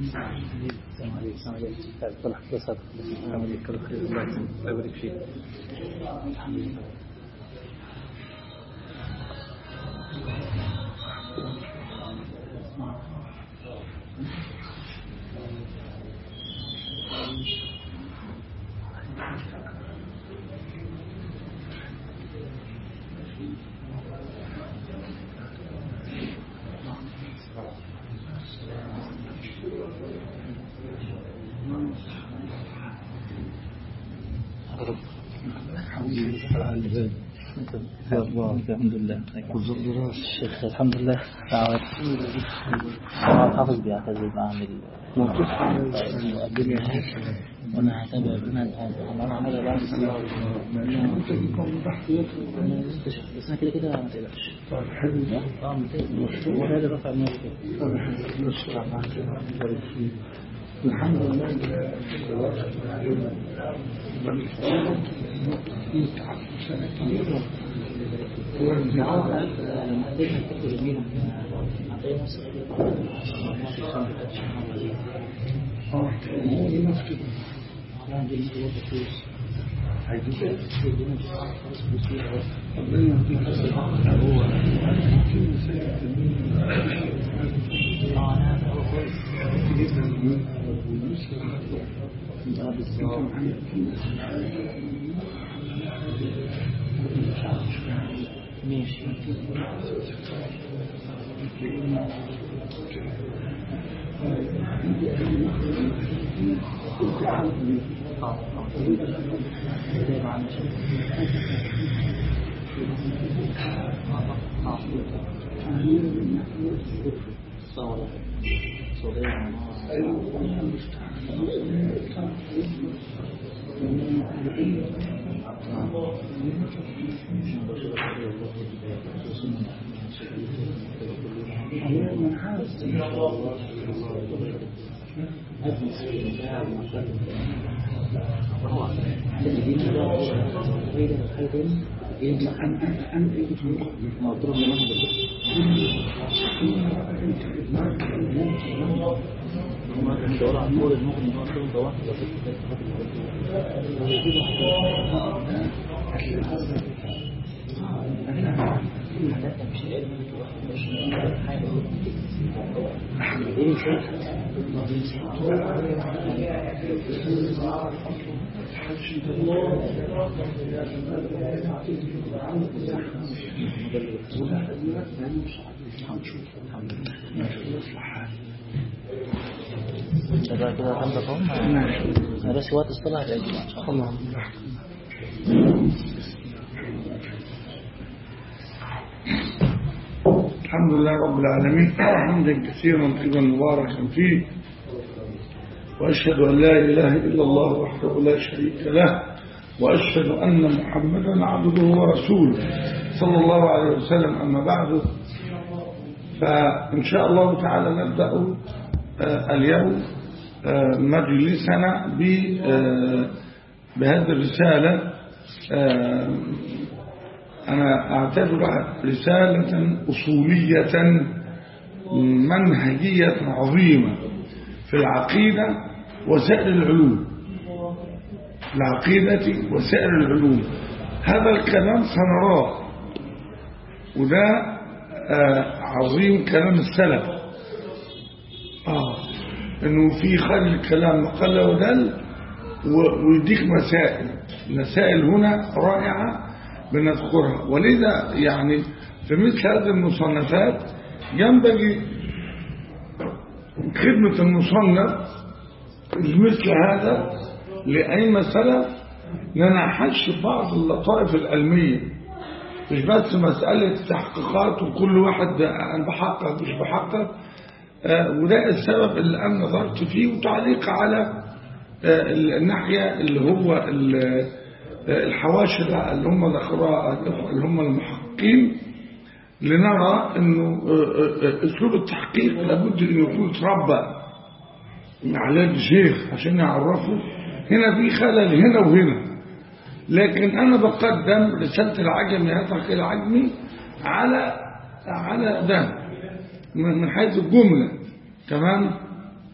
السلام عليكم السلام عليكم صلح بس السلام عليكم الله خير الله يبارك فيك الحمد لله الشيخ الحمد لله دعوات حافظ بيعتذر بعمل الدنيا وانا هتابع بناء انا هذا بعد بس انا كده كده ما تقلقش اه ما تقلقش وهذا رفع الناس الحمد لله ماشي كده كده عندك هم بس وقت الصلاة هيجي ان شاء الله الحمد لله رب العالمين حمدا كثيرا طيبا مباركا فيه وأشهد أن لا إله إلا الله وحده لا شريك له وأشهد أن محمدا عبده ورسوله صلى الله عليه وسلم أما بعد فإن شاء الله تعالى نبدأ اليوم مجلسنا بهذه الرسالة أنا أعتبرها رسالة أصولية منهجية عظيمة في العقيدة وسائر العلوم العقيدة وسائر العلوم هذا الكلام سنراه وده عظيم كلام السلف آه انه في خلال الكلام مقل ودل ويديك مسائل مسائل هنا رائعة بنذكرها ولذا يعني في مثل هذه المصنفات ينبغي خدمة المصنف مثل هذا لأي مسألة ننحش بعض اللطائف العلمية مش بس مسألة تحقيقات وكل واحد أنا بحقق مش بحقق آه وده السبب اللي أنا نظرت فيه وتعليق على آه الناحية اللي هو الحواشي اللي هم ذكروها اللي هم المحققين لنرى انه اسلوب التحقيق لابد ان يكون تربى على الشيخ عشان يعرفه هنا في خلل هنا وهنا لكن انا بقدم رساله العجمي هترك العجمي على على ده من حيث الجمله تمام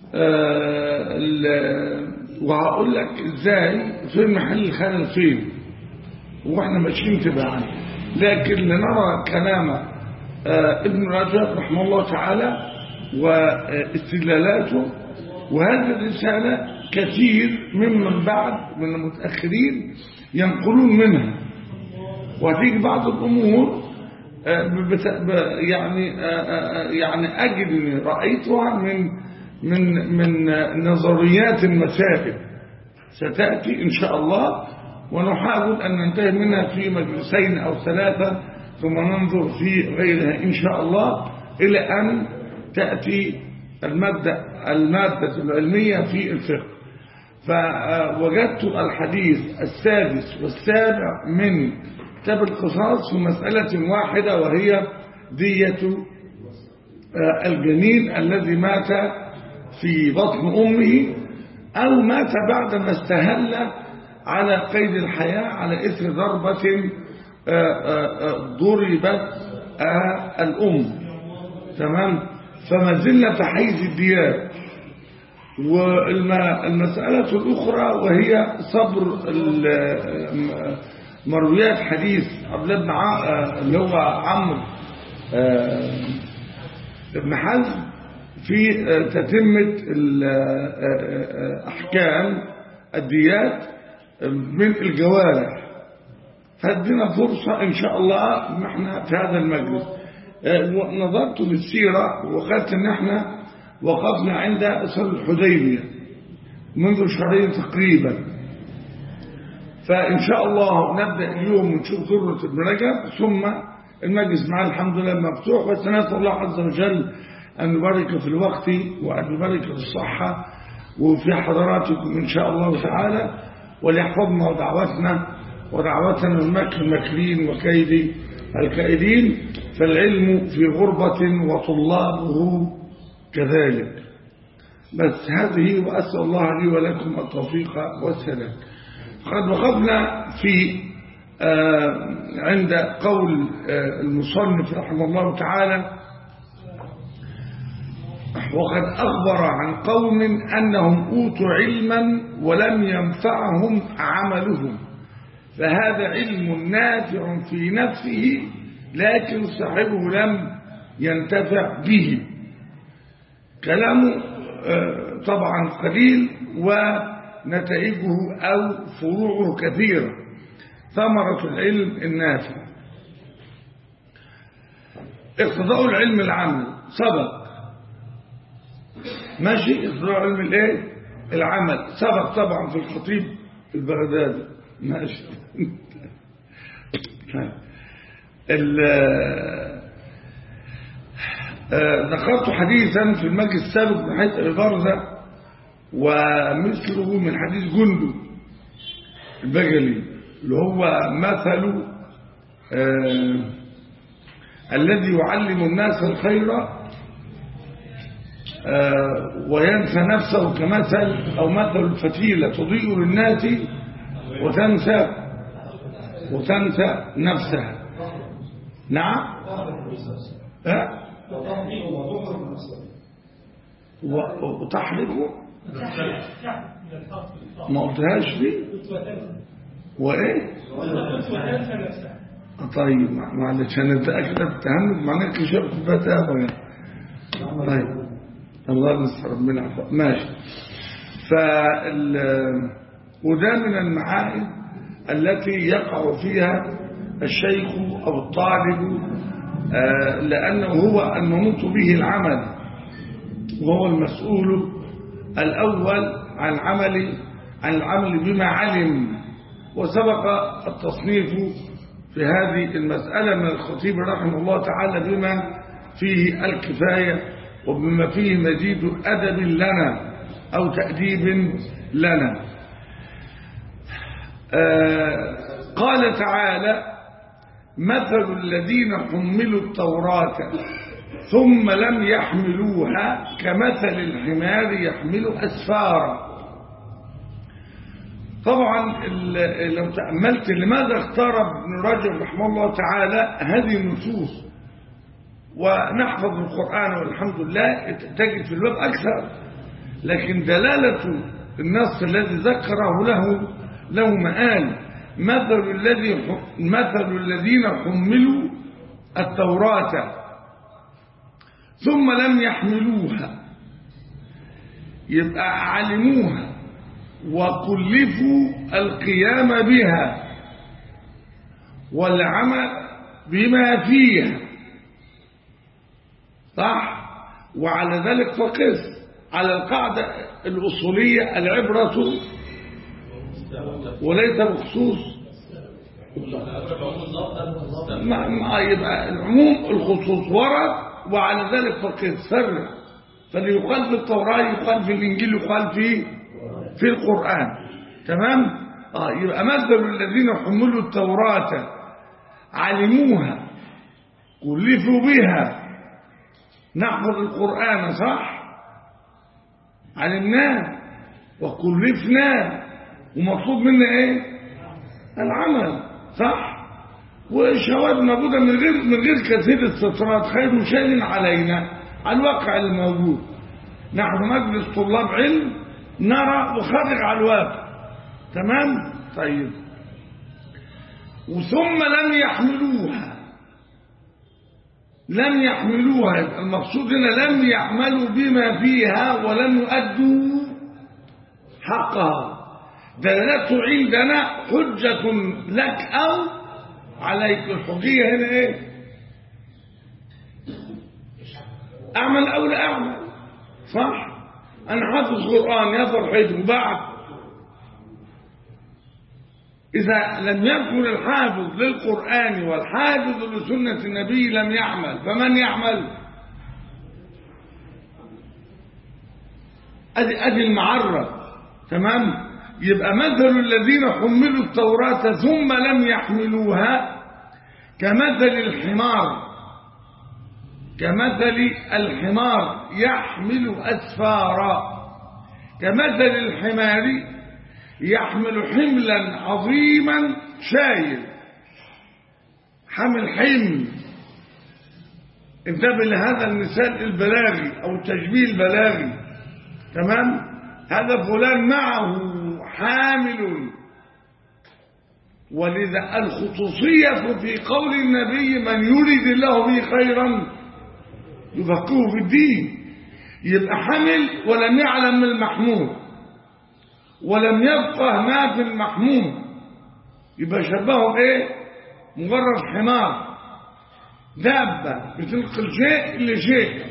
آه، ال- وهقول لك ازاي فين محل الخلل فين واحنا ماشيين تبعا لكن لنرى كلام آه، ابن رجب رحمه الله تعالى واستدلالاته وهذه الرسالة كثير ممن بعد من المتأخرين ينقلون منها وهتيجي بعض الأمور آه، بت- ب- يعني آه، آه، يعني أجد إني رأيتها من من من آه، نظريات المسائل ستأتي إن شاء الله ونحاول أن ننتهي منها في مجلسين أو ثلاثة ثم ننظر في غيرها إن شاء الله إلى أن تأتي المادة المادة العلمية في الفقه فوجدت الحديث السادس والسابع من كتاب القصاص في مسألة واحدة وهي دية آه، الجنين الذي مات في بطن أمه أو مات بعدما استهل على قيد الحياة على إثر ضربة آه، آه، آه، ضربت آه، الأم تمام فما زلنا في حيز الديات والمسألة الأخرى وهي صبر ال- مرويات حديث عبد الله بن ع- اللي هو عمرو آه، ابن حزم في آه، تتمة ال- آه، آه، أحكام الديات من الجوارح فادينا فرصة إن شاء الله نحن في هذا المجلس آه، نظرت للسيرة وقالت إن احنا وقفنا عند صلح الحديبية منذ شهرين تقريبا فإن شاء الله نبدأ اليوم ونشوف ذرة ابن رجب ثم المجلس معنا الحمد لله مفتوح بس نسأل الله عز وجل أن يبارك في الوقت وأن يبارك في الصحة وفي حضراتكم إن شاء الله تعالى وليحفظنا ودعوتنا ودعوتنا من مكر المكرين وكيد الكائدين فالعلم في غربة وطلابه كذلك بس هذه وأسأل الله لي ولكم التوفيق والسلام قد وقفنا في آه، عند قول آه، المصنف رحمه الله تعالى وقد أخبر عن قوم أنهم أوتوا علما ولم ينفعهم عملهم فهذا علم نافع في نفسه لكن صاحبه لم ينتفع به كلامه آه، طبعا قليل ونتائجه أو فروعه كثيرة ثمرة العلم النافع اقتضاء العلم العمل سبق ماشي اقتضاء علم الايه العمل سبق طبعا في الخطيب البغدادي ماشي ال- آه، ذكرت حديثا في المجلس السابق من حديث ابي برزه ومثله من حديث جندب البجلي اللي هو مثل آه، الذي يعلم الناس الخير آه، وينسى نفسه كمثل أو مثل الفتيلة تضيء للناس وتنسى وتنسى نفسها نعم ها؟ و- وتحرقه ما قلتهاش دي وايه طيب معلش انا اتاكد التهمت معناه كشف فتاوى يعني. طيب الله ينصر ربنا عفو. ماشي فال وده من المعاهد التي يقع فيها الشيخ او الطالب آه، لانه هو المنوط به العمل وهو المسؤول الاول عن عمل عن العمل بما علم وسبق التصنيف في هذه المسألة من الخطيب رحمه الله تعالى بما فيه الكفاية وبما فيه مزيد أدب لنا أو تأديب لنا آه قال تعالى مثل الذين حملوا التوراة ثم لم يحملوها كمثل الحمار يحمل أسفارا طبعا ال- لو تأملت لماذا اختار ابن رجب رحمه الله تعالى هذه النصوص ونحفظ القرآن والحمد لله تجد في الباب أكثر لكن دلالة النص الذي ذكره له له مآل مثل الذي مثل الذين حملوا التوراة ثم لم يحملوها يبقى علموها وكلفوا القيام بها والعمل بما فيها صح وعلى ذلك فقس على القاعدة الأصولية العبرة وليس بخصوص ما ما يبقى العموم الخصوص ورد وعلى ذلك فقس فرق فليقال في التوراة يقال في الإنجيل يقال في في القرآن تمام آه يبقى مثل الذين حملوا التوراة علموها كلفوا بها نحفظ القرآن صح علمناه وكلفناه ومطلوب منا ايه العمل صح والشواذ موجودة من غير من غير كثير استطراد خير شيء علينا على الواقع الموجود نحن مجلس طلاب علم نرى وخارج على الواقع تمام طيب وثم لم يحملوها لم يحملوها المقصود هنا لم يعملوا بما فيها ولم يؤدوا حقها دلالته عندنا حجة لك أو عليك الحجية هنا ايه أعمل أو لا أعمل صح أنا حافظ قرآن يا فرحتي وبعد إذا لم يكن الحافظ للقرآن والحافظ لسنة النبي لم يعمل فمن يعمل أدي, أدي المعرة تمام يبقى مثل الذين حملوا التوراة ثم لم يحملوها كمثل الحمار كمثل الحمار يحمل أسفارا كمثل الحمار يحمل حملا عظيما شايل حمل حمل انتبه لهذا المثال البلاغي او التشبيه البلاغي تمام هذا فلان معه حامل ولذا الخصوصية في قول النبي من يريد الله به خيرا يفقهه في الدين يبقى حمل ولم يعلم المحمول ولم يفقه ما في المحمول يبقى شبهه ايه مجرد حمار دابة بتنقل شيء لشيء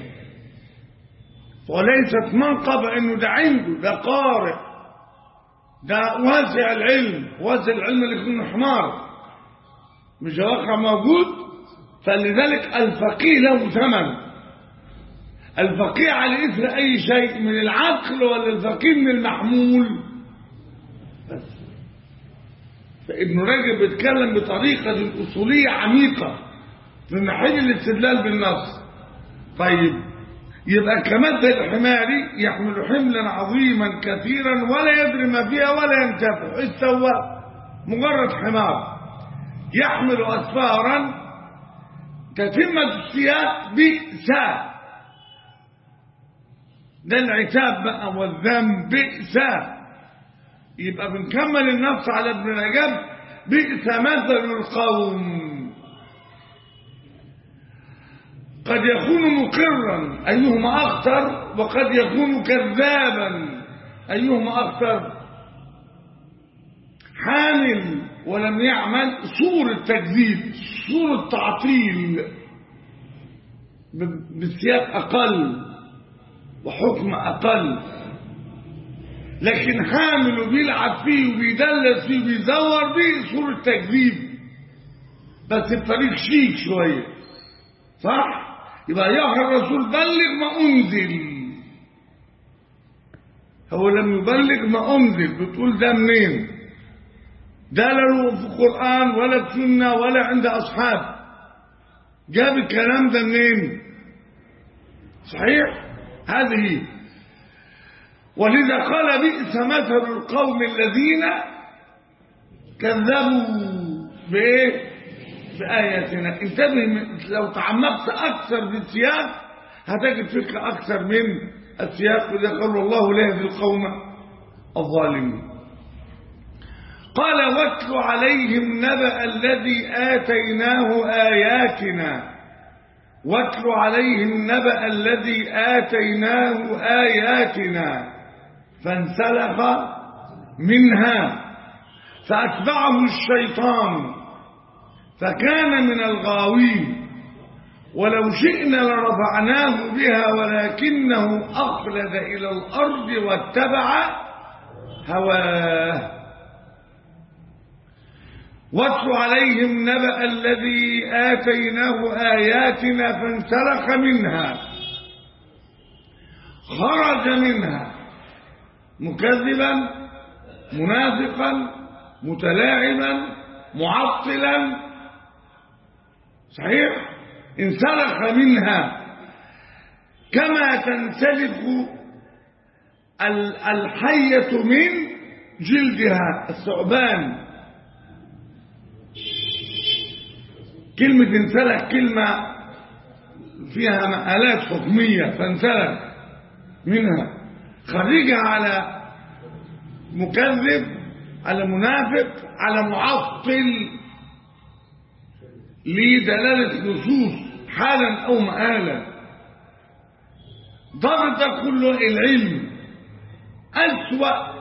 وليست منقبة انه ده عنده ده قارئ ده واسع العلم واسع العلم اللي يكون حمار مش واقع موجود فلذلك الفقيه له ثمن الفقيه على اثر اي شيء من العقل ولا الفقيه من المحمول بس فابن رجب بيتكلم بطريقة أصولية عميقة في محل الاستدلال بالنص طيب يبقى كمثل الحمار يحمل حملا عظيما كثيرا ولا يدري ما فيها ولا ينتفع استوى مجرد حمار يحمل أسفارا تتمة السياق بئس ده العتاب بقى والذنب بئس يبقى بنكمل النص على ابن رجب بئس مثل القوم قد يكون مقرا أيهما أخطر وقد يكون كذابا أيهما أخطر حامل ولم يعمل صور التكذيب صور التعطيل بسياق أقل وحكم أقل لكن حامل وبيلعب فيه وبيدلس فيه وبيزور بيه صور التكذيب بس بطريق شيك شوية صح؟ يبقى يا الرسول بلغ ما أنزل هو لم يبلغ ما أنزل بتقول ده منين ده لا في القرآن ولا في السنة ولا عند أصحاب جاب الكلام ده منين صحيح هذه ولذا قال بئس مثل القوم الذين كذبوا بايه بآياتنا انتبه لو تعمقت أكثر في السياق هتجد فكرة أكثر من السياق إذا قال الله لا يهدي القوم الظالمين قال واتل عليهم نبأ الذي آتيناه آياتنا واتل عليهم نبأ الذي آتيناه آياتنا فانسلخ منها فأتبعه الشيطان فكان من الغاوين ولو شئنا لرفعناه بها ولكنه أخلد إلى الأرض واتبع هواه واتل عليهم نبأ الذي آتيناه آياتنا فانسلخ منها خرج منها مكذبا منافقا متلاعبا معطلا صحيح انسلخ منها كما تنسلخ الحية من جلدها الثعبان كلمة انسلخ كلمة فيها مآلات حكمية فانسلخ منها خريجة على مكذب على منافق على معطل لدلالة نصوص حالا أو مآلا ضرب كل العلم أسوأ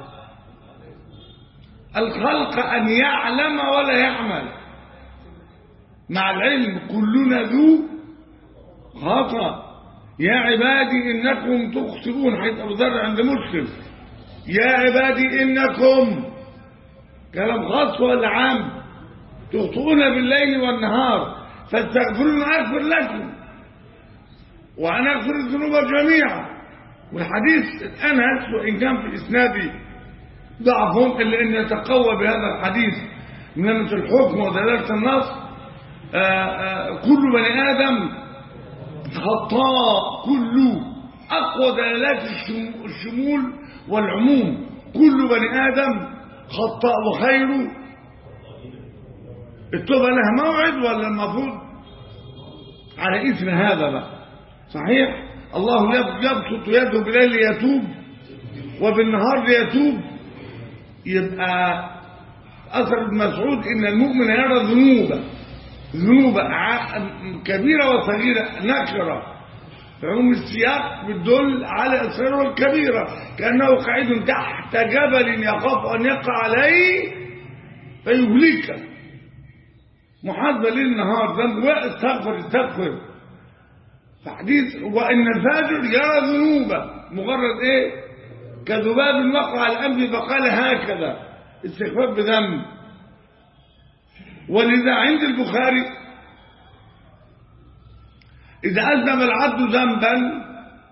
الخلق أن يعلم ولا يعمل مع العلم كلنا ذو خطأ يا عبادي إنكم تخطئون حيث أبو ذر عند مسلم يا عبادي إنكم كلام خاص ولا عام تخطئون بالليل والنهار فاستغفرون أغفر لكم وأنا أغفر الذنوب جميعا والحديث الآن هل وإن كان في إسنادي ضعفهم إلا أن يتقوى بهذا الحديث من الحكم ودلالة النص آآ آآ كل بني آدم خطاء كله أقوى دلالات الشمول والعموم كل بني آدم خطاء وخيره التوبة لها موعد ولا المفروض على إثم هذا بقى صحيح الله يبسط يده بالليل ليتوب وبالنهار ليتوب يبقى أثر ابن مسعود إن المؤمن يرى ذنوبا ذنوب كبيرة وصغيرة نكرة فهم السياق بتدل على إصراره الكبيرة كأنه قاعد تحت جبل يخاف أن يقع عليه فيهلكه محاسبة ليل نهار ذنب استغفر استغفر فحديث وإن الفاجر يرى ذنوبه مجرد إيه كذباب وقع على الأنف فقال هكذا استخفاف بذنب ولذا عند البخاري إذا أذنب العبد ذنبا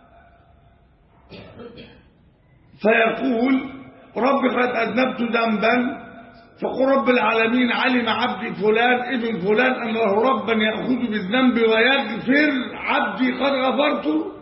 فيقول رب قد أذنبت ذنبا فقل رب العالمين علم عبدي فلان ابن فلان أن له ربا يأخذ بالذنب ويغفر عبدي قد غفرت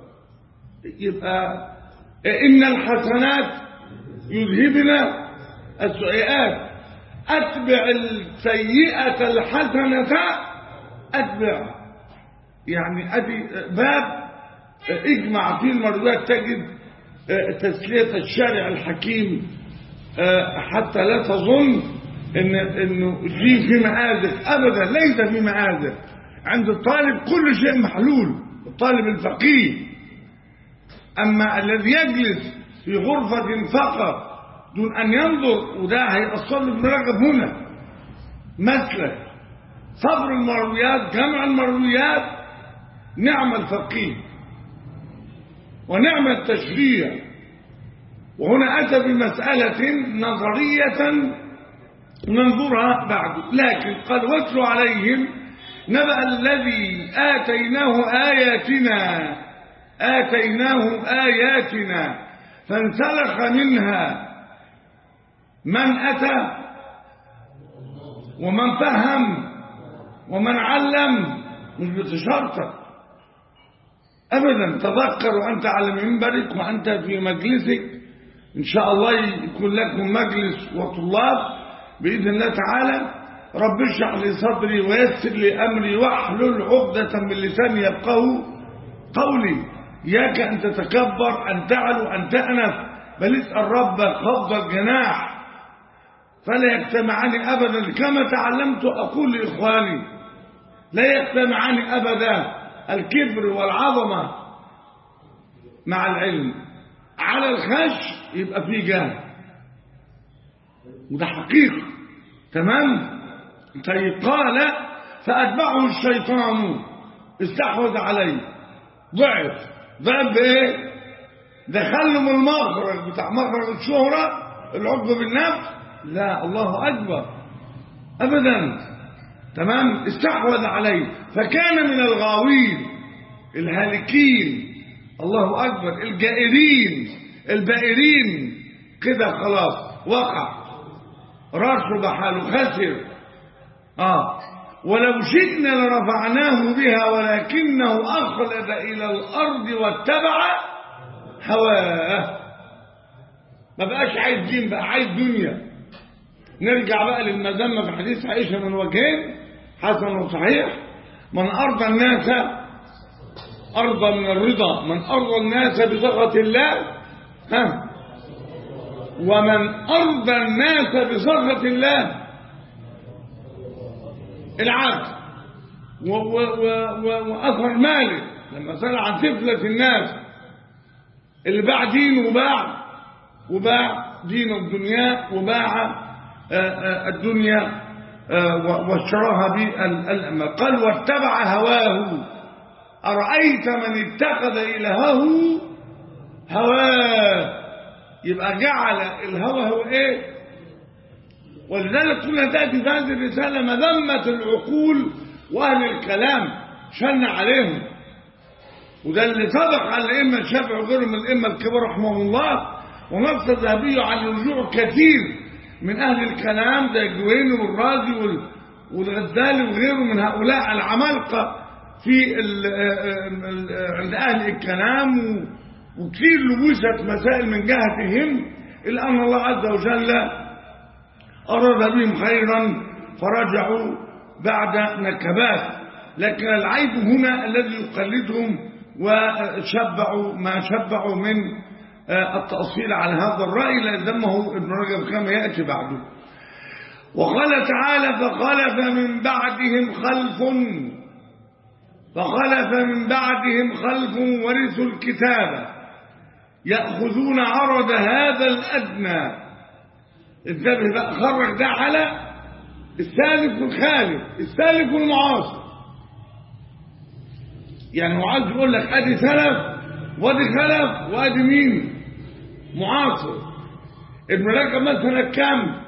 يبقى إن الحسنات يذهبن السيئات أتبع السيئة الحسنة أتبع يعني أدي باب اجمع فيه المرضات تجد تسلية الشارع الحكيم حتى لا تظن إن انه دي في مآزق ابدا ليس في مآزق عند الطالب كل شيء محلول الطالب الفقيه اما الذي يجلس في غرفة فقط دون ان ينظر وده هيأصل ابن رجب هنا مسلك صبر المرويات جمع المرويات نعم الفقيه ونعم التشريع وهنا أتى بمسألة نظرية ننظرها بعد لكن قد واتل عليهم نبأ الذي آتيناه آياتنا آتيناه آياتنا فانسلخ منها من أتى ومن فهم ومن علم مش بتشرطك أبدا تذكر وأنت على منبرك وأنت في مجلسك إن شاء الله يكون لكم مجلس وطلاب بإذن الله تعالى رب اشرح لي صدري ويسر لي أمري واحلل عقدة من لساني يفقه قولي إياك أن تتكبر أن تعلو أن تأنف بل اسأل ربك خفض الجناح فلا يجتمعان أبدا كما تعلمت أقول لإخواني لا يجتمعان أبدا الكبر والعظمة مع العلم على الخش يبقى في جهل وده حقيقة تمام طيب قال فأتبعه الشيطان استحوذ عليه ضعف ضعف بايه دخله من المخرج بتاع مخرج الشهرة العقب بالنفس لا الله أكبر أبدا تمام استحوذ عليه فكان من الغاوين الهالكين الله أكبر الجائرين البائرين كده خلاص وقع راسه بحاله خسر آه ولو شئنا لرفعناه بها ولكنه أخلد إلى الأرض واتبع هواه ما بقاش عايز دين بقى عايز دنيا نرجع بقى للمذمة في حديث عائشة من وجهين حسن وصحيح من أرضى الناس أرضى من الرضا من أرضى الناس بسخط الله ها ومن أرضى الناس بسخط الله العبد وأثر ماله لما سأل عن طفلة الناس اللي باع دينه وباع وباع دينه الدنيا وباع الدنيا واشتراها بالأمة قال واتبع هواه أرأيت من اتخذ إلهه هواه يبقى جعل الهوى هو ايه ولذلك كنا تأتي في هذه الرسالة مذمة العقول وأهل الكلام شن عليهم وده اللي سبق على الأئمة الشافعي وغيرهم من الأئمة الكبار رحمهم الله ونص الذهبي على رجوع كثير من أهل الكلام زي الجويني والرازي والغزالي وغيره من هؤلاء العمالقة في ال ال عند أهل الكلام وكثير لبوست مسائل من جهتهم إلا أن الله عز وجل أراد بهم خيرا فرجعوا بعد نكبات لكن العيب هنا الذي يقلدهم وشبعوا ما شبعوا من التأصيل على هذا الرأي لزمه ابن رجب كما يأتي بعده وقال تعالى فخلف من بعدهم خلف فخلف من بعدهم خلف ورثوا الكتاب يأخذون عرض هذا الأدنى انتبه بقى خرج ده على السالف والخالف السالف والمعاصر يعني هو عايز يقول لك ادي سلف وادي خلف وادي مين معاصر ابن رجب مثلا كام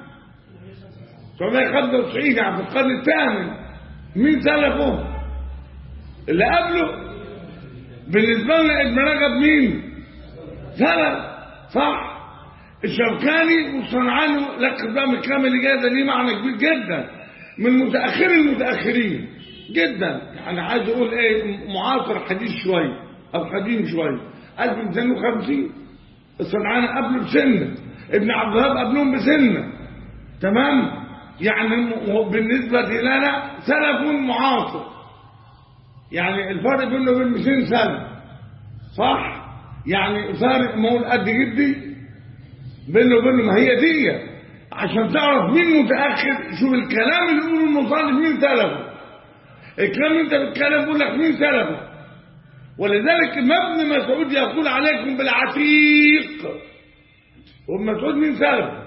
795 يعني في القرن الثامن مين سلفه اللي قبله بالنسبه لنا ابن رجب مين سلف صح الشوكاني والصنعاني لك بقى من الكلام اللي جاي ده ليه معنى كبير جدا من متاخر المتاخرين جدا يعني عايز اقول ايه معاصر حديث شويه او قديم شويه 1250 الصنعاني قبله بسنه ابن عبد الوهاب قبلهم بسنه تمام يعني بالنسبه لنا سلف معاصر يعني الفرق بينه وبين 200 سنه صح يعني فارق ما هو قد جدي بينه وبينه ما هي دي عشان تعرف مين متاخر شوف الكلام اللي يقوله المصنف مين سلفه الكلام انت بتتكلم بيقول لك مين سلفه ولذلك ابن مسعود يقول عليكم بالعتيق وابن مسعود مين سلفه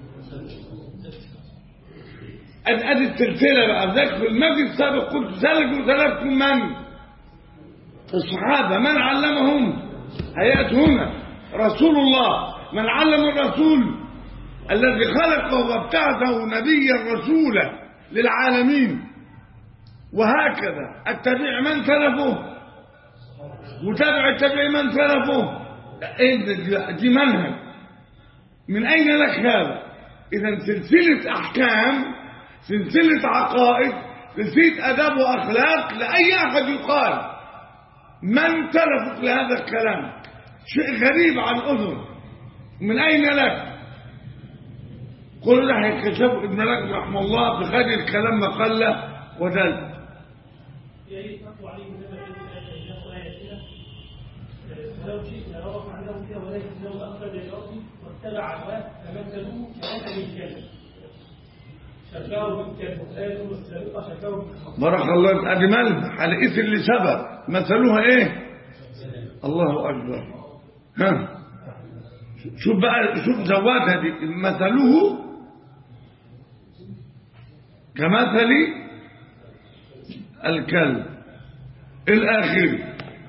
ادي السلسله بقى ذاك في المجلس السابق قلت سلفوا سلفكم من الصحابه من علمهم هيات هنا رسول الله من علم الرسول الذي خلقه وابتعثه نبيا رسولا للعالمين وهكذا التبع من سلفه وتابع التبع من سلفه دي منهج من أين لك هذا إذا سلسلة أحكام سلسلة عقائد سلسلة أداب وأخلاق لأي أحد يقال من سلفك لهذا الكلام شيء غريب عن أذن من أين لك كل ده هيكتشفه ابن رجب رحمه الله بخير الكلام مقلة ودل فلو شئنا لرفعناه فيها ولكنه أخرج الأرض واتبع هواه فمثله كمثل الكلب شبهه بالكلب والآية والسابقة شبهه بالخمر بارك الله فيك ادي مال حلقة اللي سبق مثلوها ايه الله اكبر ها شوف بقى شوف زواتها دي مثله كمثل الكلب الاخر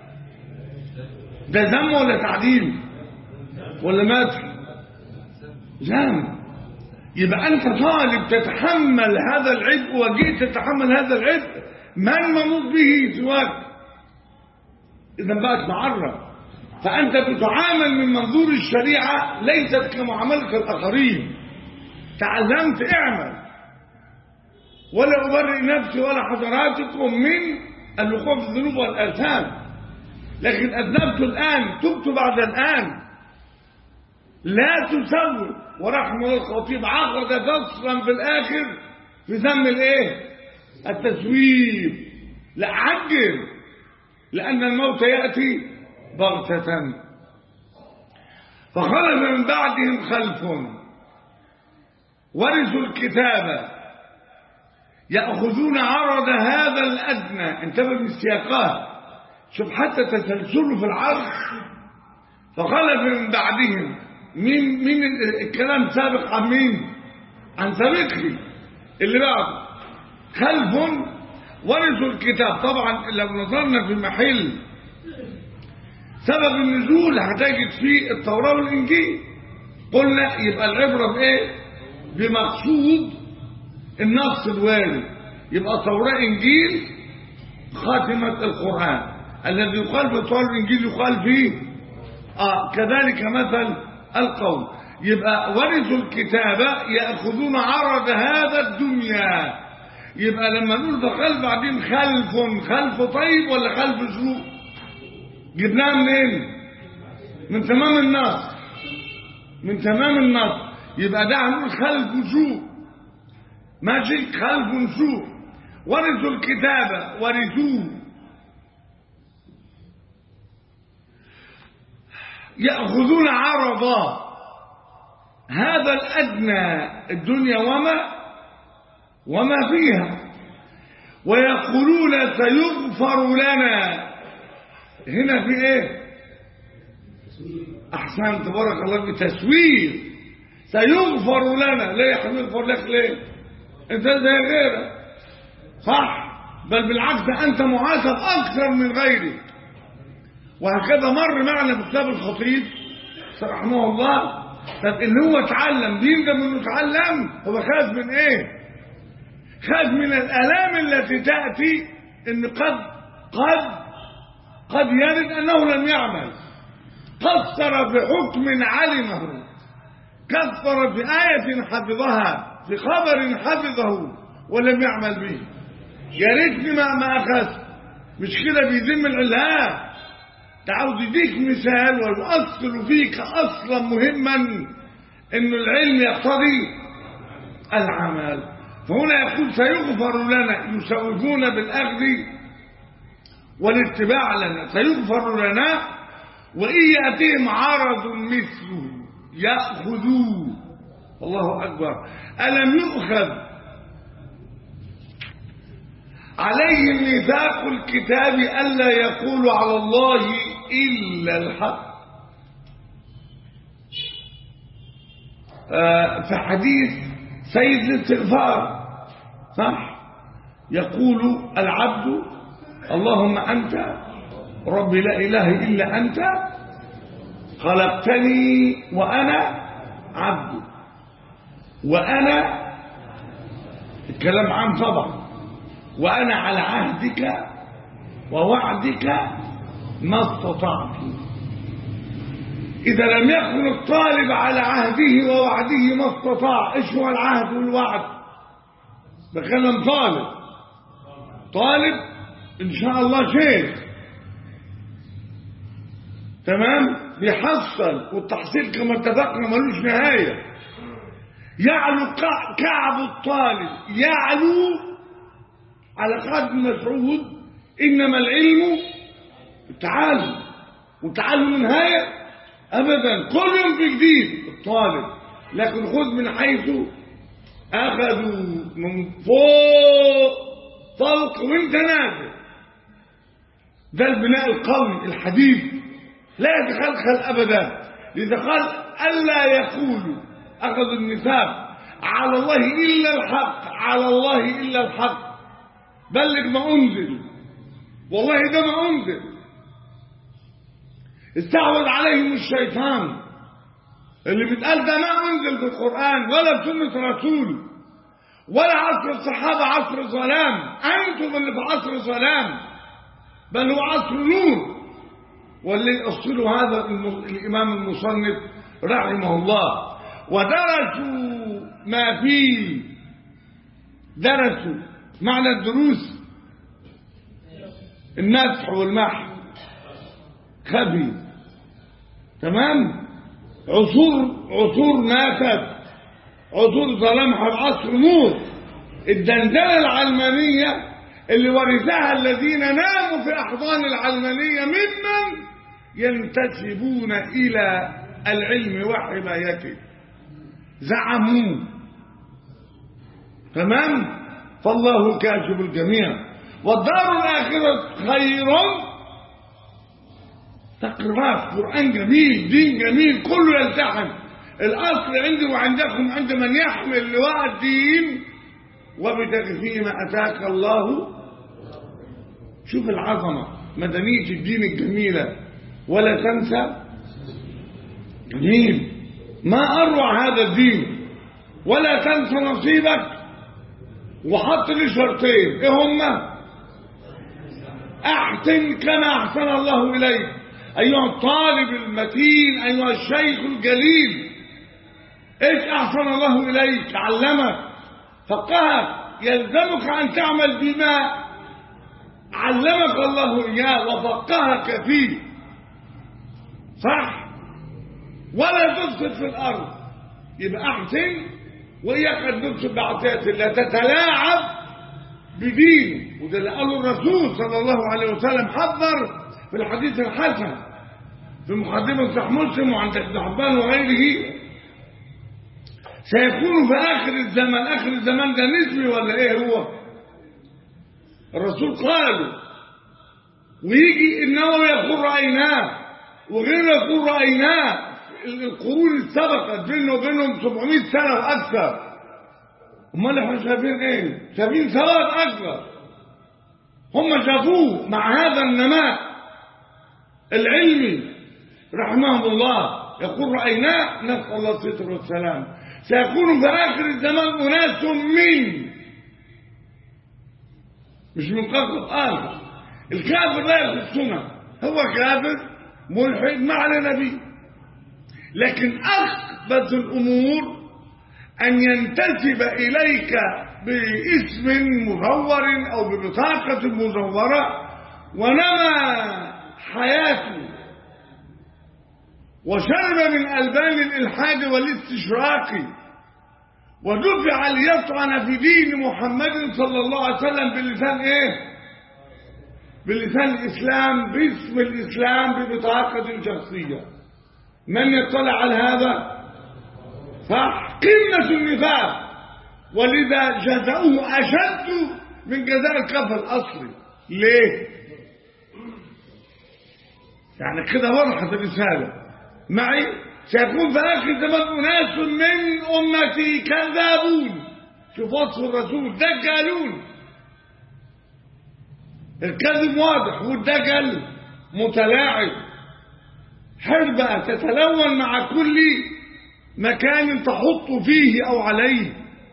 ده ذم ولا تعديل ولا مثل ذم يبقى انت طالب تتحمل هذا العبء وجئت تتحمل هذا العبء من منوط به سواك اذا بقت معرة فانت بتعامل من منظور الشريعة ليست كمعاملة الاخرين تعلمت اعمل ولا ابرئ نفسي ولا حضراتكم من الوقوع في الذنوب والاثام لكن اذنبت الان تبت بعد الان لا تسوي ورحمه الله الخطيب عقد فصلا في الاخر في ذم الايه التسويف لا عجل لان الموت ياتي بغته فخلف من بعدهم خلف ورثوا الكتاب ياخذون عرض هذا الادنى انتبه للسياقات شوف حتى تسلسله في العرض فخلف من بعدهم مين مين الكلام سابق عن مين عن سابقه اللي بعده خلف ورثوا الكتاب طبعا لو نظرنا في محل سبب النزول هتجد فيه التوراة والإنجيل قلنا يبقى العبرة بإيه بمقصود النص الوارد يبقى توراة إنجيل خاتمة القرآن الذي يقال في التوراة والإنجيل يقال فيه آه كذلك مثل القول يبقى ورثوا الكتاب يأخذون عرض هذا الدنيا يبقى لما نقول فخلف بعدين خلف خلف طيب ولا خلف سوء جبناها منين من تمام النص من تمام النص يبقى ده هنقول خلف سوء ماشي خلف سوء ورثوا الكتاب ورثوه يأخذون عرضا هذا الأدنى الدنيا وما وما فيها ويقولون سيغفر لنا هنا في ايه احسن تبارك الله بتسوير سيغفر لنا ليه يا حبيبي يغفر لك ليه انت زي غيرك صح بل بالعكس انت معاتب اكثر من غيرك وهكذا مر معنا في كتاب الخطيب رحمه الله طب ان هو اتعلم بيندم انه اتعلم هو خاف من ايه خاف من الالام التي تاتي ان قد قد قد يرد انه لم يعمل قصر في حكم علمه كفر في آية حفظها في خبر حفظه ولم يعمل به يا ريتني ما ما اخذت مش كده بيذم العلهاء تعود يديك مثال ويؤصل فيك اصلا مهما ان العلم يقتضي العمل فهنا يقول سيغفر لنا يسوفون بالاخذ والاتباع لنا سيغفر لنا وان ياتيهم عرض مثله ياخذوه الله اكبر الم يؤخذ عليهم ميثاق الكتاب الا يقولوا على الله الا الحق آه في حديث سيد الاستغفار صح يقول العبد اللهم انت ربي لا اله الا انت خلقتني وانا عبد وانا الكلام عام طبعا وانا على عهدك ووعدك ما استطعت اذا لم يكن الطالب على عهده ووعده ما استطاع ايش هو العهد والوعد بكلم طالب طالب ان شاء الله شيخ تمام بيحصل والتحصيل كما اتفقنا ملوش نهايه يعلو كعب الطالب يعلو على قدر مسعود انما العلم التعلم وتعلم نهاية أبدا كل يوم في جديد الطالب لكن خذ من حيث أخذوا من فوق فوق وانت نازل ده البناء القوي الحديد لا يتخلخل أبدا لذا قال ألا يقولوا أخذوا النفاق على الله إلا الحق على الله إلا الحق بلغ ما أنزل والله ده ما أنزل استعوذ عليهم الشيطان اللي بيتقال ده ما أنزل في القرآن ولا في سنة رسول ولا عصر الصحابة عصر ظلام أنتم اللي في عصر ظلام بل هو عصر نور واللي يأصله هذا الإمام المصنف رحمه الله ودرسوا ما فيه درسوا معنى الدروس النسح والمحو خفي تمام عصور عصور ماتت عصور ظلمها العصر نور الدندنة العلمانية اللي ورثها الذين ناموا في أحضان العلمانية ممن ينتسبون إلى العلم وحمايته زعموا تمام فالله كاشف الجميع والدار الآخرة خير تقرأ قرآن جميل دين جميل كله يلتحم الأصل عندي وعندكم عند من يحمل لواء الدين وبتغ فيما أتاك الله شوف العظمة مدنية الدين الجميلة ولا تنسى جميل ما أروع هذا الدين ولا تنسى نصيبك وحط لي شرطين ايه هما احسن كما احسن الله اليك ايها الطالب المتين ايها الشيخ الجليل ايش احسن الله اليك علمك فقهك يلزمك ان تعمل بما علمك الله اياه وفقهك فيه صح ولا تفسد في الارض يبقى احسن وإياك أن تفسد بعطية الله تتلاعب بدين وده اللي قاله الرسول صلى الله عليه وسلم حذر في الحديث الحسن في مقدمة صح مسلم وعند ابن حبان وغيره سيكون في آخر الزمن آخر الزمن ده نسبي ولا إيه هو الرسول قال ويجي النووي يقول رأيناه وغيره يقول رأيناه القرون السبقت بينه وبينهم 700 سنة وأكثر امال احنا شايفين ايه شايفين سواد أكبر هم شافوه مع هذا النماء العلمي رحمهم الله يقول رأيناه نسأل الله الستر والسلام سيكون في آخر الزمان أناس من مش من قصد آخر الكافر لا يخصنا هو كافر ملحد ما على نبي لكن أخبث الأمور أن ينتسب إليك باسم مزور أو ببطاقة مزورة ونمى حياته وشرب من ألبان الإلحاد والاستشراق ودفع ليطعن في دين محمد صلى الله عليه وسلم باللسان إيه؟ بلسان الإسلام باسم الإسلام ببطاقة شخصية من يطلع على هذا صح قمة النفاق ولذا جزاؤه أشد من جزاء الكفر الأصلي ليه يعني كده وضحت الرسالة معي سيكون في آخر زمان أناس من أمتي كذابون شوف وصف الرسول دجالون الكذب واضح والدجل متلاعب حربة تتلون مع كل مكان تحط فيه أو عليه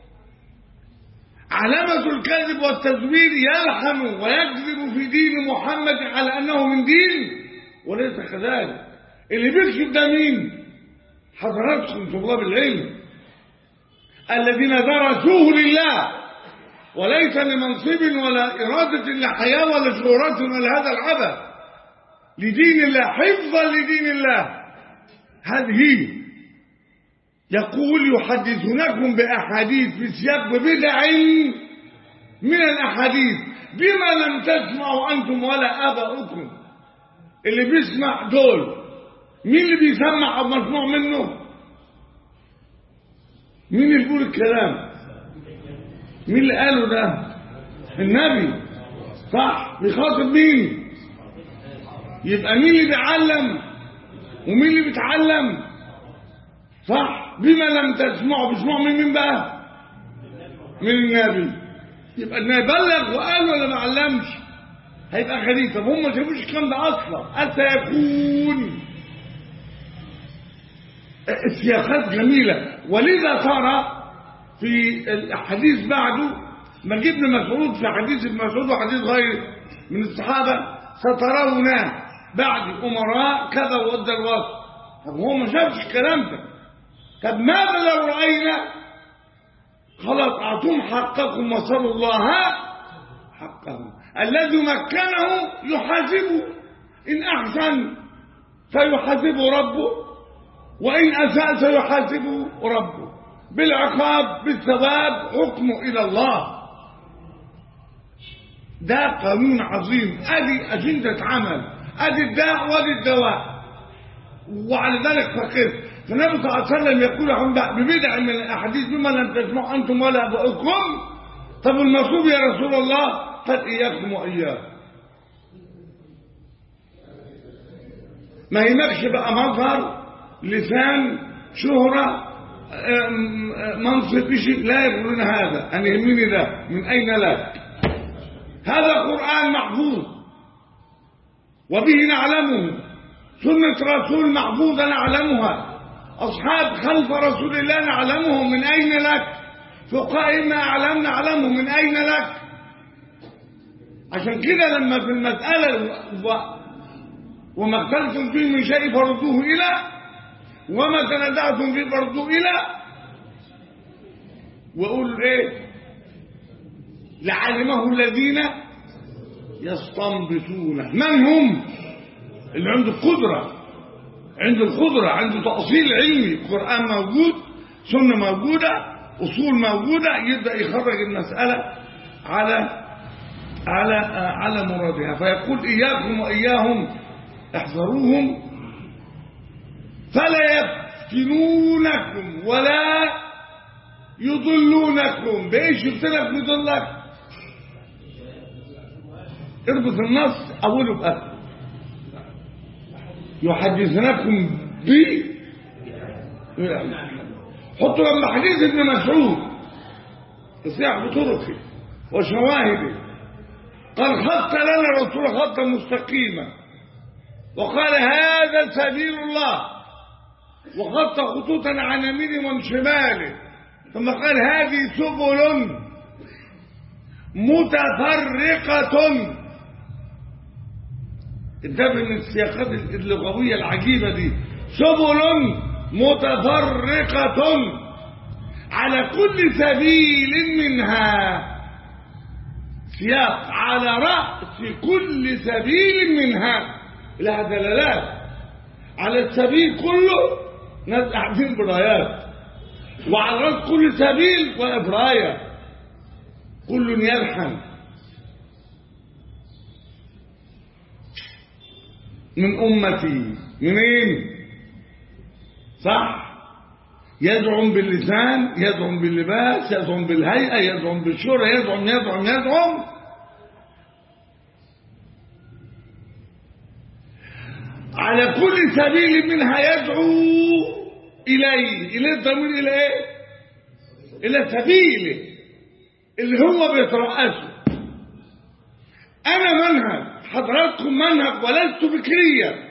علامة الكذب والتزوير يلحن ويكذب في دين محمد على أنه من دين وليس كذلك اللي بيكذب ده مين حضراتكم طلاب العلم الذين درسوه لله وليس لمنصب ولا إرادة لحياة ولا شهرة ولا هذا العبث لدين الله حفظا لدين الله هذه يقول يحدثونكم بأحاديث في سياق بدع من الأحاديث بما لم تسمعوا أنتم ولا آباؤكم اللي بيسمع دول مين اللي بيسمع او مسموع منه مين اللي بيقول الكلام مين اللي قاله ده النبي صح بيخاطب مين يبقى مين اللي بيعلم ومين اللي بيتعلم صح بما لم تسمعوا بيسمعوا من مين بقى من النبي يبقى النبي بلغ وقال ولا ما علمش هيبقى غريب طب هم ما شافوش الكلام ده اصلا أسيكون السياقات جميلة ولذا ترى في الحديث بعده ما جبنا مسعود في حديث ابن مسعود وحديث غير من الصحابة سترون بعد أمراء كذا وادى الوصف طب هو ما شافش الكلام ده طب ماذا لو رأينا خلاص أعطوهم حقكم وصلوا الله حقهم الذي مكنه يحاسبه إن أحسن فيحاسبه ربه وإن أساء سيحاسبه ربه بالعقاب بالثواب حكمه إلى الله ده قانون عظيم أدي أجندة عمل أدي الداء وأدي الدواء وعلى ذلك فقير فالنبي صلى الله عليه وسلم يقول لهم ببدع من الأحاديث بما لم تسمعوا أنتم ولا أبائكم طب المصوب يا رسول الله قد إياكم وإياه ما يمكش بقى مظهر لسان شهرة منصب شيء لا يقولون هذا أن يهمني ده من أين لك هذا قرآن محفوظ وبه نعلمه سنة رسول محفوظة نعلمها أصحاب خلف رسول الله نعلمهم من أين لك فقهاء ما أعلم نعلمه من أين لك عشان كده لما في المسألة و... وما اختلفتم فيه من شيء فردوه إلى وما تنازعتم فيه فردوه إلى وقول إيه لعلمه الذين يستنبطونه من هم اللي عنده القدرة عنده القدرة عنده تأصيل علمي القرآن موجود سنة موجودة أصول موجودة يبدأ يخرج المسألة على على على مرادها فيقول إياكم وإياهم احذروهم فلا يفتنونكم ولا يضلونكم بإيش يفتنك يضلك اربط النص أوله بأخر يحدثنكم ب حطوا لما حديث ابن مسعود تصيح بطرقه وشواهده قال خط لنا رسول خطا مستقيما وقال هذا سبيل الله وخط خطوطا عن يمينه وعن شماله ثم قال هذه سبل متفرقة انتبه من السياقات اللغوية العجيبة دي سبل متفرقة على كل سبيل منها سياق على رأس كل سبيل منها لها دلالات على السبيل كله ناس قاعدين برايات وعلى رأس كل سبيل واقف راية كل يلحن من أمتي منين صح يدعم باللسان يدعم باللباس يدعم بالهيئة يدعم بالشورى يدعم يدعم يدعم على كل سبيل منها يدعو إليه إليه الضمير إلى إيه إلى سبيله اللي هو بيترأسه أنا منهج حضراتكم منهج ولست فكريا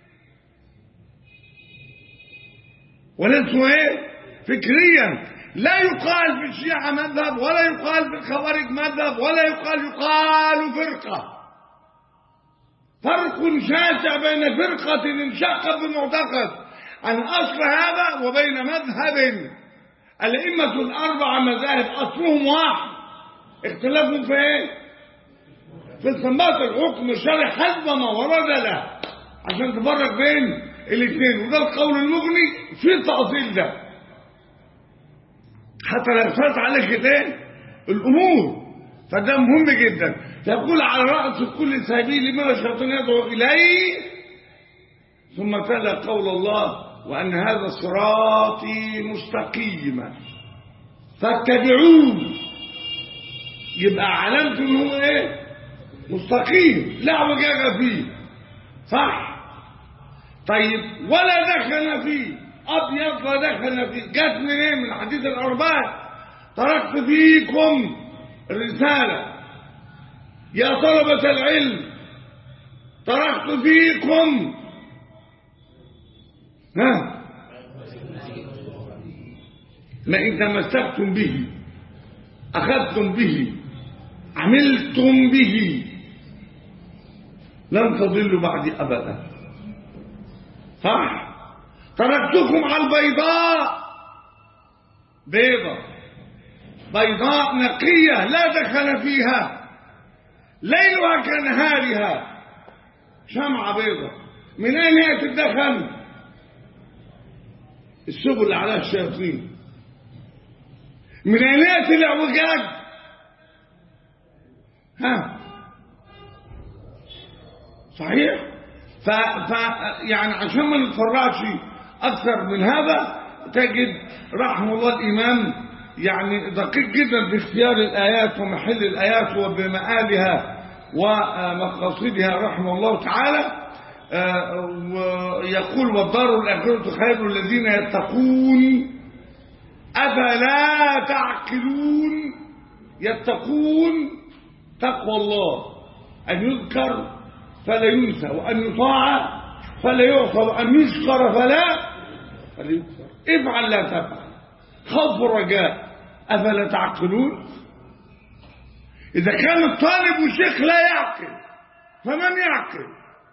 ولست ايه فكريا لا يقال في الشيعة مذهب ولا يقال في الخوارج مذهب ولا يقال يقال فرقة فرق شاسع بين فرقة انشقت بمعتقد عن أصل هذا وبين مذهب الأئمة الأربعة مذاهب أصلهم واحد اختلافهم في ايه؟ في استنباط الحكم الشرعي حسب ما ورد له عشان تفرق بين الاثنين وده القول المغني في التأصيل ده حتى لو اختلط عليك الايه؟ الأمور فده مهم جدا يقول على رأس كل سبيل ما الشيطان يدعو إليه ثم تلا قول الله وأن هذا صراطي مستقيما فاتبعوه يبقى علامته ان هو ايه مستقيم لا وجاج فيه صح طيب ولا دخل فيه ابيض لا دخل فيه جت منين من حديث الاربعه تركت فيكم رساله يا طلبه العلم تركت فيكم ها ما إن تمسكتم به أخذتم به عملتم به لن تضلوا بعدي أبدا صح تركتكم على البيضاء بيضة بيضاء نقية لا دخل فيها ليلها كنهارها شمعة بيضة من أين يأتي الدخل السبل اللي عليها الشياطين من أين يأتي الاعوجاج ها صحيح ف... ف... يعني عشان ما نتفرعش أكثر من هذا تجد رحمه الله الإمام يعني دقيق جدا في اختيار الآيات ومحل الآيات وبمآلها ومقاصدها رحمه الله تعالى ويقول والدار الآخرة خير الذين يتقون أفلا تعقلون يتقون تقوى الله أن يذكر فلا ينسى وأن يطاع فلا يعصى وأن يشكر فلا فلا يكفر افعل لا تفعل خوف الرجاء أفلا تعقلون إذا كان الطالب والشيخ لا يعقل فمن يعقل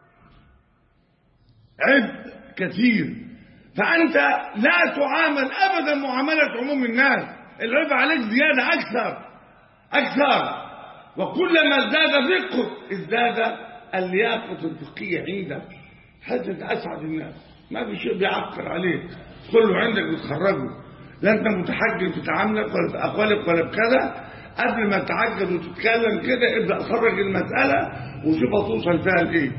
عبء كثير فأنت لا تعامل أبدا معاملة عموم الناس العبء عليك زيادة أكثر أكثر وكلما ازداد فقه ازداد اللياقة الفقهية عندك حتى أسعد الناس ما في شيء بيعكر عليك كله عندك بتخرجه لا أنت متحجر في تعاملك ولا في أقوالك ولا بكذا قبل ما تتعجل وتتكلم كده ابدأ خرج المسألة وشوف هتوصل فيها لإيه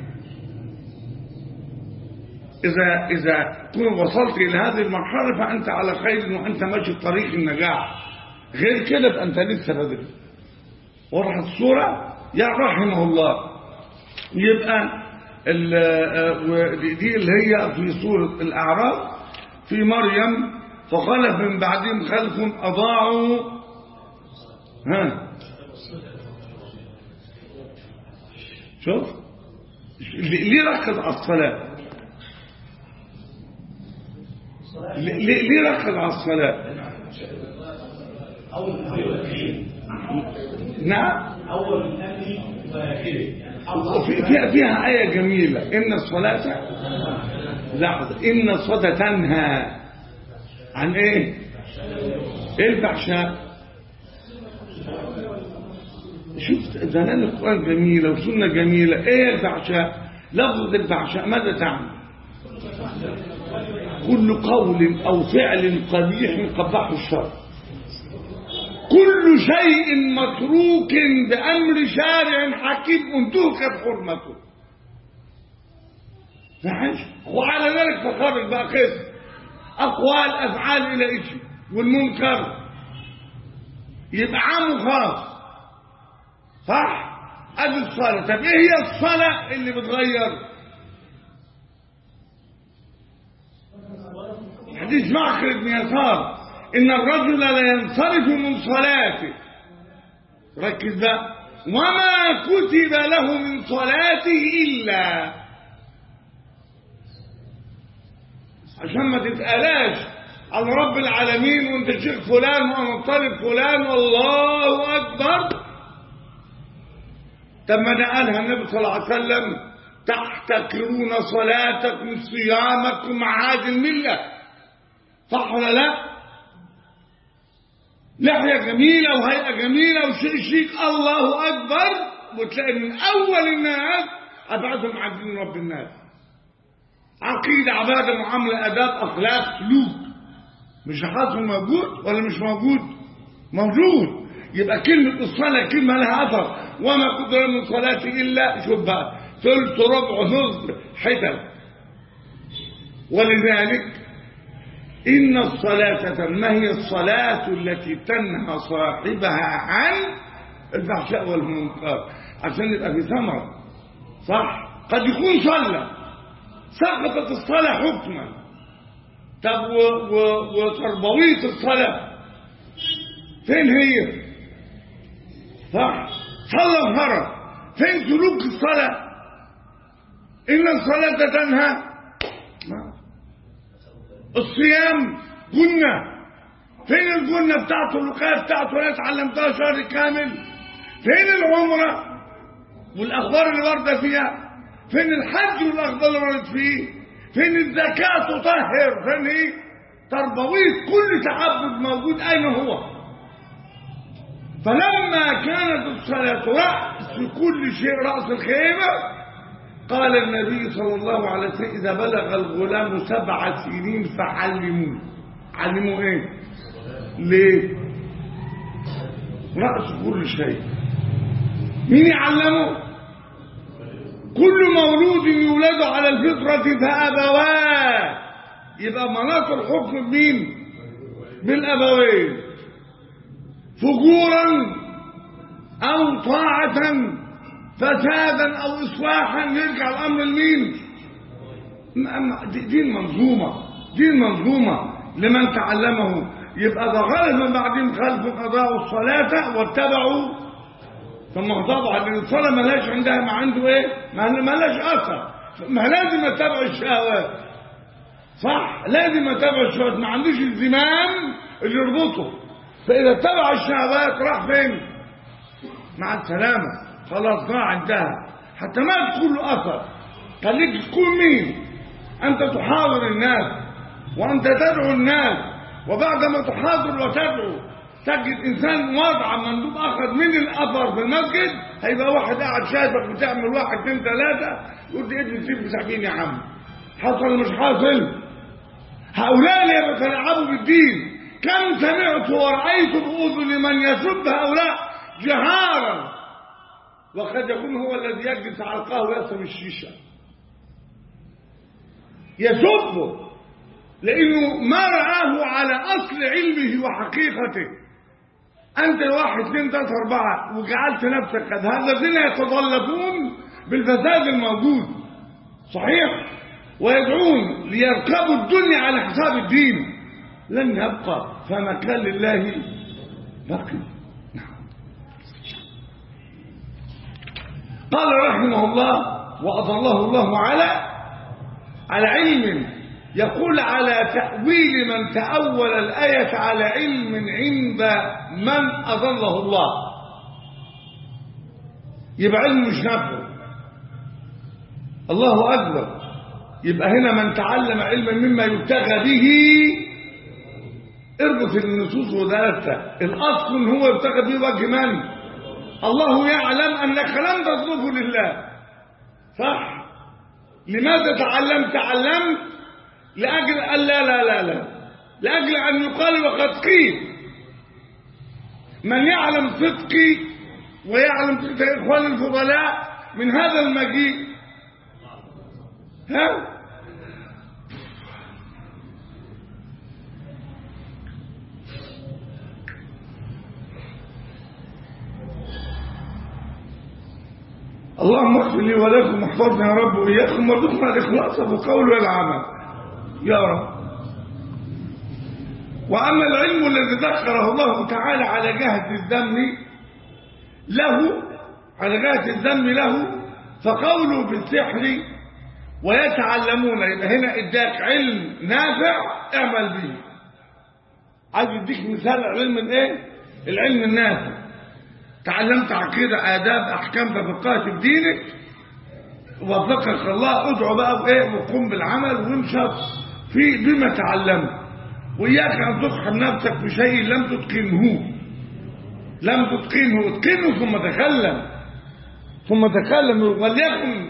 إذا إذا كنت وصلت إلى هذه المرحلة فأنت على خير وأنت ماشي طريق النجاح غير كده يبقى أنت لسه بدري وضحت الصورة يا رحمه الله يبقى دي اللي هي في سورة الأعراف في مريم فخلف من بعدهم خلف أضاعوا ها شوف ليه ركز على الصلاة ليه ليه ركز على الصلاة نعم أول الأمر وآخره في- فيها فيها آية جميلة إن الصلاة لحظة إن الصلاة تنهى عن إيه؟ إيه الفحشاء؟ شفت زمان القرآن جميلة وسنة جميلة إيه الفحشاء؟ لفظة الفحشاء ماذا تعني؟ كل قول أو فعل قبيح قبحه الشر كل شيء متروك بأمر شارع حكيم انتهكت حرمته فحش وعلى ذلك تخرج بقى قسم أقوال أفعال إلى إشي والمنكر يبقى عام وخاص صح أدي الصلاة طب إيه هي الصلاة اللي بتغير حديث معقل بن يسار إن الرجل لا ينصرف من صلاته ركز بقى وما كتب له من صلاته إلا عشان ما تتقلاش على رب العالمين وانت شيخ فلان وانا طالب فلان والله أكبر طب ما ده قالها النبي صلى الله عليه وسلم تحتكرون صلاتكم صيامكم مع هذه المله صح ولا لا لحية جميلة وهيئة جميلة وشيء شيك الله أكبر وتلاقي من أول الناس أبعدهم عن دين رب الناس عقيدة عبادة معاملة أداب أخلاق سلوك مش حاصل موجود ولا مش موجود موجود يبقى كلمة الصلاة كلمة لها أثر وما قدر من صلاتي إلا شوف بقى ثلث ربع نصف حتل ولذلك إن الصلاة ما هي الصلاة التي تنهى صاحبها عن الفحشاء والمنكر عشان يبقى في ثمرة صح قد يكون صلى سقطت الصلاة حكما طب و- و- وتربوية الصلاة فين هي صح صلى فرض فين سلوك الصلاة إن الصلاة تنهى ما. الصيام جنة فين الجنة بتاعته الوقاية بتاعته اللي اتعلمتها شهر كامل فين العمرة والأخبار اللي واردة فيها فين الحج والأخبار اللي وردت فيه فين الزكاة تطهر فين ايه تربوية كل تعبد موجود أين هو فلما كانت الصلاة رأس كل شيء رأس الخيمة قال النبي صلى الله عليه وسلم إذا بلغ الغلام سبع سنين فعلموه علموه ايه ليه رأس كل شيء مين يعلمه كل مولود يولد على الفطرة فأبواه يبقى مناط الحكم بمين بالأبوين فجورا أو طاعة فسادا أو إصلاحا يرجع الأمر لمين م- دي دي المنظومة دي المنظومة لمن تعلمه يبقى ده غلط من بعدهم خلف أضاعوا الصلاة واتبعوا ثم طبعا لأن الصلاة ملاش عندها ما عنده إيه ما ملاش أثر ما لازم أتبع الشهوات صح لازم أتبع الشهوات ما عندوش الزمام اللي يربطه فإذا اتبع الشهوات راح فين مع السلامة خلاص ضاع انتهى حتى ما تكون له أثر خليك تكون مين أنت تحاور الناس وأنت تدعو الناس وبعدما تحاضر وتدعو تجد إنسان وضع مندوب أخذ من الأثر في المسجد هيبقى واحد قاعد شايفك بتعمل واحد اثنين ثلاثة يقول لي ابني سيب مساكين يا عم حصل مش حاصل هؤلاء اللي يتلاعبوا بالدين كم سمعت ورأيت بأذن من يسب هؤلاء جهارا وقد يكون هو الذي يجلس على القهوة ويشرب الشيشة يسبه لأنه ما رآه على أصل علمه وحقيقته أنت واحد اثنين ثلاثة أربعة وجعلت نفسك قد هذا الذين يتطلبون بالفساد الموجود صحيح ويدعون ليركبوا الدنيا على حساب الدين لن يبقى فما كان لله باقي قال رحمه الله وأضله الله على على علم يقول على تأويل من تأول الآية على علم عند من أضله الله يبقى علم مش نافع الله أكبر يبقى هنا من تعلم علما مما يبتغى به اربط النصوص ودلالتها الأصل هو يبتغى به وجه من الله يعلم أنك لم تطلبه لله صح لماذا تعلمت تعلمت لأجل أن لا لا لا لا لأجل أن يقال وقد قيل من يعلم صدقي ويعلم صدق إخوان الفضلاء من هذا المجيء ها اللهم اغفر لي ولكم واحفظنا يا رب واياكم وارزقنا الاخلاص في القول والعمل يا رب واما العلم الذي ذكره الله تعالى على جهه الذم له على جهه الذم له فقوله بالسحر ويتعلمون يبقى هنا اداك علم نافع اعمل به عايز يديك مثال علم الايه العلم النافع تعلمت عقيدة آداب أحكام تفقهت في دينك وفقك الله ادعو بقى بإيه وقم بالعمل وانشط في بما تعلمت وإياك أن تقحم نفسك بشيء لم تتقنه لم تتقنه اتقنه ثم تكلم ثم تكلم وليكن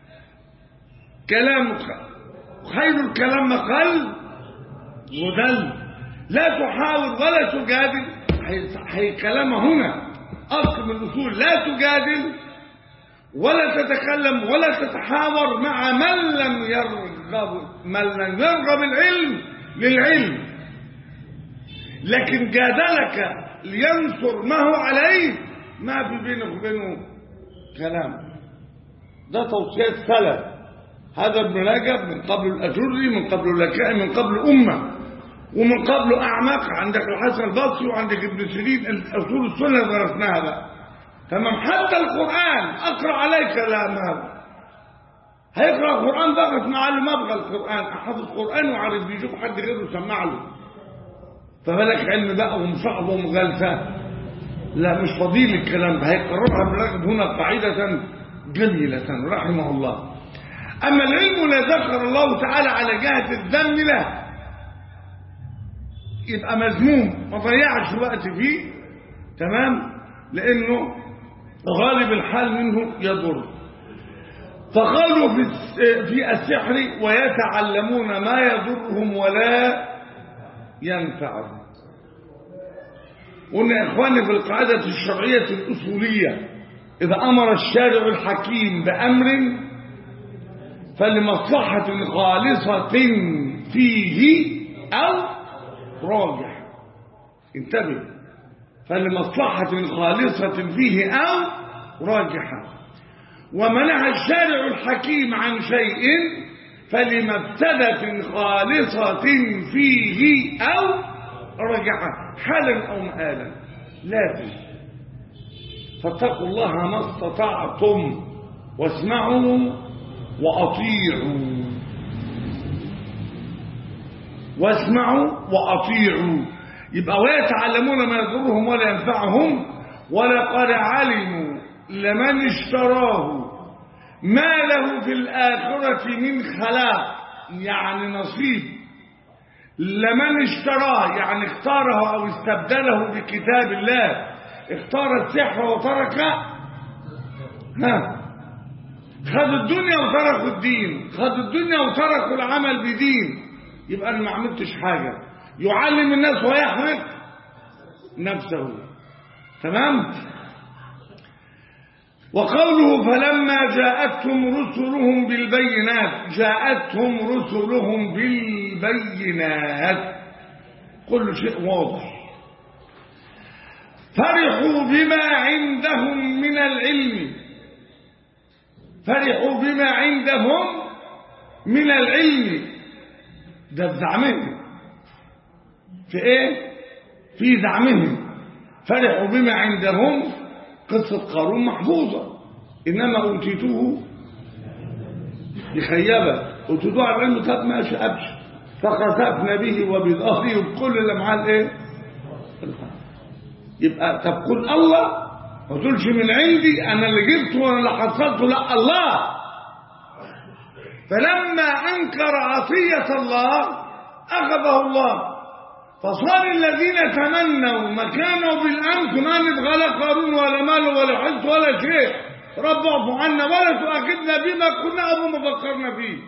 كلامك خير الكلام قل ودل لا تحاول ولا تجادل هي كلام هنا أصل من الأصول لا تجادل ولا تتكلم ولا تتحاور مع من لم يرغب من لم يرغب العلم للعلم لكن جادلك لينصر ما هو عليه ما في بينه وبينه كلام ده توصية سلف هذا ابن رجب من قبل الأجري من قبل الأكائي من قبل أمة ومن قبل أعمق عندك الحسن البصري وعندك ابن سيرين أصول السنة درسناها بقى تمام حتى القرآن أقرأ عليك لا ما هيقرأ القرآن فقط مع اللي ما أبغى القرآن حافظ القرآن وعارف بيشوف حد غيره يسمع له فبالك علم بقى ومصعب ومغالفة لا مش فضيل الكلام ده هيقررها بالرغم هنا قاعدة جميلة رحمه الله أما العلم لا ذكر الله تعالى على جهة الذم له يبقى مذموم ما ضيعش وقت فيه تمام لأنه غالب الحال منه يضر فقالوا في في السحر ويتعلمون ما يضرهم ولا ينفعهم قلنا يا إخواني في القاعدة الشرعية الأصولية إذا أمر الشارع الحكيم بأمر فلمصلحة خالصة فيه أو راجح انتبه فلمصلحة خالصة فيه أو راجحة ومنع الشارع الحكيم عن شيء فلمفسدة خالصة فيه أو راجحة حالا أو مآلا لازم فاتقوا الله ما استطعتم واسمعوا وأطيعوا واسمعوا وأطيعوا يبقى ويتعلمون ما يضرهم ولا ينفعهم ولقد علموا لمن اشتراه ما له في الآخرة من خلاق يعني نصيب لمن اشتراه يعني اختاره أو استبدله بكتاب الله اختار السحر وترك ها خد الدنيا وتركوا الدين خد الدنيا وتركوا العمل بدين يبقى انا ما عملتش حاجة يعلم الناس ويحرق نفسه تمام وقوله فلما جاءتهم رسلهم بالبينات جاءتهم رسلهم بالبينات كل شيء واضح فرحوا بما عندهم من العلم فرحوا بما عندهم من العلم ده زعمهم في ايه في زعمهم فرحوا بما عندهم قصة قارون محفوظة إنما أوتيتوه بخيبة أوتيتوه على العلم طب ماشي أبشر فخسفنا به وبظهره وكل اللي معاه الايه يبقى طب قل الله ما تقولش من عندي انا اللي جبته وانا اللي حصلته لا الله فلما انكر عطيه الله اخذه الله فصار الذين تمنوا مكانه بالامس ما نبغى لا قارون ولا مال ولا حس ولا شيء رب اعفو عنا ولا تؤاخذنا بما كنا ابو ما فكرنا فيه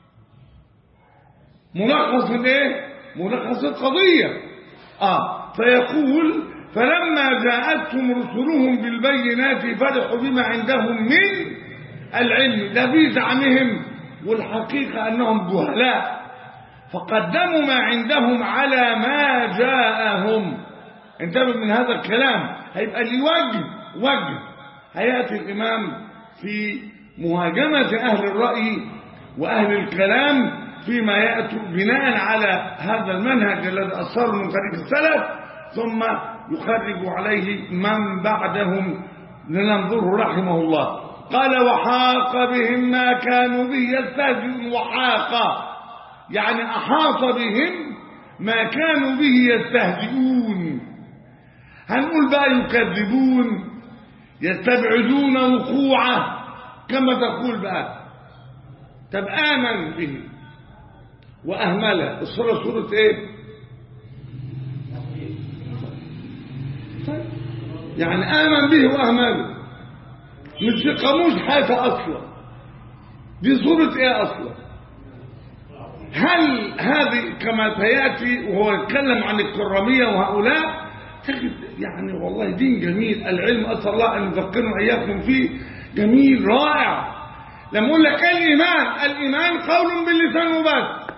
ملخص الايه ملخص القضيه اه فيقول فلما جاءتهم رسلهم بالبينات فرحوا بما عندهم من العلم ده في زعمهم والحقيقة أنهم جهلاء فقدموا ما عندهم على ما جاءهم انتبه من هذا الكلام هيبقى لي وجه وجه هيأتي الإمام في مهاجمة أهل الرأي وأهل الكلام فيما يأتوا بناء على هذا المنهج الذي أصره من طريق السلف ثم يخرج عليه من بعدهم لننظره رحمه الله قال وحاق بهم ما كانوا به يستهزئون وحاق يعني أحاط بهم ما كانوا به يستهزئون هنقول بقى يكذبون يستبعدون وقوعه كما تقول بقى طب آمن به وأهمله الصورة صورة إيه يعني آمن به وأهمله مش في قاموس حاجة أصلا دي صورة إيه أصلا هل هذه كما سيأتي وهو يتكلم عن الكرامية وهؤلاء تجد يعني والله دين جميل العلم أسأل الله أن يذكرنا إياكم فيه جميل رائع لما اقول لك ايه الايمان الايمان قول باللسان وبس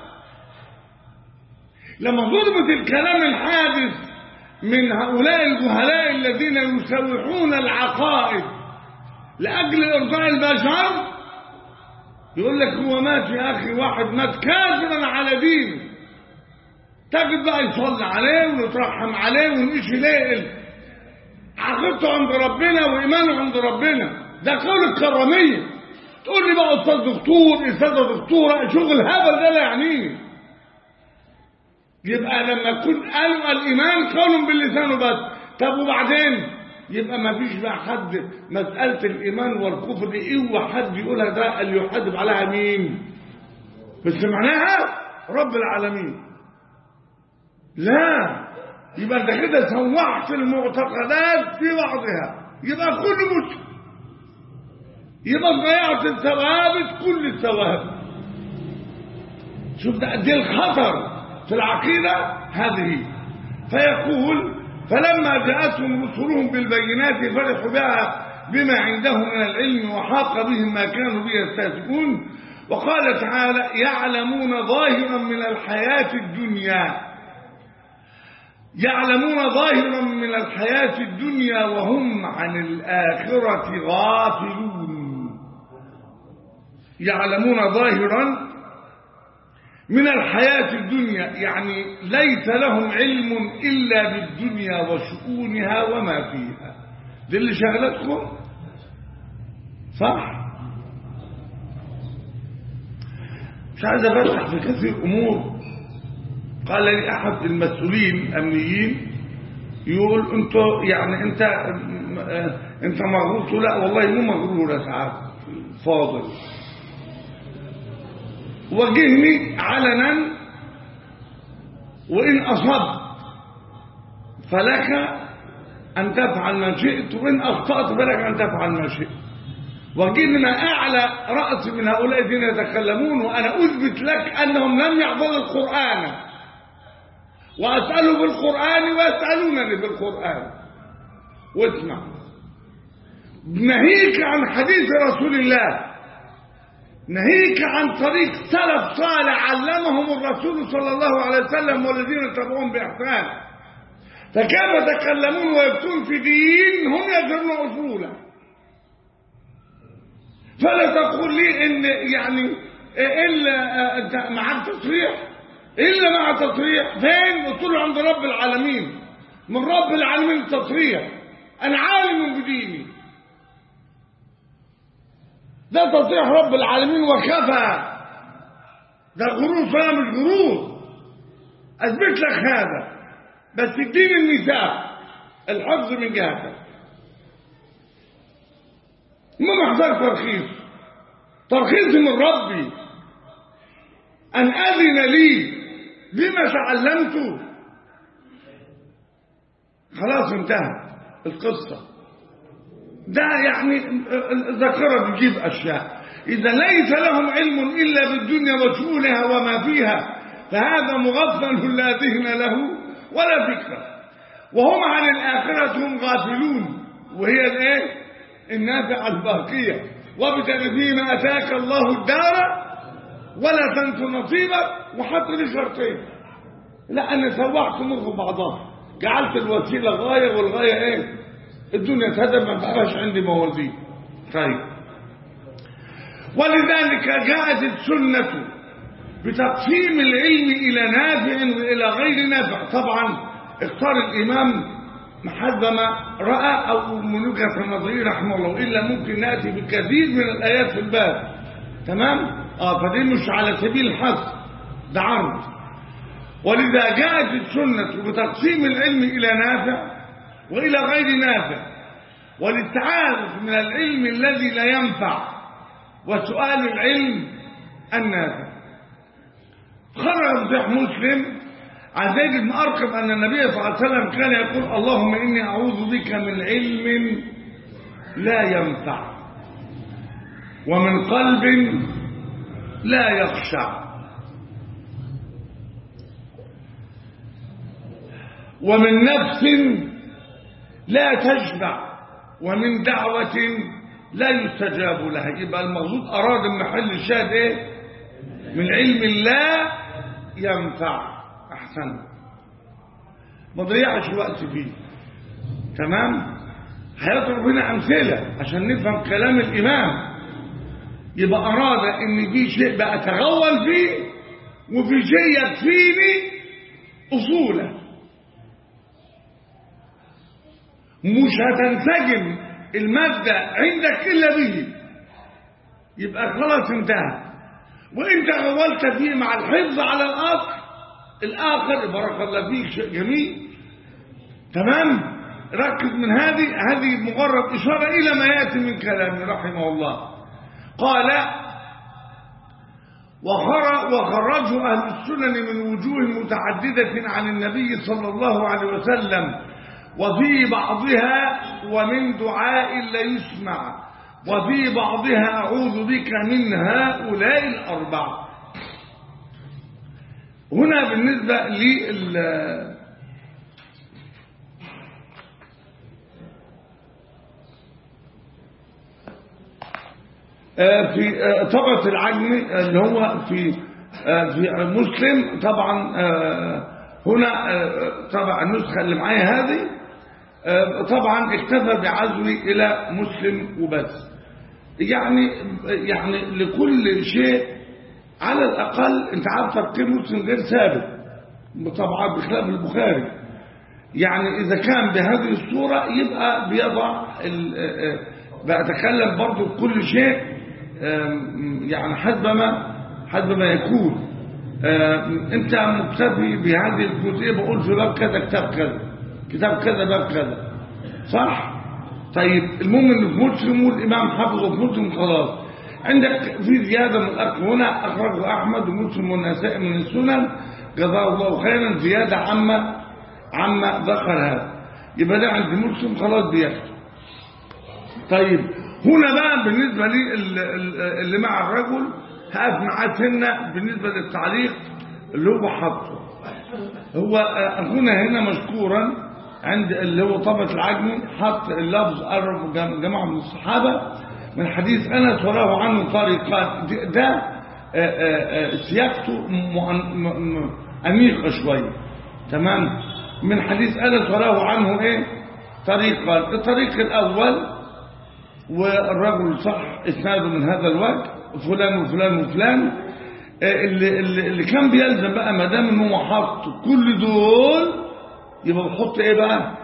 لما ضربت الكلام الحادث من هؤلاء الجهلاء الذين يسوحون العقائد لاجل ارضاء البشر يقول لك هو مات يا اخي واحد مات كاذبا على دينه تجد بقى يصلي عليه ونترحم عليه ونعيش ليه عقيدته عند ربنا وايمانه عند ربنا ده قول الكراميه تقول لي بقى استاذ دكتور استاذه دكتوره شغل هبل ده لا يعنيه يبقى لما يكون قالوا الايمان قول باللسان بس طب وبعدين يبقى ما فيش بقى حد مساله الايمان والكفر دي ايه حد يقولها ده اللي يحاسب عليها مين بس معناها رب العالمين لا يبقى انت كده سوحت المعتقدات في بعضها يبقى كل مسلم يبقى ضيعت الثوابت كل الثوابت شوف ده قد ايه الخطر في العقيده هذه فيقول فلما جاءتهم رسلهم بالبينات فرحوا بها بما عندهم من العلم وحاق بهم ما كانوا به يستهزئون وقال تعالى يعلمون ظاهرا من الحياه الدنيا يعلمون ظاهرا من الحياة الدنيا وهم عن الآخرة غافلون يعلمون ظاهرا من الحياة الدنيا يعني ليس لهم علم إلا بالدنيا وشؤونها وما فيها دي اللي شغلتكم صح مش عايز أفتح في كثير أمور قال لي احد المسؤولين الامنيين يقول انت يعني انت انت مغرور لا والله مو مغرور يا سعاد فاضل وجهني علنا وان اصبت فلك ان تفعل ما شئت وان اخطات فلك ان تفعل ما شئت وجدنا اعلى راس من هؤلاء الذين يتكلمون وانا اثبت لك انهم لم يحفظوا القران وأسأله بالقرآن ويسألونني بالقرآن واسمع نهيك عن حديث رسول الله نهيك عن طريق سلف صالح علمهم الرسول صلى الله عليه وسلم والذين تبعون بإحسان فكيف يتكلمون ويفتون في دين هم يجرون أصولا فلا تقول لي ان يعني الا انت معاك تصريح إلا مع تصريح فين قلت له عند رب العالمين من رب العالمين التصريح أنا عالم بديني ده تصريح رب العالمين وكفى ده غرور فلا مش غرور أثبت لك هذا بس اديني الميثاق الحفظ من جهتك ما محتاج ترخيص ترخيص من ربي أن أذن لي بما تعلمت خلاص انتهت القصة ده يعني الذاكرة بتجيب أشياء إذا ليس لهم علم إلا بالدنيا وشؤونها وما فيها فهذا مغفل لا ذهن له ولا فكرة وهم عن الآخرة هم غافلون وهي الايه النافعة الباقية وابتغ فيما أتاك الله الدار ولا تنس نصيبك وحط لي شرطين لا انا سوحت امور بعضها جعلت الوسيله غايه والغايه ايه الدنيا تهدم ما بقاش عندي موازين طيب ولذلك جاءت السنه بتقسيم العلم الى نافع والى غير نافع طبعا اختار الامام حسب ما راى او من وجهه نظره رحمه الله الا ممكن ناتي بكثير من الايات في الباب تمام اه فدي مش على سبيل الحصر ده عرض ولذا جاءت السنة بتقسيم العلم إلى نافع وإلى غير نافع والاستعاذة من العلم الذي لا ينفع وسؤال العلم النافع خرج صحيح مسلم عن زيد بن أرقم أن النبي صلى الله عليه وسلم كان يقول اللهم إني أعوذ بك من علم لا ينفع ومن قلب لا يخشع ومن نفس لا تشبع ومن دعوة لا يستجاب لها يبقى المقصود أراد من محل الشاهد إيه من علم الله ينفع أحسن ما ضيعش وقت فيه تمام هيضرب هنا أمثلة عشان نفهم كلام الإمام يبقى أراد إن في شيء بقى أتغول فيه وفي شيء يكفيني أصوله مش هتنسجم المادة عندك إلا به يبقى خلاص انتهى وانت غولت فيه مع الحفظ على الآخر الآخر بارك الله فيك شيء جميل تمام ركز من هذه هذه مجرد إشارة إلى ما يأتي من كلامه رحمه الله قال وخرجوا أهل السنن من وجوه متعددة عن النبي صلى الله عليه وسلم وفي بعضها ومن دعاء لا يسمع وفي بعضها أعوذ بك من هؤلاء الأربعة هنا بالنسبة لل في طبعة العجم اللي هو في في مسلم طبعا هنا طبعا النسخة اللي معايا هذه طبعا اكتفى بعزوي إلى مسلم وبس يعني يعني لكل شيء على الأقل انت عارف ترقيم مسلم غير ثابت طبعا بخلاف البخاري يعني إذا كان بهذه الصورة يبقى بيضع بأتكلم برضو كل شيء يعني حسب ما حسب ما يكون انت مكتفي بهذه الجزئيه بقول في باب كذا كتاب كذا كتاب كذا باب كذا صح طيب المهم ان في مسلم والامام حافظه في مسلم خلاص عندك في زياده من الاكل هنا اخرجه احمد ومسلم والنسائي من السنن جزاه الله خيرا زياده عما عما ذكر هذا يبقى ده عند مسلم خلاص بياخده طيب هنا بقى بالنسبة لي اللي مع الرجل هقف معاه سنة بالنسبة للتعليق اللي هو حطه هو أخونا هنا مشكورا عند اللي هو طبة العجمي حط اللفظ قرب جماعة من الصحابة من حديث أنس وراه عنه طريقات ده سياقته أميقة شوية تمام من حديث أنس وراه عنه إيه طريقان الطريق الأول والرجل صح اسناده من هذا الوجه فلان وفلان وفلان اللي, اللي, اللي كان بيلزم بقى ما دام ان هو حط كل دول يبقى بحط ايه بقى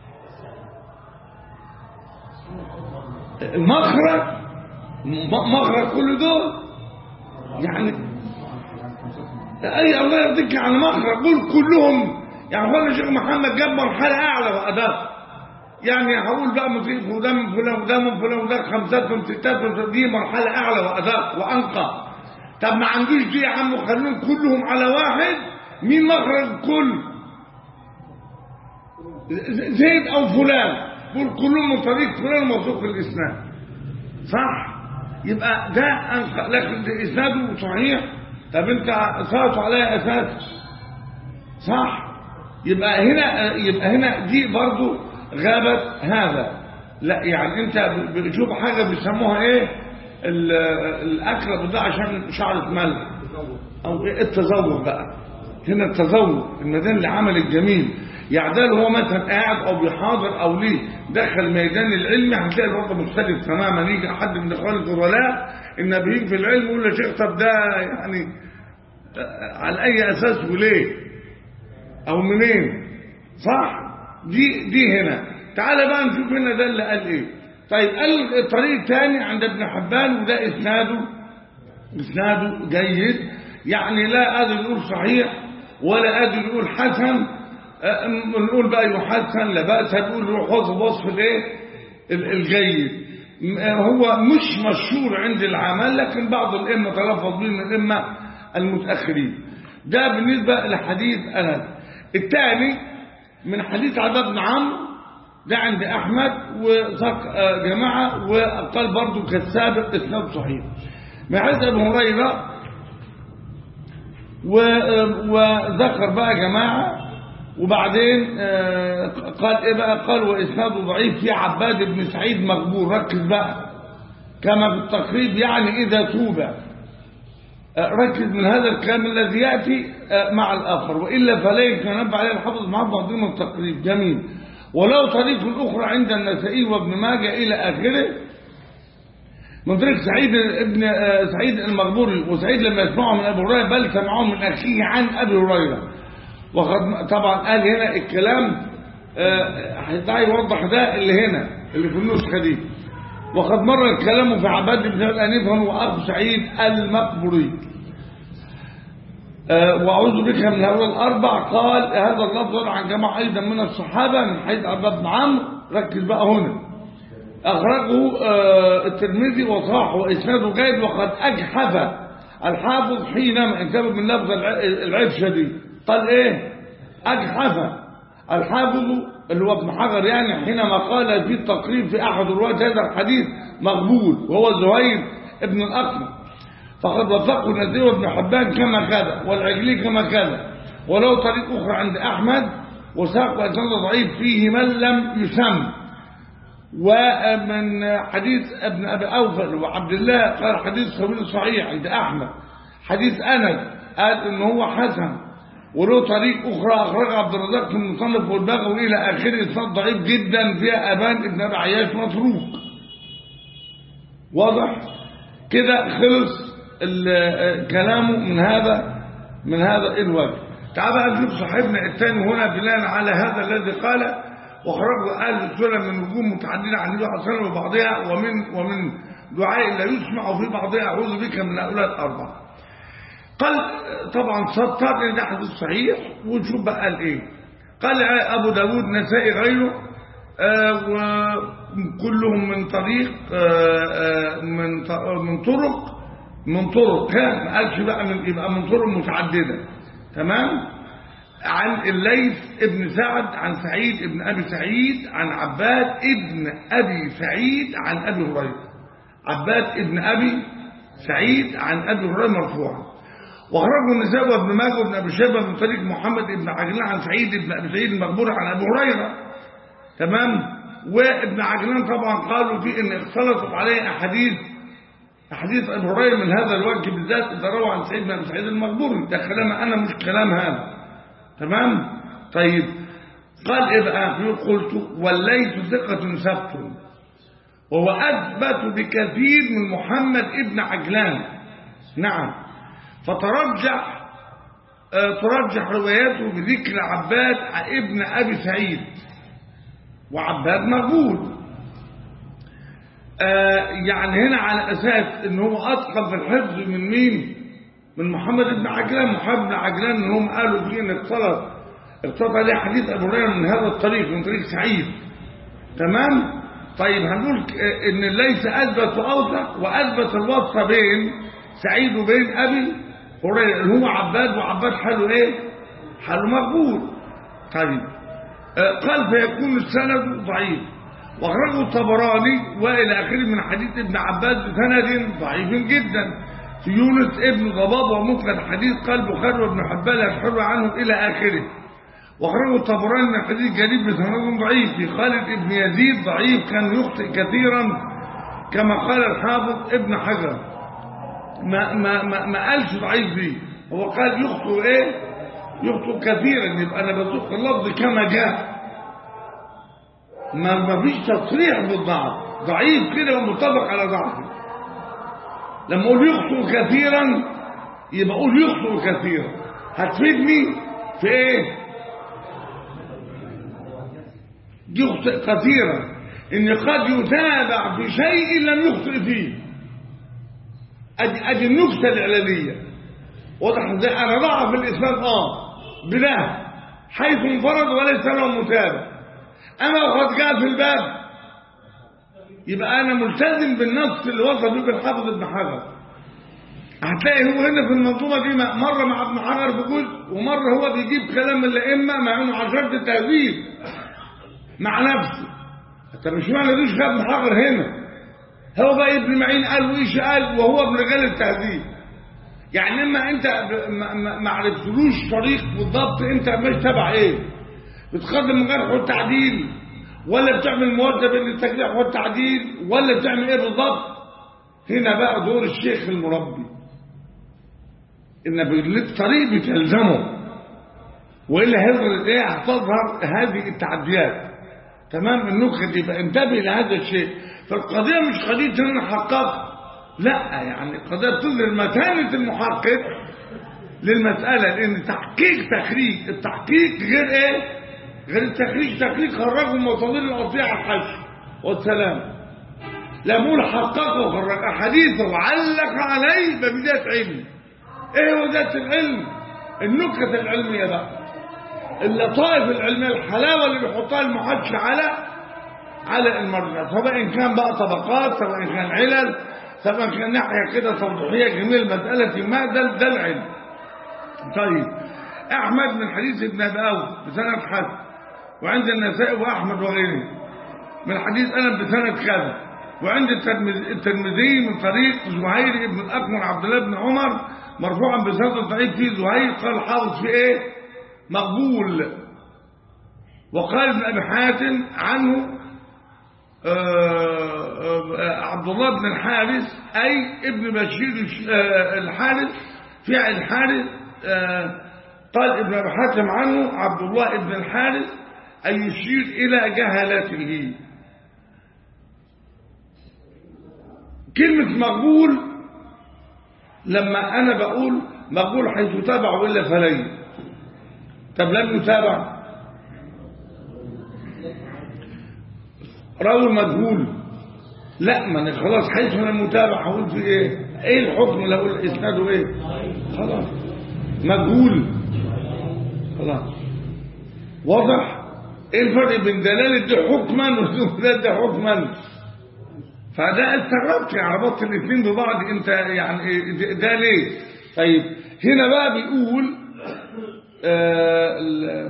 المخرج مخرج كل دول يعني اي الله يرضيك على مخرج قول كلهم يعني هو الشيخ محمد جاب مرحله اعلى وادق يعني هقول بقى مضيف وده من فلان وده من فلان وده خمسات وستات دي مرحلة أعلى وأدق وأنقى طب ما عندوش دي يا عم خلوهم كلهم على واحد مين مخرج كل زيد أو فلان قول كلهم من طريق فلان موثوق الإسناد صح يبقى ده أنقى لكن ده إسناده صحيح طب أنت صارت عليها أساس صح يبقى هنا يبقى هنا دي برضو غابت هذا لا يعني انت بتشوف حاجة بيسموها ايه الاكل ده عشان شعرة ملح او ايه التذوق بقى هنا التذوق الميدان اللي عمل الجميل يعني ده هو مثلا قاعد او بيحاضر او ليه دخل ميدان العلم هتلاقي الوضع مختلف تماما يجي حد من اخوان الفضلاء النبيين في العلم يقول يا شيخ طب ده يعني على اي اساس وليه او منين صح دي دي هنا تعال بقى نشوف هنا ده اللي قال ايه طيب قال الطريق الثاني عند ابن حبان وده اسناده اسناده جيد يعني لا قادر نقول صحيح ولا قادر نقول حسن نقول بقى يحسن لا بأس نقول روح وصف وصف الايه الجيد هو مش مشهور عند العمل لكن بعض الائمه تلفظ به من الائمه المتاخرين ده بالنسبه لحديث انس الثاني من حديث عبد بن عمرو ده عند احمد وساق جماعه وقال برضه كالسابق اسناد صحيح من حديث ابي هريره وذكر بقى جماعه وبعدين قال ايه بقى قال واسناده ضعيف في عباد بن سعيد مغبور ركز بقى كما في التقريب يعني إذا توب آه، ركز من هذا الكلام الذي يأتي آه، مع الآخر وإلا فلا يمكن أن عليه الحافظ مع بعضهم التقريب جميل ولو طريق أخرى عند النسائي وابن ماجه إلى آخره من طريق سعيد ابن آه، سعيد المغبوري وسعيد لما يسمعه من ابي هريره بل سمعه من اخيه عن ابي هريره وقد طبعا قال هنا الكلام آه، هيدعي يوضح ده اللي هنا اللي في النسخه دي وقد مر الكلام في عباد بن ابي حنيفه واخو سعيد المقبوري آه، واعوذ بك من هؤلاء الاربع قال هذا اللفظ عن جماعه ايضا من الصحابه من حيث عباد بن عمرو ركز بقى هنا أخرجه آه، الترمذي وصاحه وإسناده جيد وقد أجحف الحافظ حينما انتبه من لفظ الع- العفشة دي قال إيه أجحف الحافظ اللي هو ابن حجر يعني حينما قال في التقريب في أحد رواة هذا الحديث مقبول وهو زهير ابن الأقمى فقد وثقه النزيل وابن حبان كما كذا والعجلي كما كذا ولو طريق أخرى عند أحمد وساق وإسناد ضعيف فيه من لم يسمى ومن حديث ابن أبي أوفل وعبد الله قال حديث خبير صحيح عند أحمد حديث أنس قال إن هو حسن وله طريق أخرى أخرج عبد الرزاق في المصنف والبغوي إلى آخره إسناد ضعيف جدا فيها أبان ابن أبي عياش متروك واضح كده خلص ال- كلامه من هذا من هذا الوجه تعال بقى نشوف صاحبنا الثاني هنا بناء على هذا الذي قال وخرجوا اهل السنه من نجوم متعدده عن النبي صلى الله عليه وسلم وبعضها ومن ومن دعاء لا يسمع في بعضها اعوذ بك من هؤلاء الاربعه قال طبعا سطر ان ده حديث صحيح ونشوف بقى قال ايه قال ابو داود نسائي غيره آه، وكلهم من طريق آه، آه، من ط- من طرق من طرق ها ما قالش بقى من يبقى من طرق متعدده تمام عن الليث ابن سعد عن سعيد ابن ابي سعيد عن عباد ابن ابي سعيد عن ابي هريره عباد ابن ابي سعيد عن ابي هريره مرفوعا وخرجوا النساء وابن ماجه وابن ابي شيبه من طريق محمد ابن عجلان عن سعيد ابن ابي سعيد المقبور عن ابي هريره تمام وابن عجلان طبعا قالوا فيه ان اختلطت عليه احاديث احاديث ابي هريره من هذا الوجه بالذات اذا روى عن سيدنا ابي سعيد المقبوري ده كلام انا مش كلام هذا تمام طيب قال ايه بقى يقول قلت وليت ثقة ثبت وهو أثبت بكثير من محمد ابن عجلان نعم فترجح آه، ترجح رواياته بذكر عباد ابن أبي سعيد وعباد مقبول آه، يعني هنا على أساس ان هو أتقن في الحفظ من مين من محمد بن عجلان محمد بن عجلان ان هم قالوا فيه ان اختلط اختلط عليه حديث ابو هريره من هذا الطريق من طريق سعيد تمام طيب هنقول ك- ان ليس اثبت واوثق واثبت الوصف بين سعيد وبين ابي هريره اللي هو عباد وعباد حاله ايه حاله مقبول طيب آه، قال فيكون السند ضعيف واخرجه الطبراني والى اخره من حديث ابن عباس بسند ضعيف جدا في يونس ابن ضباب ومسند حديث قال البخاري وابن حبان يشحر عنه الى اخره واخرجه الطبراني من حديث جرير بسند ضعيف في خالد ابن يزيد ضعيف كان يخطئ كثيرا كما قال الحافظ ابن حجر ما ما ما, ما قالش ضعيف فيه هو قال يخطئ ايه يخطئ كثيرا يبقى انا بسوق اللفظ كما جاء ما ما فيش تصريح بالضعف ضعيف كده ومتفق على ضعفه لما اقول يخطئ كثيرا يبقى اقول يخطئ كثيرا هتفيدني في ايه يخطئ كثيرا ان قد يتابع في شيء لم يخطئ فيه ادي ادي النكته الاعلانيه واضح ازاي انا ضعف الاسلام اه بلا حيث انفرد وليس له متابع اما وقد جاء في الباب يبقى انا ملتزم بالنص اللي وصل به الحافظ ابن حجر هتلاقي هو هنا في المنظومه دي مره مع ابن حجر في جزء ومره هو بيجيب كلام الائمه مع انه عشرة التهذيب مع نفسه انت مش معنى دي شاب ابن حجر هنا هو بقى ابن معين قال وايش قال وهو ابن رجال التهذيب يعني اما انت ب- ما- ما ما عرفتلوش طريق بالضبط انت مش تبع ايه بتقدم الجرح والتعديل ولا بتعمل موازنه بين التجريح والتعديل ولا بتعمل ايه بالضبط هنا بقى دور الشيخ المربي ان بالطريق بتلزمه والا هيظهر ايه هتظهر هذه التعديات تمام النكت يبقى انتبه لهذا الشيء فالقضيه مش قضيه ان انا حققت لا يعني القضيه بتظهر متانه المحقق للمساله لان تحقيق تخريج التحقيق غير ايه غير التخريج تخريج خرجه مصادر القطيع الحج والسلام لا بقول حققه وخرج احاديثه وعلق عليه ببدايه علم ايه هو ذات العلم النكت العلميه بقى اللطائف العلميه الحلاوه اللي بيحطها المحدث على على المرجع سواء كان بقى طبقات سواء كان علل سواء كان ناحيه كده توضيحيه جميل مساله ما ده ده العلم طيب احمد من حديث ابن ابي اوس بسند حسن وعند النسائي واحمد وغيره من حديث انس بسند كذا وعند الترمذي من طريق زهير بن الاكمر عبد الله بن عمر مرفوعا بسند ضعيف فيه زهير قال حافظ في ايه مقبول وقال ابن ابي حاتم عنه آآ آآ عبد الله بن الحارث اي ابن بشير الحارث فعل الحارث قال ابن ابي حاتم عنه عبد الله بن الحارث أن يشير إلى جهالته كلمة مقبول لما أنا بقول مقبول حيث تابع إلا فلي طب لم يتابع راوي مجهول لا ما انا خلاص حيث انا متابع هقول في ايه ايه الحكم لو اقول اسناده ايه خلاص مجهول خلاص واضح ايه الفرق بين دلاله دي حكما ودلاله دي حكما فده استغربت يعني ربطت الاثنين ببعض انت يعني ده ليه طيب هنا بقى بيقول آه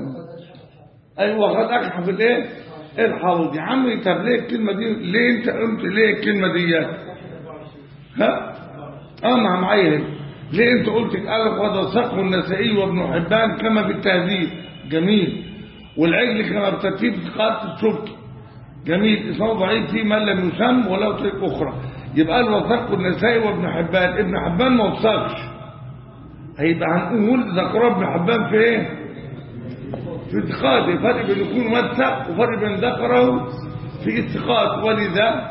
ايوه قد اكحف الايه الحوض يا عمي طب ليه الكلمه دي ليه انت قلت ليه الكلمه دي ها اه مع معايا ليه انت قلت الالف وهذا سقه النسائي وابن حبان كما في التهذيب جميل والعجل كما بترتيب قاعده السبكي جميل اسمه ضعيف فيه من لم يسم وله طريق اخرى يبقى الوثق النسائي وابن حبان ابن حبان ما وثقش هيبقى هنقول ذكر ابن حبان في ايه في اتخاذه فرق بين يكون موثق وفرق بين ذكره في اتخاذ ولذا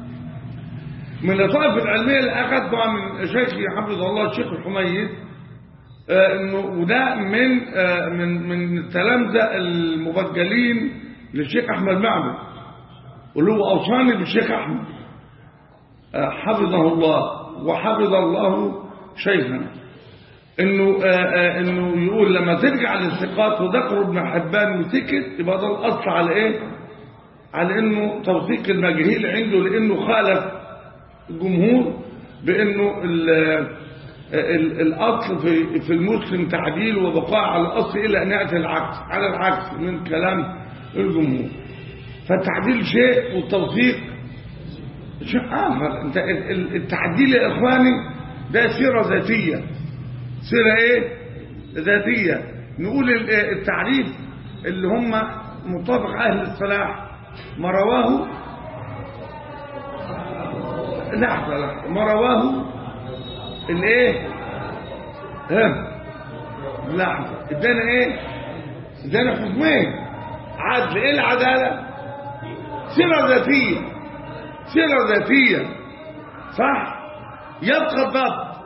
من اللطائف العلميه اللي اخذتها من شيخي حفظه الله الشيخ الحميد آه انه وده من آه من من التلامذه المبجلين للشيخ احمد معبد واللي هو اوصاني بالشيخ احمد آه حفظه الله وحفظ الله شيخنا انه آآ انه يقول لما ترجع للثقات وذكر ابن حبان وسكت يبقى ده الاصل على ايه على انه توثيق المجهيل عنده لانه خالف الجمهور بانه ال ال الاصل في في المسلم تعديل وبقاء على الاصل الى ان ياتي العكس على العكس من كلام الجمهور فالتعديل شيء والتوثيق شيء اخر انت التعديل يا اخواني ده سيره ذاتيه سيرة ايه ذاتية نقول التعريف اللي هم مطابق اهل الصلاح ما رواه لحظة لحظة ما رواه الايه ها لحظة ادانا ايه ادانا حكمين عدل ايه العدالة سيرة ذاتية سيرة ذاتية صح يبقى الضبط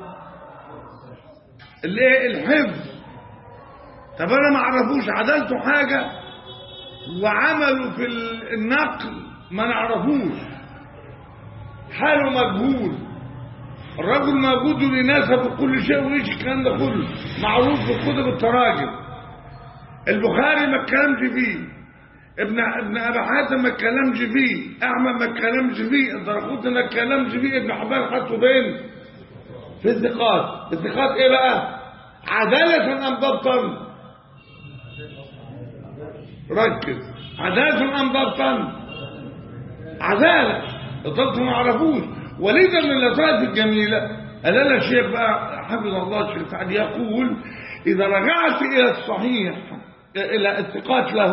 الايه الحفظ طب انا ما اعرفوش عدلته حاجه وعمله في النقل ما نعرفوش حاله مجهول الرجل موجود لناسب كل شيء وايش الكلام ده كله معروف في كتب التراجم البخاري ما اتكلمش فيه ابن ابن ابي حاتم ما اتكلمش فيه احمد ما اتكلمش فيه الدرقوطي ما اتكلمش فيه ابن حبان حطه بين في الثقات الثقات ايه بقى عدالة ام ضبطا ركز عدالة ام ضبطا عدالة الضبط ما عرفوش ولذا من اللطائف الجميلة قال الشيخ بقى حفظ الله الشيخ سعد يقول إذا رجعت إلى الصحيح إلى الثقات له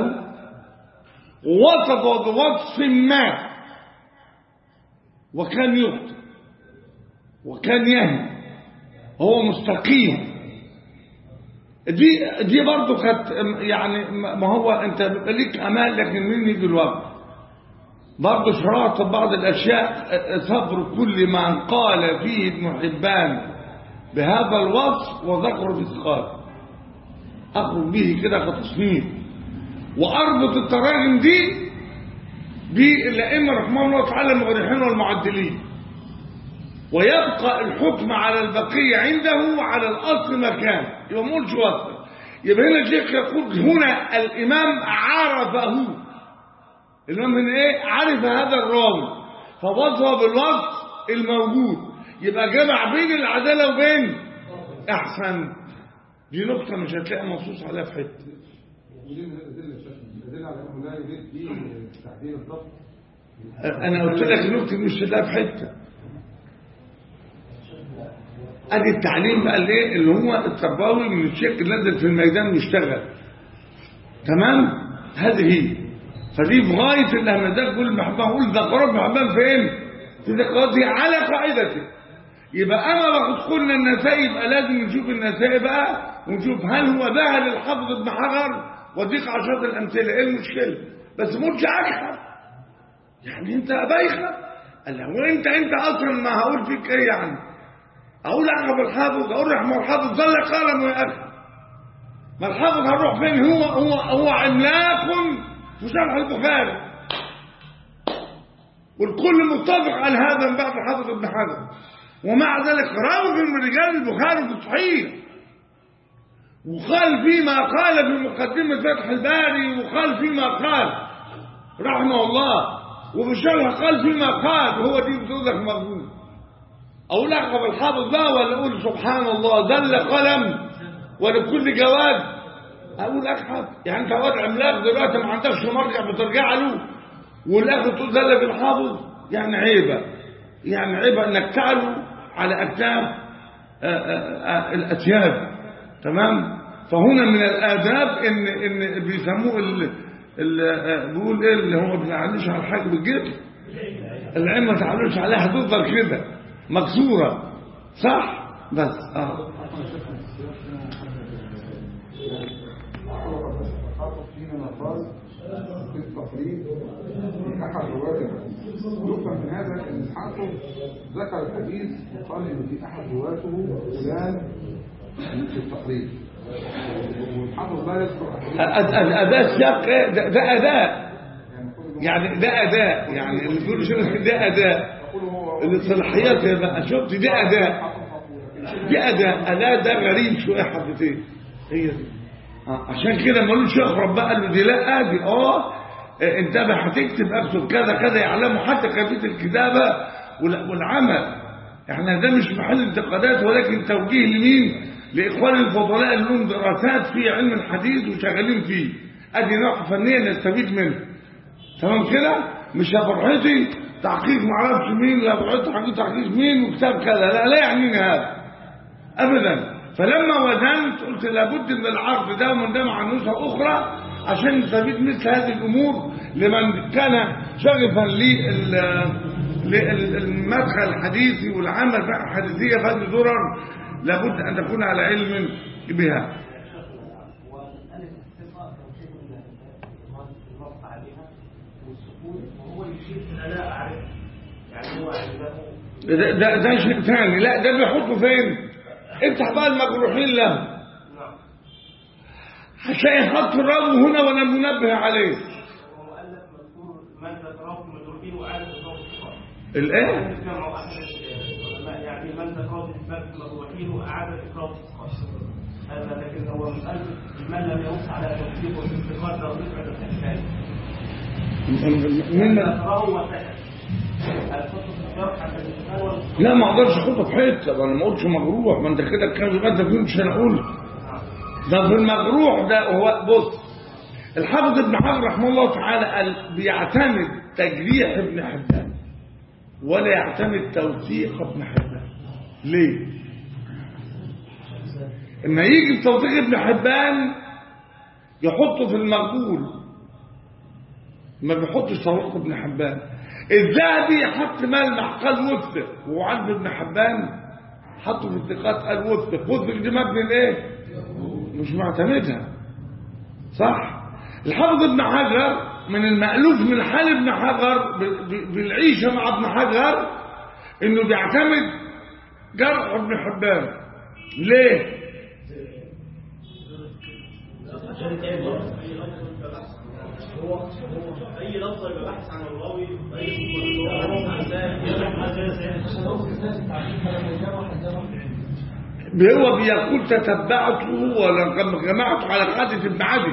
وصف بوصف ما وكان يخطئ وكان يهي هو مستقيم دي دي برضه كانت يعني ما هو انت بيبقى ليك امال لكن مين يجي الوقت برضه شرعت بعض الاشياء صبر كل من قال فيه ابن حبان بهذا الوصف وذكر باثقال اخرج به كده كتصنيف واربط التراجم دي بالائمه رحمهم الله تعالى المغرحين والمعدلين ويبقى الحكم على البقية عنده على الأصل مكان يبقى ما قلتش وصل يبقى هنا الشيخ يقول هنا الإمام عرفه الإمام هنا إيه عرف هذا الراوي فوصفه بالوصف الموجود يبقى جمع بين العدالة وبين أحسن دي نقطة مش هتلاقي منصوص عليها في حتة أنا قلت لك النقطة مش هتلاقيها في حتة ادي التعليم بقى الايه اللي هو التربوي من الشيخ اللي نزل في الميدان ويشتغل تمام هذه هي فدي في غايه الاهميه كل محبه اقول ده قرب محبه فين في ذكراتي على قاعدته يبقى انا باخد قلنا النسائي يبقى لازم نشوف النسائي بقى ونشوف هل هو ده للحافظ ابن حجر وديك عشرات الامثله ايه المشكله بس مش اكثر يعني انت بايخه قال هو انت انت اصلا ما هقول فيك ايه يعني اقول اعقب الحافظ اقول رحمه الحافظ ظل قلم يا اخي ما الحافظ هنروح فين هو هو هو عملاق في شرح البخاري والكل متفق على هذا من بعد الحافظ ابن حجر ومع ذلك راوي من رجال البخاري في الصحيح وقال فيما قال في مقدمة فتح الباري وقال فيما قال رحمه الله وفي الشرح قال فيما قال وهو دي بتقول لك مغبون أقول أعقب الحافظ بقى ولا أقول سبحان الله دل قلم ولكل جواد أقول أكحف يعني أنت واد عملاق دلوقتي ما عندكش مرجع بترجع له والآخر تقول دل بالحافظ يعني عيبة يعني عيبة إنك تعلو على أكتاف الأتياب تمام فهنا من الآداب إن إن بيسموه ال ال بيقول إيه اللي هو ما بيعلوش على الحاجة بالجبل العين ما تعلوش عليها هتفضل كده مكسورة صح بس اه في التقريب في احد رواه الحديث يفهم من هذا ان الحافظ ذكر الحديث وقال ان في احد رواته فلان في التقريب والحافظ لا يذكر أداء السياق إيه؟ ده, ده أداء يعني ده أداء يعني اللي بيقولوا شنو ده أداء الصلاحيات يا بقى شفت دي أداء دي أداء أداء ده غريب شوية حبتين هي دي آه، عشان كده ما قالوش يخرب بقى قال له دي لا ادي اه آه، انتبه هتكتب اكتب كذا كذا يعلموا حتى كيفيه الكتابه وال- والعمل احنا ده مش محل انتقادات ولكن توجيه لمين لاخوان الفضلاء اللي لهم دراسات في علم الحديث وشغالين فيه ادي نوع فنيه نستفيد منه تمام كده مش يا فرحتي تحقيق معرفش مين لا فرحتي تحقيق تحقيق مين وكتاب كذا لا لا يعنيني هذا ابدا فلما وزنت قلت لابد من العرض ده ومن ده مع نسخه اخرى عشان نستفيد مثل هذه الامور لمن كان شغفا لل- للمدخل الحديثي والعمل بقى الحديثيه في هذه الدرر لابد ان تكون على علم بها ومسألة الثقة لو شيء النص عليها والسكون وهو يشير في الأداء أعرف يعني هو عنده ده, ده, ده شيء ثاني لا ده بيحطه فين افتح بقى المجروحين له نعم هتلاقي خط الراوي هنا وانا منبه عليه هو مؤلف مذكور من ذكره في المدربين وأعرف أنه الثقة الايه جمع أحد العلماء يعني من ذكره في الباب المدربين وأعاد إكرام الثقة هذا لكن هو مسألة من لم ينص على توثيق والافتقار له نسبة الأشكال من ذكره وسكت الخطة في الشرح عشان يتناول لا ما اقدرش احطه في حته انا ما قلتش مجروح ما انت كده كان يبقى انت فيه مش هنقول ده في المجروح ده هو بص الحافظ ابن حجر رحمه الله تعالى قال بيعتمد تجريح ابن حبان ولا يعتمد توثيق ابن حبان ليه اما يجي في توثيق ابن حبان يحطه في المقبول ما بيحطش توثيق ابن حبان الذهبي حط ملمح قال وثق وعند ابن حبان حطه في الثقات قال وثق وثق دي مبني الايه مش معتمدها صح الحافظ ابن حجر من المألوف من حال ابن حجر ب- ب- بالعيشة مع ابن حجر انه بيعتمد جرح ابن حبان ليه اي لفظ يبقى بحث عن الراوي هو بيقول تتبعته ولا جمعت على قاعدة ابن عدي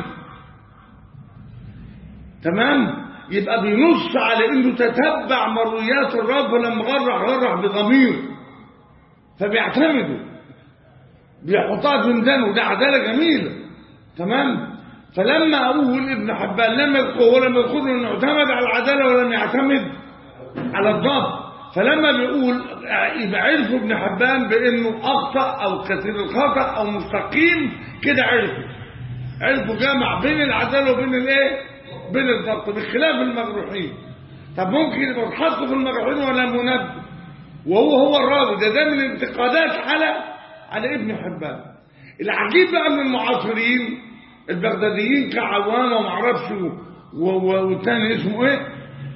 تمام يبقى بينص على انه تتبع مرويات الرب فلما غرح غرح بضمير فبيعتمدوا بيحطها في ميزانه ده عداله جميله تمام فلما اقول ابن حبان لم يذكر ولم يذكر انه اعتمد على العداله ولم يعتمد على الضبط فلما بيقول يبقى عرفوا ابن حبان بانه اخطا او كثير الخطا او مستقيم كده عرفوا عرفوا جمع بين العداله وبين الايه بين الضبط بخلاف المجروحين طب ممكن يبقى اتحط في المجروحين ولا منبه وهو هو الراوي ده ده من الانتقادات على على ابن حبان العجيب بقى من المعاصرين البغداديين كعوام وما اعرفش و- و- والتاني اسمه ايه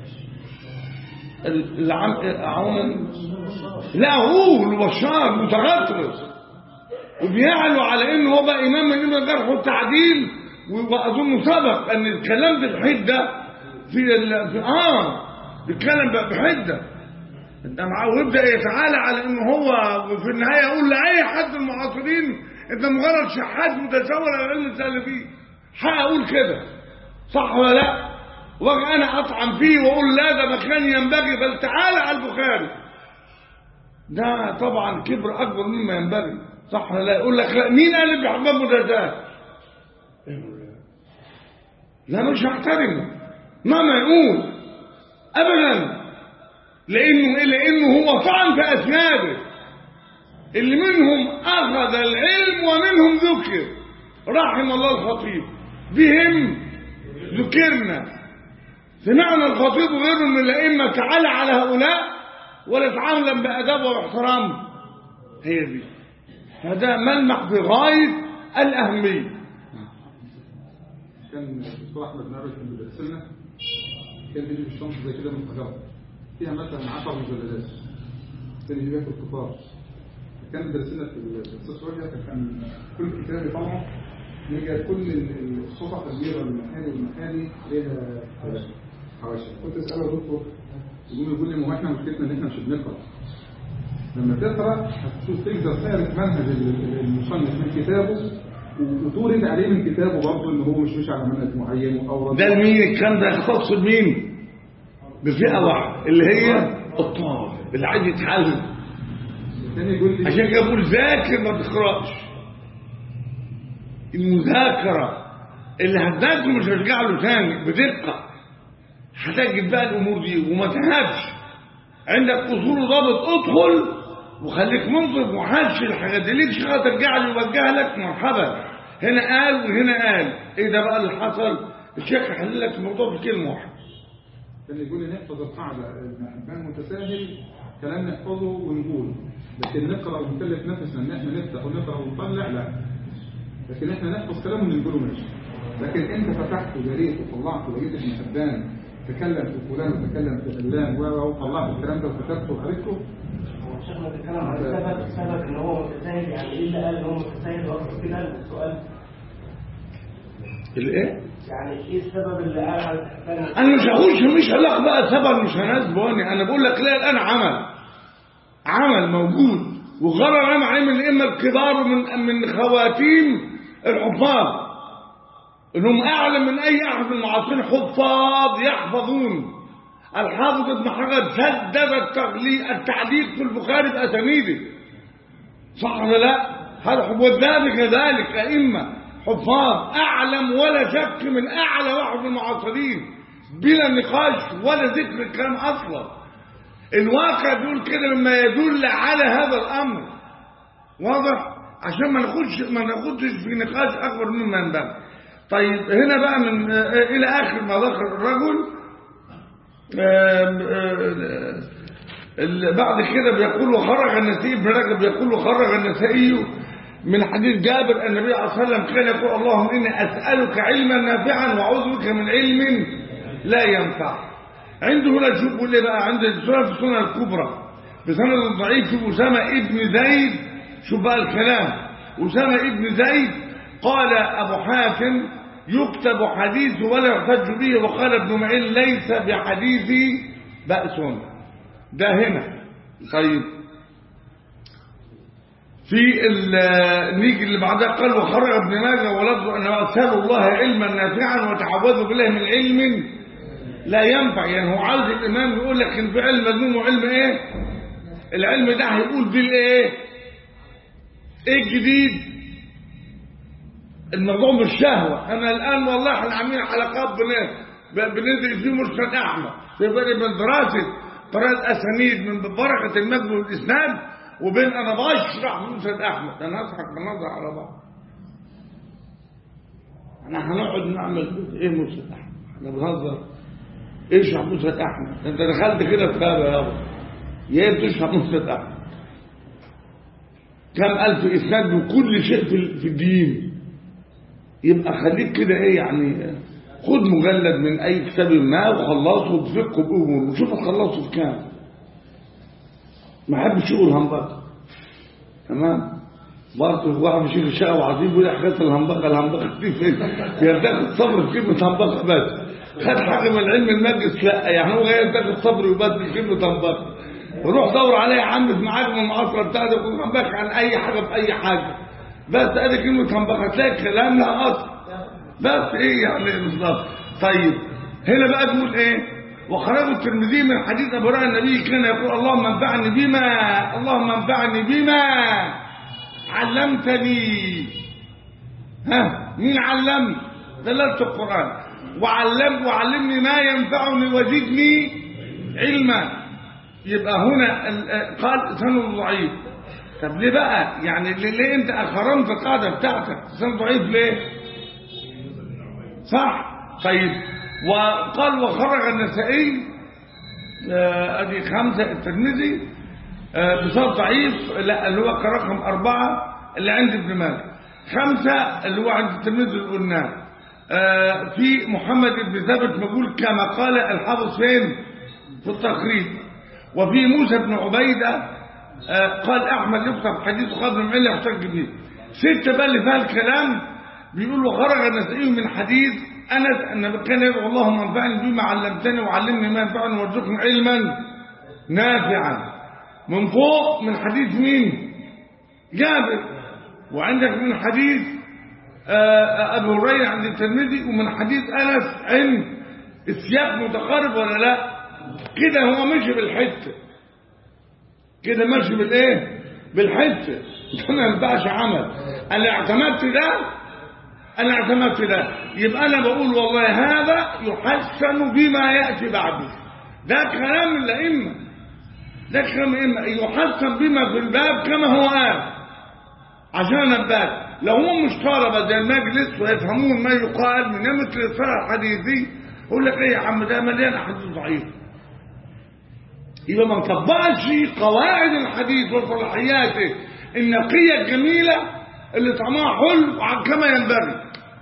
ال- العم عوام لا هو البشار متغطرس وبيعلوا على انه هو بقى امام من امام الجرح والتعديل و- واظن سبق ان الكلام بالحده في ال... في اه الكلام بقى بحده انت معاه ويبدا يتعالى على انه هو وفي النهايه يقول لاي حد من المعاصرين انت مجرد شحات متسول على العلم اللي فيه حق اقول كده صح ولا لا واجي انا اطعن فيه واقول لا ده مكان ينبغي بل تعالى على البخاري ده طبعا كبر اكبر مما ينبغي صح ولا لا يقول لك لا مين قال ابن حبان متساهل لا مش هحترمه مهما يقول ابدا لانه لانه هو طعن في اسناده اللي منهم اخذ العلم ومنهم ذكر رحم الله الخطيب بهم ذكرنا سمعنا الخطيب وغيره من الائمه تعالى على هؤلاء ولا تعاملا باداب واحترام هي دي هذا ملمح في غايه الاهميه كان الدكتور احمد نابل كان بيدرس لنا كان بيجي في الشنطه زي كده متغطى فيها مثلا 10 مجلدات كان يجيبها في الكفار كان بيدرس لنا في الاستاذ كان كل كتاب يطلعه نلقى كل ال- الصفح الكبيره المحالي والمحالي ليها حواشي كنت اساله يا دكتور يقول يقول لي ما هو احنا مشكلتنا ان احنا مش بنقرا لما تقرا هتشوف تقدر تعرف منهج ال- ال- المصنف من كتابه و- وتورد عليه من كتابه برضه ان هو مش مش على منهج معين او ده لمين الكلام ده يختص بمين بفئه واحده اللي هي الطالب اللي عايز يتعلم الثاني يقول لي عشان كده بقول ذاكر ما تقراش المذاكره اللي هتذاكره مش هرجع له تاني بدقه هتجد بقى الامور دي وما تهابش عندك اصول ضابط ادخل وخليك منصف وحش الحاجات دي ليك شيخ ترجع لي يوجه لك مرحبا هنا قال وهنا قال ايه ده بقى اللي حصل الشيخ يحل لك الموضوع في كلمه واحده كان يقول لي نحفظ القاعدة ابن حبان متساهل كلام نحفظه ونقول لكن نقرأ ونكلف نفسنا ان احنا نفتح ونقرأ ونطلع لا لكن احنا نحفظ كلام ونقوله ماشي لكن انت فتحت وجريت وطلعت ولقيت ابن حبان تكلم في فلان وتكلم في علان و- وطلعت الكلام ده وكتبته وعرفته هو شيخنا بيتكلم عن السبب السبب ان هو متساهل يعني ايه اللي قال ان هو متساهل واقصد كده السؤال الايه يعني ايه السبب اللي قال على الحسان انا مش هقولش مش علاقه بقى سبب مش هنسبوني انا بقول لك لا الان عمل عمل موجود وغرر عام عليه من الائمه الكبار من من خواتيم الحفاظ انهم اعلم من اي احد من المعاصرين حفاظ يحفظون الحافظ ابن حجر سدد التغليق التعليق في البخاري باسانيده صح ولا لا هذا حب والذهبي كذلك ائمه حفاظ اعلم ولا شك من اعلى واحد من المعاصرين بلا نقاش ولا ذكر الكلام اصلا الواقع بيقول كده مما يدل على هذا الامر واضح عشان ما ناخدش ما ناخدش في نقاش اكبر مما ينبغي طيب هنا بقى من آه، الى اخر ما ذكر الرجل آم، آه، ال- بعد كده بيقول وخرج النسائي ابن رجب بيقول وخرج النسائي من حديث جابر أن النبي صلى الله عليه وسلم كان يقول اللهم إني أسألك علما نافعا وأعوذ بك من علم لا ينفع عنده هنا شوف بيقول لي بقى عند السنة في السنة الكبرى بسند ضعيف في أسامة ابن زيد شوف بقى الكلام أسامة ابن زيد قال أبو حاتم يكتب حديث ولا يحتج به وقال ابن معين ليس بحديث بأس ده هنا طيب في ال- نيجي اللي بعدها قال وخرج ابن ماجه ولفظه أن أسأل الله علما نافعا وتعوذ بالله من علم لا ينفع يعني هو عاوز الإمام يقول لك إن في علم مذموم وعلم إيه العلم ده هيقول بالايه ايه الجديد الموضوع مش شهوة انا الان والله احنا عاملين حلقات بن- ب- بننزل فيه مرشد احمد في فرق بين دراسة قراءة اسانيد من بركة المجد والاسناد وبين انا بشرح مرشد احمد انا هضحك بنظر على بعض احنا هنقعد نعمل ايه مرشد احمد احنا بنهزر ايش مرشد احمد انت دخلت كده في غابة يابا يا بتشرح مرشد احمد كم ألف إسناد بكل شيء في في الدين يبقى خليك كده إيه يعني خد مجلد من أي كتاب ما وخلصه وتفقه بأمور وشوف تخلصه في كام ما حبش يقول همبكة تمام برضه واحد بيشيل الشقة وعظيم يقول يا حكاية الهمبكة الهمبكة دي فين؟ يرتاخد صبر في كلمة همبكة بس خد حاجة من علم المجلس لا يعني هو جاي يرتاخد صبر وبس في كلمة همبكة وروح دور عليها يا عم في معاك من المعاصرة بتاعتك يكون همبكة عن أي حاجة في أي حاجة بس ادي كلمة همبكة تلاقي كلام لها أصل بس إيه يعني بالظبط طيب هنا بقى تقول إيه وخرج الترمذي من حديث أبو هريرة النبي كان يقول اللهم انفعني بما اللهم انفعني بما علمتني ها مين علمني دلالة القرآن وعلم وعلمني ما ينفعني وزدني علما يبقى هنا ال- قال سنة ضعيف طب ليه بقى يعني ليه, ليه انت اخرمت القاعدة بتاعتك سنة ضعيف ليه صح طيب وقال وخرج النسائي آه، ادي خمسة الترمذي آه، بصوت ضعيف لا اللي هو كرقم أربعة اللي عند ابن ماجه خمسة اللي هو عند الترمذي اللي قلناه آه، في محمد بن ثابت مقول كما قال الحافظ فين في التقريب وفي موسى بن عبيدة آه، قال أحمد يكتب حديث قبل من علة يحتج به ستة بقى اللي فيها الكلام بيقول وخرج النسائي من حديث أنس أن كان يدعو اللهم انفعني بما علمتني وعلمني ما ينفعني وارزقني علما نافعا من فوق من حديث مين جابر وعندك من حديث آه، أبو هريرة عند الترمذي ومن حديث أنس عند السياق متقارب ولا لا كده هو ماشي بالحته كده ماشي بالايه بالحته ده ما ينفعش عمل انا اعتمدت ده انا اعتمدت ده يبقى انا بقول والله هذا يحسن بما ياتي بعده ده كلام الائمه ده كلام الائمه يحسن بما في الباب كما هو قال عشان الباب لو هم مش طلبه زي المجلس ويفهمون ما يقال من مثل الصلاه الحديثي يقول لك ايه يا عم ده مليان احاديث ضعيفه يبقى ما نطبقش قواعد الحديث وصلاحياته النقية الجميلة اللي طعمها حلو كما ينبغي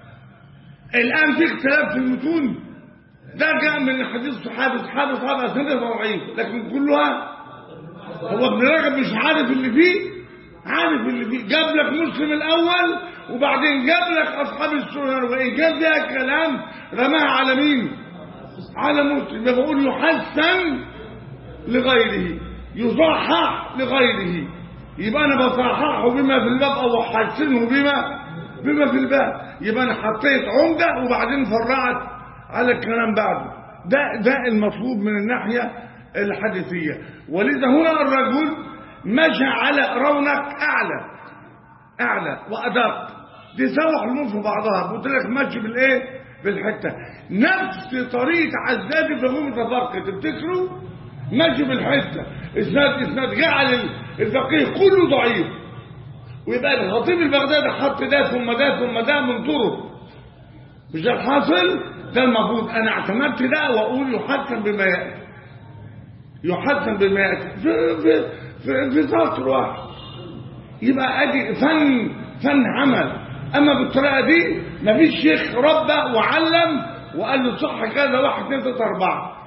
الآن في اختلاف في المتون ده جاء من حديث صحابة صحابة صحابة أسنده ضعيف لكن كلها هو ابن رجب مش عارف اللي فيه عارف اللي فيه جاب لك مسلم الأول وبعدين جاب لك أصحاب السنن وإن جاب فيها كلام رماها على مين؟ على مسلم يبقى بقول يحسن لغيره يصحح لغيره يبقى انا بصححه بما في الباب او احسنه بما بما في الباب يبقى انا حطيت عمده وبعدين فرعت على الكلام بعده ده ده المطلوب من الناحيه الحديثيه ولذا هنا الرجل مشى على رونق اعلى اعلى وادق دي سوح الامور في بعضها قلت لك ماشي بالايه بالحته نفس طريقه عزازي في غوم تفرق تفتكروا ماشي بالحته اسناد اسناد جعل الفقيه كله ضعيف ويبقى الخطيب البغدادي حط ده ثم ده ثم ده من طرق مش ده الحاصل ده المفروض انا اعتمدت ده واقول يحكم بما ياتي يحكم بما ياتي في في في, في سطر واحد يبقى ادي فن فن عمل اما بالطريقه دي مفيش شيخ ربى وعلم وقال له صح كذا واحد اثنين ثلاثه اربعه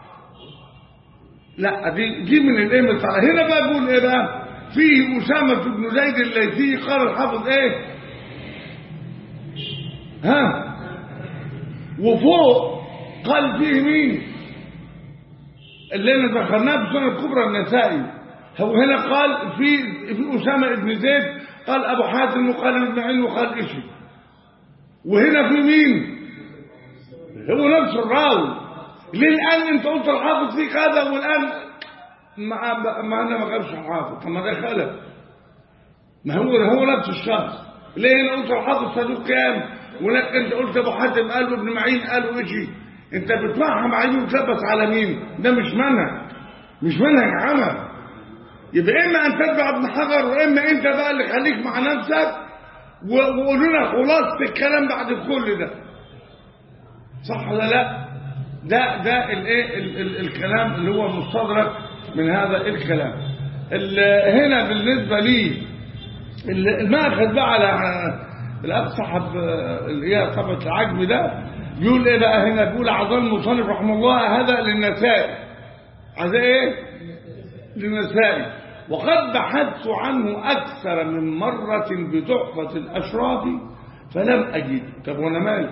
لا دي دي من الايه من الصلاة. هنا بقى بيقول ايه بقى فيه اسامه بن زيد الليثي قال الحافظ ايه ها وفوق قال فيه مين اللي انا ذكرناه في السنه الكبرى النسائي هو هنا قال في في اسامه بن زيد قال ابو حاتم وقال ابن عين وقال اشي وهنا في مين هو نفس الراوي ليه الان انت قلت الحافظ فيك هذا والان ما, ما انا ما قالش الحافظ طب ما ده خلف ما هو هو نفس الشخص ليه هنا قلت الحافظ صدوق كام ولك انت قلت ابو حاتم قال ابن معين قال وشي انت بتفهم عايزين تلبس على مين ده مش منهج مش منهج عمل يبقى اما ان تتبع ابن حجر واما انت بقى اللي خليك مع نفسك وقول لنا خلاصه الكلام بعد كل ده صح ولا لا ده ده الايه ال- ال- الكلام اللي هو مستدرك من هذا الكلام ال- هنا بالنسبه لي ال- المأخذ بقى على الاخ صاحب آه، اللي هي طبعه العجم ده بيقول ايه بقى هنا بيقول عظام المصنف رحمه الله هذا للنسائي عايز ايه للنسائي وقد بحثت عنه اكثر من مره بتحفه الاشراف فلم اجد طب وانا مالي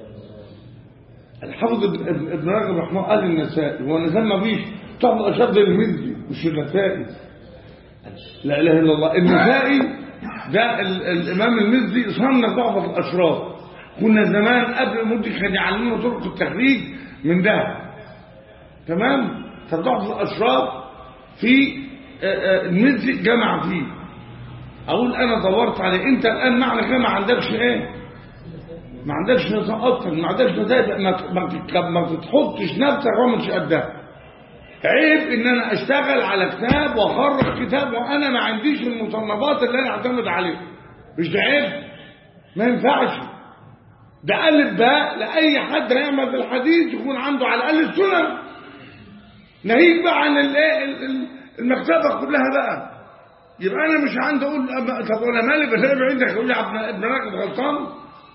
الحافظ ابن ابن- ابن رجب رحمه الله قال النسائي هو النسائي ما فيش طب اشد المزي مش النسائي لا اله الا الله النسائي ده ال- الامام المزي صنف ضعف الاشراف كنا زمان قبل المدة كان يعلمنا طرق التخريج من ده تمام فضعف الاشراف في آه، آه، المزي جمع فيه اقول انا دورت عليه انت الان معنى كده ما عندكش ايه ما عندكش نظام اكتر ما عندكش نتائج ما ما تك- ما تحطش نفسك ومش قدها عيب ان انا اشتغل على كتاب واخرج كتاب وانا ما عنديش المصنفات اللي انا اعتمد عليها مش ده عيب ما ينفعش ده قلب ده لاي حد هيعمل في الحديث يكون عنده على الاقل السنن ناهيك بقى عن الايه ال- ال- المكتبه كلها بقى يبقى انا مش عندي اقول أما- طب وانا مالي بلاقي عندك يقول لي ابن ابن راكب غلطان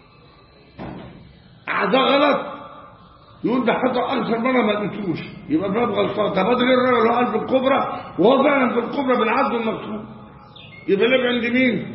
ده غلط يقول ده حتى اكثر مره ما قلتوش يبقى الباب غلطان طب هذا غير الراجل اللي هو قال في الكبرى وهو فعلا في الكبرى بالعدل المكتوب يبقى ليه عند مين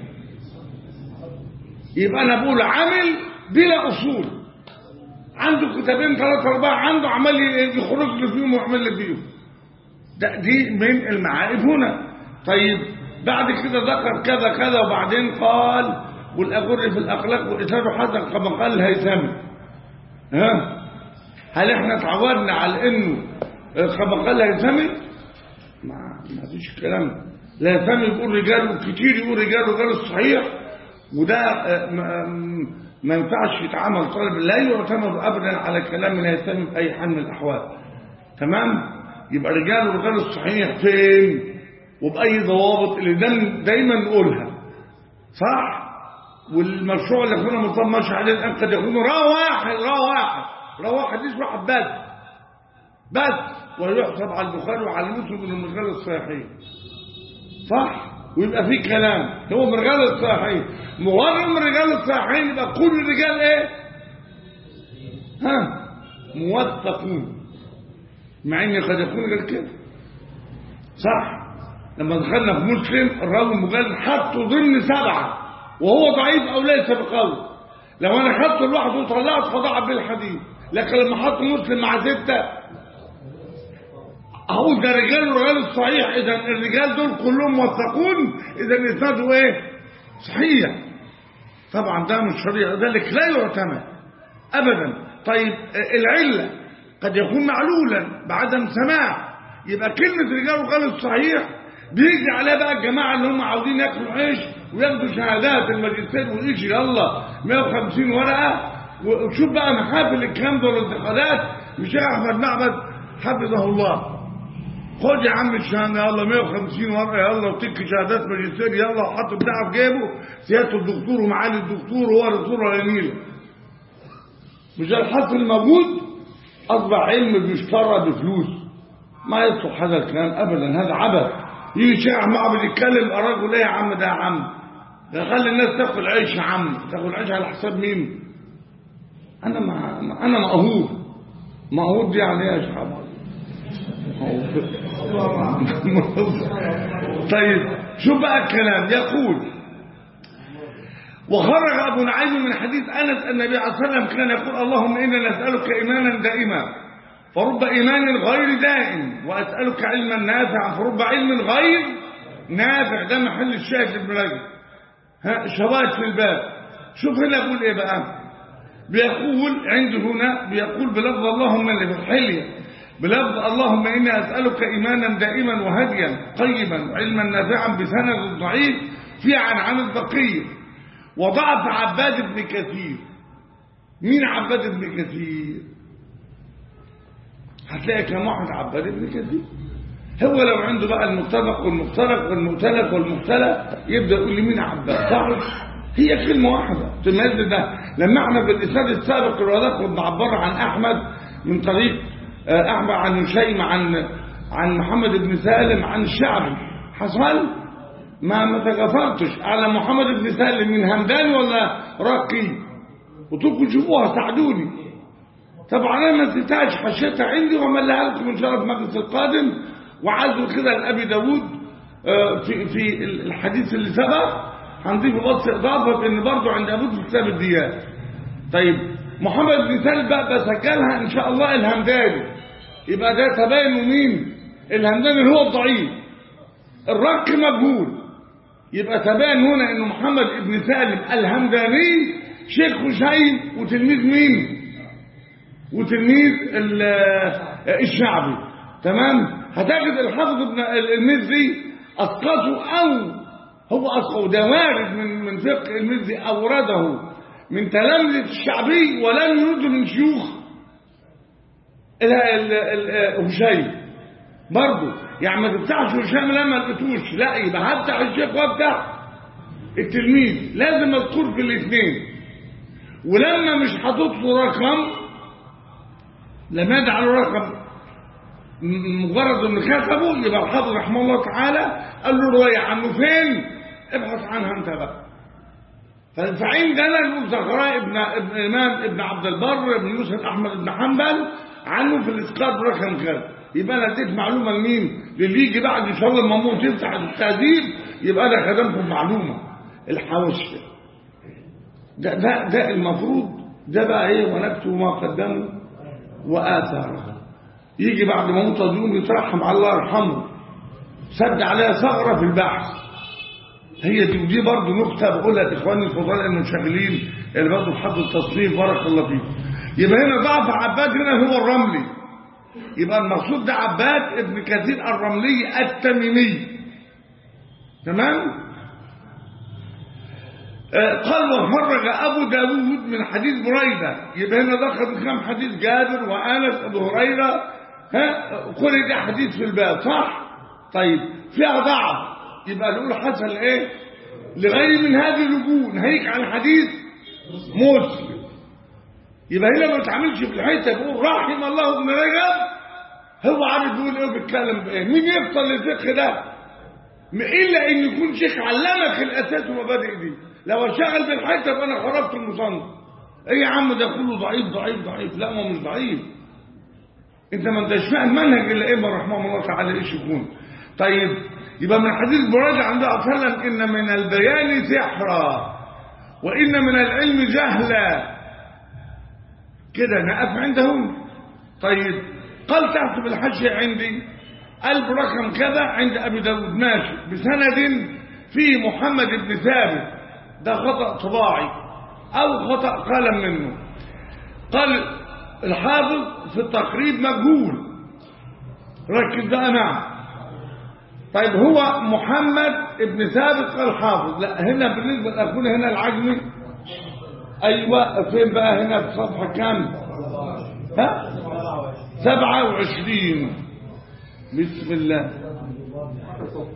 يبقى انا بقول عامل بلا اصول عنده كتابين ثلاثة أربعة عنده عمال يخرج لي فيهم ويعمل لي فيهم ده دي من المعارف هنا طيب بعد كده ذكر كذا كذا وبعدين قال والأجر في الأخلاق والإسلام حسن كما قال الهيثمي ها هل احنا اتعودنا على انه كما قال الهيثمي ما ما فيش الكلام ده الهيثمي يقول رجال كتير يقول رجال وغير الصحيح وده آه، ما- ما ينفعش يتعامل طالب لا يعتمد ابدا على كلام الهيثمي في اي حال من الاحوال تمام يبقى رجال وغير الصحيح فين وبأي ضوابط اللي دايما دايما نقولها صح والمشروع اللي كنا مصمم ماشي عليه الان قد يكون راه واحد راه واحد راه واحد اسمه واحد بس بس ويحسب على البخاري وعلى مسلم من الرجال الصحيحين صح ويبقى في كلام هو من رجال الصحيحين مجرد من رجال الصحيحين يبقى كل الرجال ايه ها موثقون مع ان قد يكون غير كده صح لما دخلنا في مسلم الراوي المجلد حطه ضمن سبعه وهو ضعيف او ليس بقوي لو انا خدته لوحده وطلعت فضاعف بالحديث لكن لما حط مسلم مع سته اهو ده رجال الرجال الصحيح اذا الرجال دول كلهم موثقون اذا اسناده ايه صحيح طبعا ده مش شريعه ذلك لا يعتمد ابدا طيب آه، العله قد يكون معلولا بعدم سماع يبقى كلمه رجال الرجال الصحيح بيجي عليها بقى الجماعه اللي هم عاوزين ياكلوا عيش وياخدوا شهادات الماجستير ويجي يلا 150 ورقه وشوف بقى محافل الكلام ده والانتقادات مش احمد معبد حفظه الله خد يا عم الشهاده يلا 150 ورقه يلا وتك شهادات ماجستير يلا وحط بتاعه في جيبه سياده الدكتور ومعالي الدكتور وهو دكتور ولا نيله مش ده الحصر الموجود أصبح علم بيشترى بفلوس ما يصلح هذا الكلام أبدا هذا عبث يجي شيخ معبد يتكلم الرجل ايه يا عم ده يا عم ده خلي الناس تاكل عيش يا عم تاكل عيش على حساب مين انا ما انا مقهور مقهور دي يعني ايه يا شيخ عبد طيب شوف بقى الكلام يقول وخرج ابو نعيم من حديث انس ان النبي عليه الصلاه والسلام كان يقول اللهم انا نسالك ايمانا دائما فرب ايمان غير دائم واسالك علما نافعا فرب علم غير نافع ده محل الشاهد ابن رجب ها شواهد في الباب شوف هنا بيقول ايه بقى بيقول عنده هنا بيقول بلفظ اللهم اللي في الحليه بلفظ اللهم إني أسألك إيمانا دائما وهديا طيبا وعلما نافعا بسند ضعيف في عن عن البقية وضعف عباد بن كثير مين عباد بن كثير هتلاقي كم واحد عباد بن كثير هو لو عنده بقى المتفق والمختلف والمؤتلف والمختلف يبدأ يقول لي مين عباد صح هي كلمة واحدة تميز ده لما احنا بالإسناد السابق الوثاق كنا عبر عن أحمد من طريق أحمد عن هشيم عن عن محمد بن سالم عن الشعبي حصل ما ما تغفرتش على محمد بن سالم من همدان ولا رقي وتبقوا تشوفوها ساعدوني طبعا انا ما نسيتهاش حشيتها عندي وعملها لكم ان شاء الله في المجلس القادم وعزوا كده لابي داوود في في الحديث اللي سبق هنضيف بس اضافه ان برضه عند ابو في كتاب الديات طيب محمد بن سالم بقى بسجلها ان شاء الله الهمداني يبقى ده تبين مين الهمداني اللي هو الضعيف الرق مجهول يبقى تبين هنا ان محمد بن سالم الهمداني شيخ هشيم وتلميذ مين وتلميذ الشعبي تمام هتجد الحافظ ابن المزي اسقطه او هو اسقطه ده وارد من من فقه المزي اورده من تلامذة الشعبي ولم يرد من شيوخ هشيم برضه يعني ما تفتحش هشام لما ما لقيتوش لا يبقى هفتح الشيخ وافتح التلميذ لازم اذكر في الاثنين ولما مش حاطط له رقم لما يدعى له رقم مجرد ان كتبه يبقى الحافظ رحمه الله تعالى قال له روايه عنه فين ابحث عنها انت بقى فعندنا نقول زهراء ابن ابن الامام ابن عبد البر ابن يوسف احمد بن حنبل عنه في الاسقاط رقم كذا يبقى انا اديت معلومه لمين للي يجي بعد ان شاء الله المامون تفتح التهذيب يبقى انا خدمكم معلومه الحوش ده ده ده المفروض ده بقى ايه ونكتب ما قدموا واثاره يجي بعد ما موت يوم يترحم على الله يرحمه سد عليها ثغره في البحث هي دي ودي برضه نقطة بقولها لإخواني الفضلاء المنشغلين اللي برضه في حد التصنيف بارك الله فيكم يبقى هنا ضعف عباد هنا هو الرملي يبقى المقصود ده عباد ابن كثير الرملي التميمي تمام آه قال وفرج أبو داود من حديث بريدة يبقى هنا دخل كم حديث جابر وأنس أبو هريرة ها كل ده حديث في الباب صح طيب فيها ضعف يبقى نقول حصل ايه لغير من هذه الوجوه نهيك عن حديث مسلم يبقى هنا ما بتعملش في الحته بيقول رحم الله ابن رجب هو عارف بيقول ايه وبيتكلم بايه مين يفصل الفقه ده الا ان يكون شيخ علمك الاساس ومبادئ دي لو اشتغل بالحته يبقى انا خربت المصنف ايه يا عم ده كله ضعيف ضعيف ضعيف لا ما هو مش ضعيف انت ما انتش فاهم منهج الا ايه رحمه الله تعالى ايش يكون طيب يبقى من حديث بريدة عند وسلم إن من البيان سحرا وإن من العلم جهلا كده نقف عندهم طيب قال تحت بالحشي عندي قلب رقم كذا عند أبي داود ماشي بسند فيه محمد بن ثابت ده خطأ طباعي أو خطأ قلم منه قال الحافظ في التقريب مجهول ركز بقى معه طيب هو محمد ابن ثابت قال حافظ لا هنا بالنسبة لأخونا هنا العجمي أيوة فين بقى هنا في صفحة كام ها سبعة وعشرين بسم الله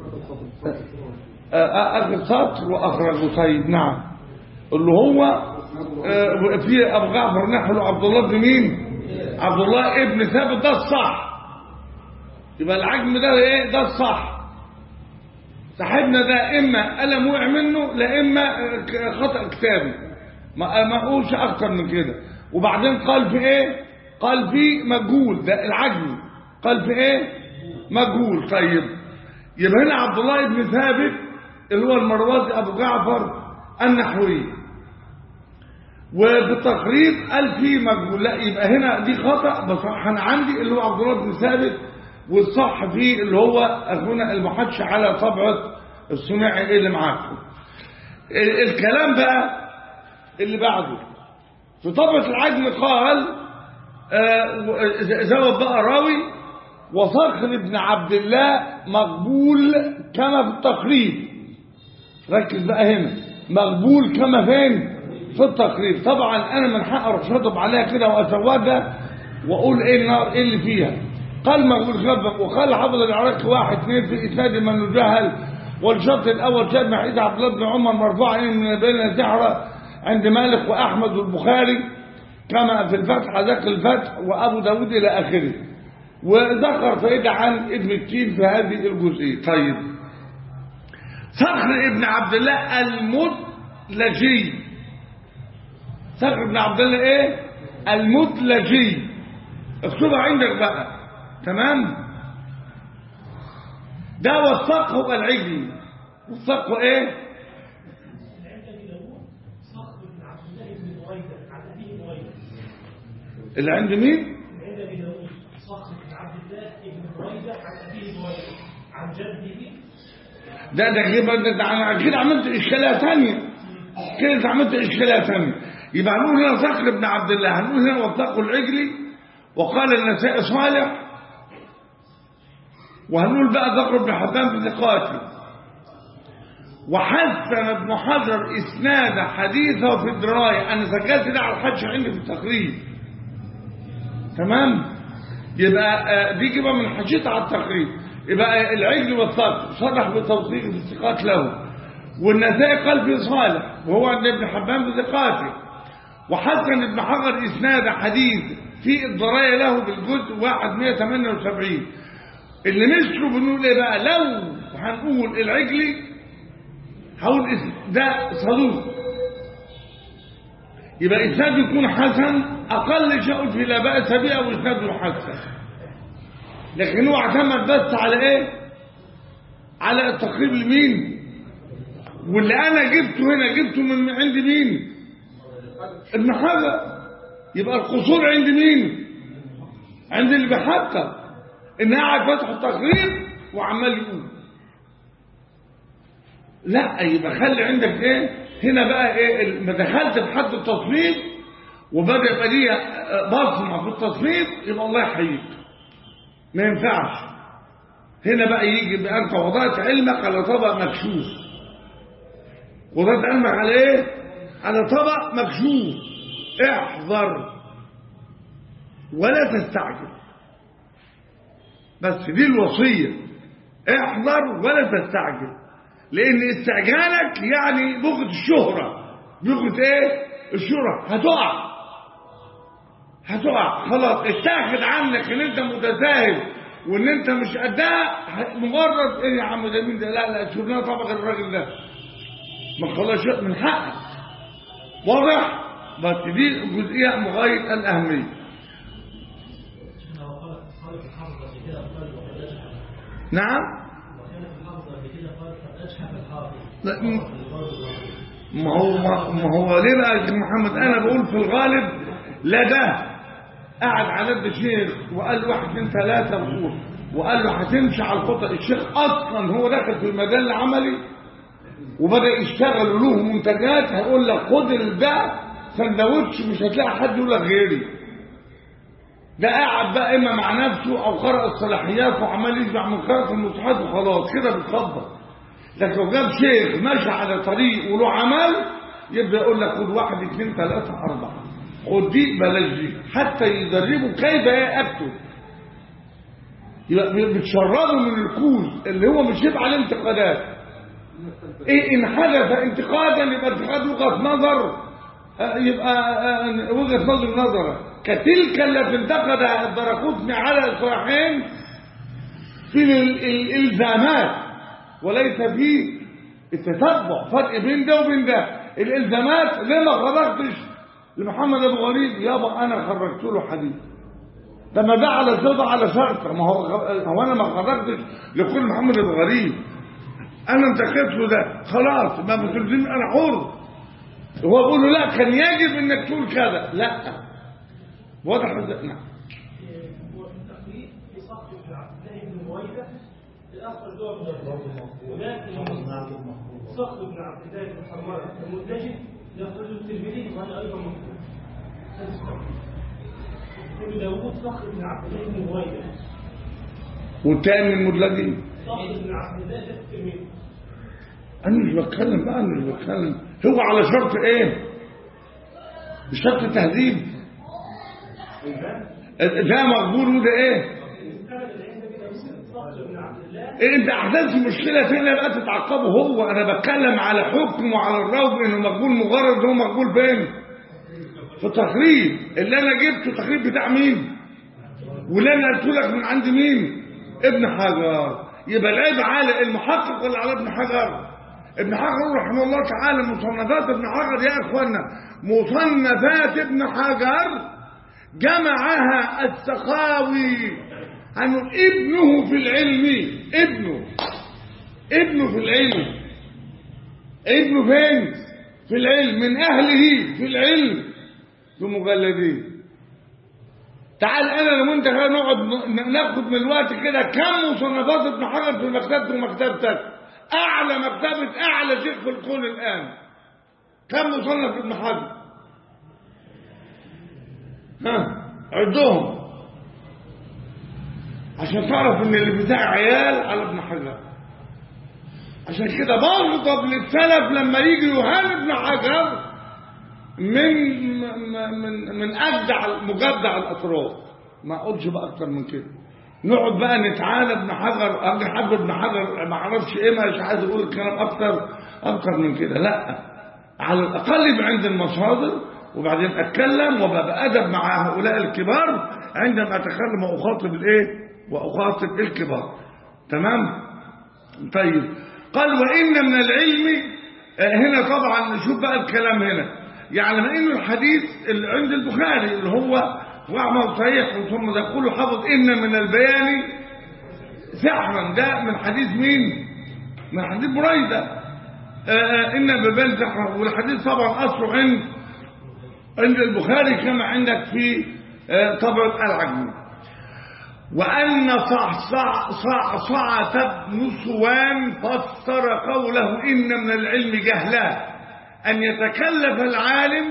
آخر سطر وأخرجه طيب نعم اللي هو آه، في ابو جعفر نحل عبد الله بن مين عبد الله ابن ثابت ده الصح يبقى العجم ده ايه ده الصح صاحبنا ده اما قلم وقع منه لا اما ك- خطا كتابي ما ما اقولش اكتر من كده وبعدين قال في ايه قال في مجهول ده العجم قال في ايه مجهول طيب يبقى هنا عبد الله بن ثابت اللي هو المروزي ابو جعفر النحوي وبالتقريب قال فيه مجهول لا يبقى هنا دي خطأ بصح انا عندي اللي هو عبد الله بن ثابت والصح فيه اللي هو اخونا المحدش على طبعة الصناعي اللي معاكم ال- الكلام بقى اللي بعده في طبعة العجم قال آه، و- ز- زود بقى راوي وصخر بن عبد الله مقبول كما في التقريب ركز بقى هنا مقبول كما فين في التقريب طبعا انا من حق اروح شاطب عليها كده واسودها واقول ايه النار ايه اللي فيها قال مقبول خبق وقال حافظ العراقي واحد اثنين في اسناد من يجهل والشرط الاول شاب حديث عبد الله بن عمر مرفوع من بين زهره عند مالك واحمد والبخاري كما في الفتح ذكر الفتح وابو داود الى اخره وذكر فائده عن ابن التين في هذه الجزئيه طيب صخر ابن عبد الله المدلجي صخر ابن عبد الله ايه المدلجي اكتبها عندك بقى تمام ده وثقه العجلي وثقه ايه عند ابي داوود صخر بن عبد الله بن بريده عن ابيه بريده اللي عند مين عند ابي داوود صخر بن عبد الله بن بريده عن ابيه بريده عن جده ده ده كده ده- ده انا كده عملت اشكاليه ثانيه كده عملت اشكاليه ثانيه يبقى هنقول هنا صخر بن عبد الله هنقول هنا وثقه العجلي وقال النسائي صالح وهنقول بقى ذكر ابن حبان بثقاته وحسن ابن حجر اسناد حديثه في الدرايه انا سجلت ده على الحج عندي في التقريب تمام يبقى آه، دي كده من حشيت على التقريب يبقى العجل والثقب صرح بتوثيق الثقات له والنسائي قال في صالح وهو عند ابن حبان بثقاته وحسن ابن حجر اسناد حديث في الضرايا له بالجزء 178 اللي مثله بنقول ايه بقى لو هنقول العجلي هقول اسم ده صدوق يبقى اسناد يكون حسن اقل شيء في لا باس به او اسناده حسن لكن هو اعتمد بس على ايه على التقريب لمين واللي انا جبته هنا جبته من عند مين ابن حجر يبقى القصور عند مين عند اللي بيحقق ان قاعد فتح التقريب وعمال يقول لا يبقى خلي عندك ايه هنا بقى ايه ما دخلت في حد التصنيف وبدا يبقى ليا بصمه في التصنيف يبقى الله يحييك ما ينفعش هنا بقى يجي بأنت وضعت علمك على طبق مكشوف وضعت علمك على ايه على طبق مكشوف احذر ولا تستعجل بس دي الوصية احذر ولا تستعجل لان استعجالك يعني بغض الشهرة بغض ايه الشهرة هتقع هتقع خلاص اتاخد عنك ان انت متساهل وان انت مش قدها مجرد ايه يا عم ده مين ده لا لا شفناه طبق الراجل ده ما خلاص من حقك واضح بس دي جزئيه مغايه الاهميه نعم لا، م- ما هو ما هو ليه بقى يا محمد انا بقول في الغالب لا ده قعد على يد شيخ وقال له واحد اثنين ثلاثه بقول وقال له هتمشي على الخطأ الشيخ اصلا هو دخل في المجال العملي وبدا يشتغل له منتجات هيقول لك خد البيع سندوتش مش هتلاقي حد يقول لك غيري ده قاعد بقى اما مع نفسه او قرأ الصلاحيات وعمال يشبع من قراءة المصحف وخلاص كده بيتفضل لكن لو جاب شيخ ماشي على طريق وله عمل يبدا يقول لك خد واحد اثنين ثلاثه اربعه خد دي بلاش دي حتى يدربوا كيف ايه اكتب يبقى بتشربوا من الكوز اللي هو مش يبقى عليه انتقادات ايه ان حدث انتقادا يبقى انتقاد وجهه نظر آه، يبقى آه، وجهة نظر نظرة كتلك التي انتقدها الدرقطني على الصحيحين في ال- الالزامات وليس في التتبع فرق بين ده وبين ده الالزامات ليه ما خرجتش لمحمد ابو غريب يابا انا خرجت له حديث ده ما ده على ده على شرط ما هو هو انا ما خرجتش لكل محمد ابو غريب انا انتقدت له ده خلاص ما بتلزمني انا حر هو بيقول له لا كان يجب انك تقول كذا لا واضح ازاي؟ نعم وفي التقريب في صف بن عبد الله بن مويلة الأخرج له ابن الجزر ولكن صخر بن عبد الله بن حرمان المنتجب يخرج الترمذي وهذا أيضا مكتوب هذا التقريب ابن داوود صخر بن عبد الله بن مويلة والتاني المدلجي صخر بن عبد الله ده الترمذي انا مش بتكلم بقى انا مش بتكلم هو على شرط ايه بشرط تهذيب ده مقبول وده ايه السند اللي عندنا كده صخر بن عبد الله إيه انت احدثت مشكله فين بقى تتعقبه هو انا بتكلم على حكم وعلى الروض انه مقبول مجرد ان هو مقبول فين في التقريب اللي انا جبته تقريب بتاع مين واللي انا قلت لك من عند مين ابن حجر يبقى العيب على المحقق ولا على ابن حجر ابن حجر رحمه الله تعالى مصنفات ابن حجر يا اخوانا مصنفات ابن حجر جمعها السخاوي عن ابنه في العلم ابنه ابنه في العلم ابنه فين في العلم من اهله في العلم في مجلدين تعال انا لو انت كده نقعد ن- ناخد من الوقت كده كم مصنفات ابن حجر في مكتبتك ومكتبتك اعلى مكتبه اعلى شيخ في الكون الان كم مصنف ابن حجر ها عدهم عشان تعرف ان اللي بتاع عيال على ابن حجر عشان كده بغضب للسلف لما يجي يهان ابن حجر من من من اجدع مجدع الاطراف ما اقولش بقى اكتر من كده نقعد بقى نتعالى ابن حجر اجي حد ابن حجر ما اعرفش ايه مش عايز اقول الكلام اكتر اكتر من كده لا على الاقل يبقى عند المصادر وبعدين اتكلم وابقى بادب مع هؤلاء الكبار عندما اتكلم واخاطب الايه واخاطب الكبار تمام طيب قال وان من العلم آه، هنا طبعا نشوف بقى الكلام هنا يعني ما انه الحديث اللي عند البخاري اللي هو واعمل صحيح ثم يقول حافظ ان من البيان سحرا ده من حديث مين من حديث بريده آه، آه، ان ببال سحرا والحديث طبعا اصله عند عند البخاري كما عندك في آه، طبع العجمي وأن صعصع صعصعة بن صوان فسر قوله إن من العلم جهلا أن يتكلف العالم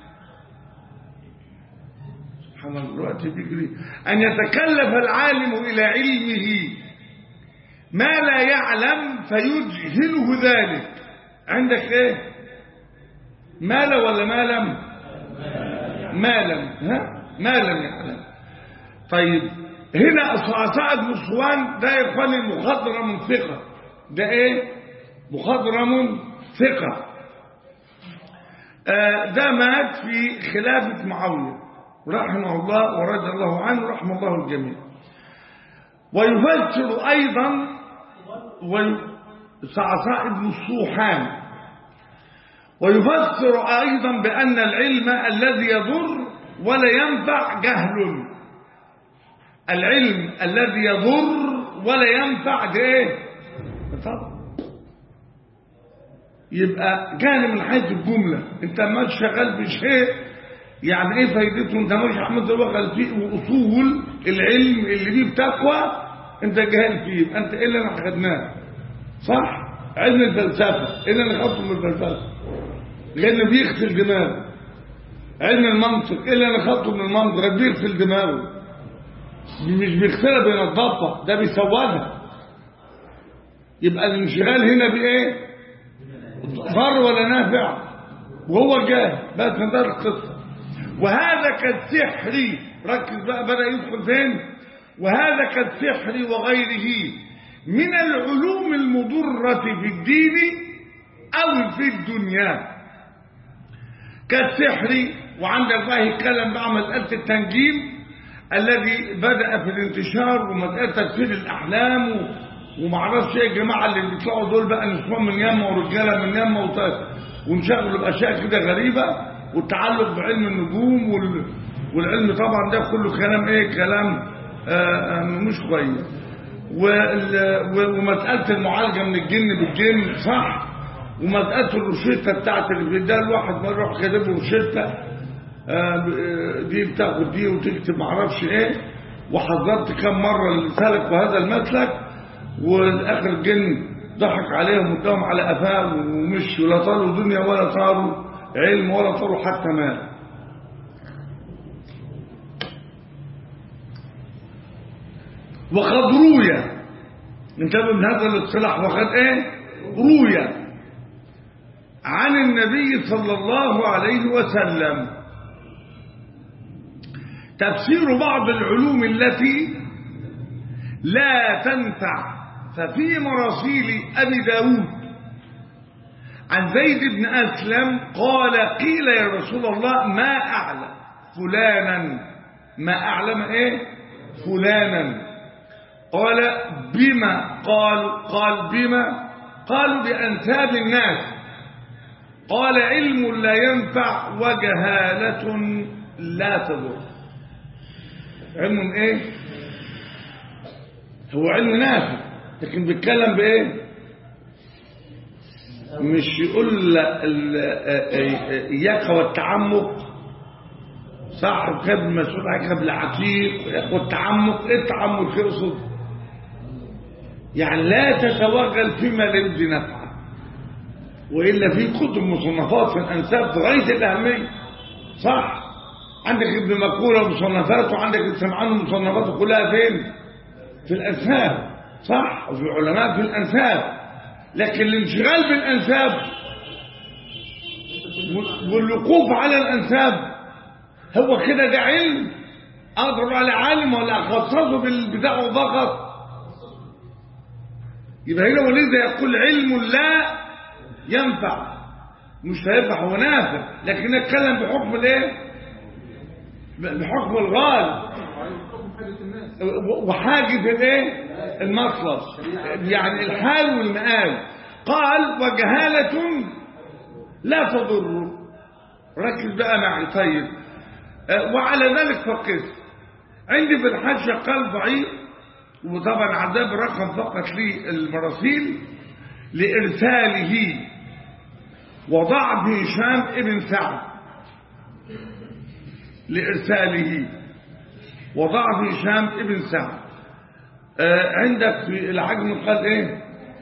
سبحان الله الوقت بيجري أن يتكلف العالم إلى علمه ما لا يعلم فيجهله ذلك عندك ايه ما لا ولا ما لم ما لم ها ما لم يعلم طيب هنا صعصعة بن صوان ده يا اخواني مخضرم ثقة ده ايه مخضرم ثقة آه ده مات في خلافة معاوية رحمه الله ورضي الله عنه رحمه الله الجميع ويفسر ايضا صعصاء بن الصوحان ويفسر ايضا بان العلم الذي يضر ولا ينفع جهل العلم الذي يضر ولا ينفع ده ايه طبعا يبقى جانب من حيث الجملة انت ما شغال بشيء يعني ايه فايدته انت مش عمال تبقى فيه واصول العلم اللي دي بتقوى انت جاهل فيه يبقى انت ايه اللي احنا خدناه صح علم الفلسفة ايه اللي انا خدته من الفلسفة لان بيغسل دماغه علم المنطق ايه اللي انا خدته من المنطق ده بيغسل دماغه مش بيغسلها بينضفها ده بيسودها يبقى الانشغال هنا بايه ضر ولا نافع وهو جاهل بس من ده القصه وهذا كالسحر ركز بقى بدا يدخل فين وهذا كالسحر وغيره من العلوم المضره في الدين او في الدنيا كالسحر وعندك بقى يتكلم بقى عن مسألة التنجيم الذي بدأ في الانتشار ومسألة تفسير الأحلام و... ومعرفش ايه الجماعة اللي بيطلعوا دول بقى نسوان من يمة ورجالة من يمة وط- وانشغلوا بأشياء كده غريبة والتعلق بعلم النجوم وال... والعلم طبعا ده كله كلام ايه كلام آه آه مش كويس وال- و- ومسألة المعالجة من الجن بالجن صح ومسألة الروشتة بتاعت اللي بيديها الواحد ما يروح كاتب له روشتة آه، ب- آه، دي بتاخد دي وتكتب معرفش ايه وحذرت كم مرة اللي سلكوا هذا المسلك والاخر الجن ضحك عليهم واداهم على قفاه ومشوا لا طاروا دنيا ولا طاروا علم ولا طاروا حتى مال وقد روي انتبه من هذا الاصطلاح وقد ايه روي عن النبي صلى الله عليه وسلم تفسير بعض العلوم التي لا تنفع ففي مراسيل أبي داود عن زيد بن أسلم قال قيل يا رسول الله ما أعلم فلانا ما أعلم إيه فلانا قال بما قال قال بما قالوا بأنساب الناس قال علم لا ينفع وجهالة لا تضر علم ايه هو علم نافع لكن بيتكلم بايه مش يقول ل- ال- اياك والتعمق صح كتاب مسؤول عن قبل عتيق والتعمق ايه التعمق يقصد يعني لا تتوغل فيما لا يجدي نفعا والا في كتب مصنفات في الانساب في غايه الاهميه صح عندك ابن مكوره مصنفاته وعندك السمعان مصنفاته كلها فين في الانساب صح وفي علماء في الانساب لكن الانشغال بالانساب وال- والوقوف على الانساب هو كده ده علم اقدر على عالم ولا اخصصه بالبدع فقط يبقى هنا ولذا يقول علم لا ينفع مش هينفع هو نافع لكن نتكلم بحكم الايه بحكم الغالب وحاجة الايه المطلب يعني الحال والمآل قال وجهالة لا تضر ركز بقى معي طيب آه، وعلى ذلك فقس عندي في الحاشية قال ضعيف وطبعا عذاب رقم فقط للمراسيل لإرساله وضعف هشام ابن سعد لإرساله وضعف هشام ابن سعد آه عندك في العجم قال ايه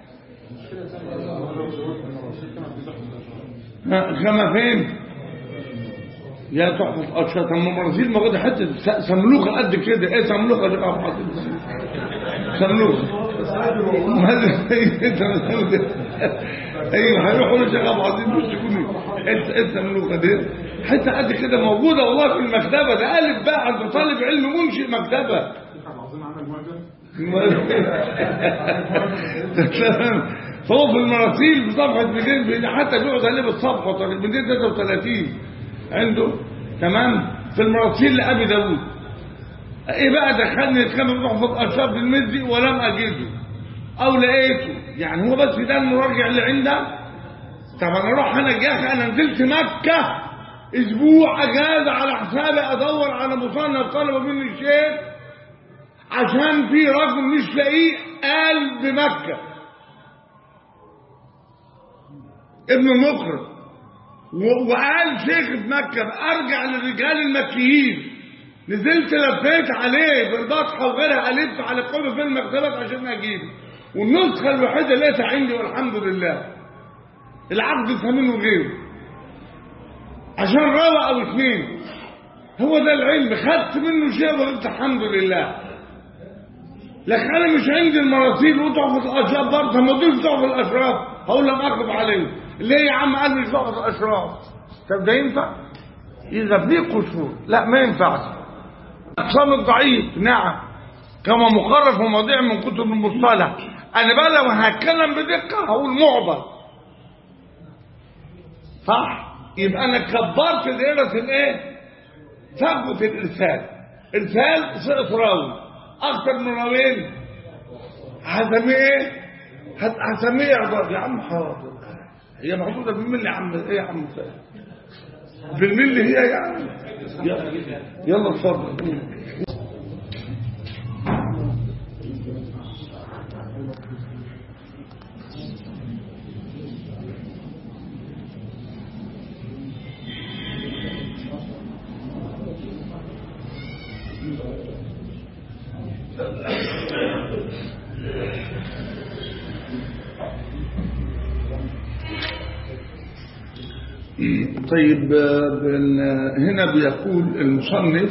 ها، كما فين يا تحفظ أرشاد أما المراسيل موجودة حتة س- سملوخة قد كده ايه سملوخة اللي قاعد حاطط سملوخة ماذا انت ايوه هيروحوا له شغال عايزين يمسكوني انت انت ملوخة دي حتة قد كده موجودة والله في المكتبة ده ألف بقى عند طالب علم منشئ مكتبة العظيم عمل معجم فهو في المراسيل بصفحة 200 حتى بيقعد عليه بالصفحة 233 عنده تمام في المراسيل لأبي داوود ايه بقى دخلني كما بروح في الأشرف المزي ولم أجده أو لقيته يعني هو بس ده المراجع اللي عنده طب انا اروح انا جاي انا نزلت مكة اسبوع اجازة على حسابي ادور على مصنف طلبه مني الشيخ عشان في رجل مش لاقيه قال بمكة ابن المقرب و- وقال شيخ في مكة ارجع للرجال المكيين نزلت لفيت عليه بالبطحة وغيرها ألف على كل في المكتبات عشان أجيبه والنسخة الوحيدة اللي لقيتها عندي والحمد لله العقد ثمين وغيره عشان روى أو اثنين هو ده العلم خدت منه شيء وقلت الحمد لله لكن أنا مش عندي المراسيل وتحفظ الأشراف برضه ما دول تحفظ الأشراف هقول لك أقف عليه ليه يا عم قال مش تحفظ الأشراف طب ده ينفع؟ إذا في قصور لا ما ينفعش أقسام الضعيف نعم كما مقرر في مواضيع من كتب المصطلح أنا بقى لو هتكلم بدقة هقول معضل صح يبقى انا كبرت دائره الايه ثبت الارسال ارسال سقط راوي اكثر من راويين هسميه ايه هت- هسميه اعضاء يا عم حاضر هي محدوده بالملي يا عم ايه يا عم فاهم بالملي هي يعني يلا يلا اتفضل طيب آه، بال- هنا بيقول المصنف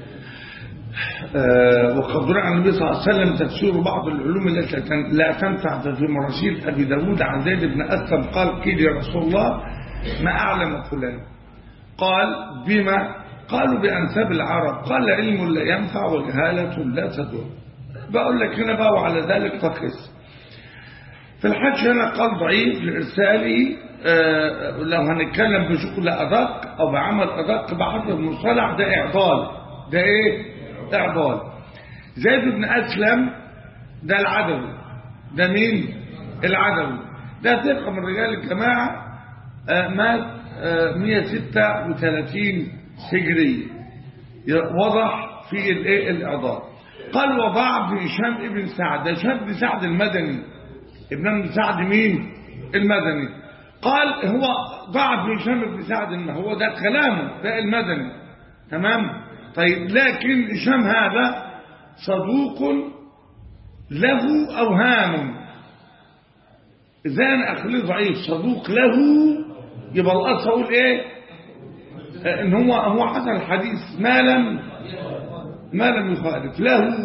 آه، وقد روى عن النبي صلى الله عليه وسلم تفسير بعض العلوم التي تن- لا تنفع في مراسيل ابي داود عن زيد بن اسلم قال قيل يا رسول الله ما اعلم فلان قال بما قالوا بانساب العرب قال علم لا ينفع وجهاله لا تدر بقول لك هنا بقى وعلى ذلك فقس في الحج هنا قال ضعيف لإرساله آه، لو هنتكلم بشكل أدق أو بعمل أدق بعد المصطلح ده إعضال ده إيه؟ إعضال زيد بن أسلم ده العدوي ده مين؟ العدوي ده ثقة من رجال الجماعة آه، مات آه، 136 هجرية وضح في الايه الاعضاء قال وضع في هشام ابن سعد ده هشام بن سعد المدني ابن ابن سعد مين المدني قال هو ضع في هشام بن سعد ما هو ده كلامه ده المدني تمام طيب لكن هشام هذا صدوق له اوهام اذا انا اخليه ضعيف صدوق له يبقى الاصل اقول ايه ان هو هو حسن الحديث ما لم ما لم يخالف له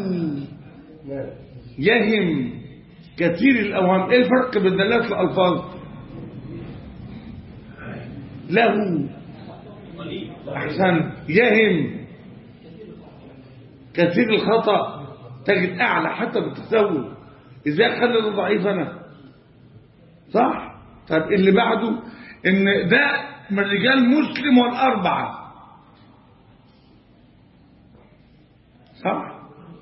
يهم كثير الاوهام ايه الفرق بين دلالات الالفاظ له احسن يهم كثير الخطا تجد اعلى حتى بالتسوي ازاي خلي ده ضعيف انا صح طب اللي بعده ان ده من رجال مسلم والاربعه صح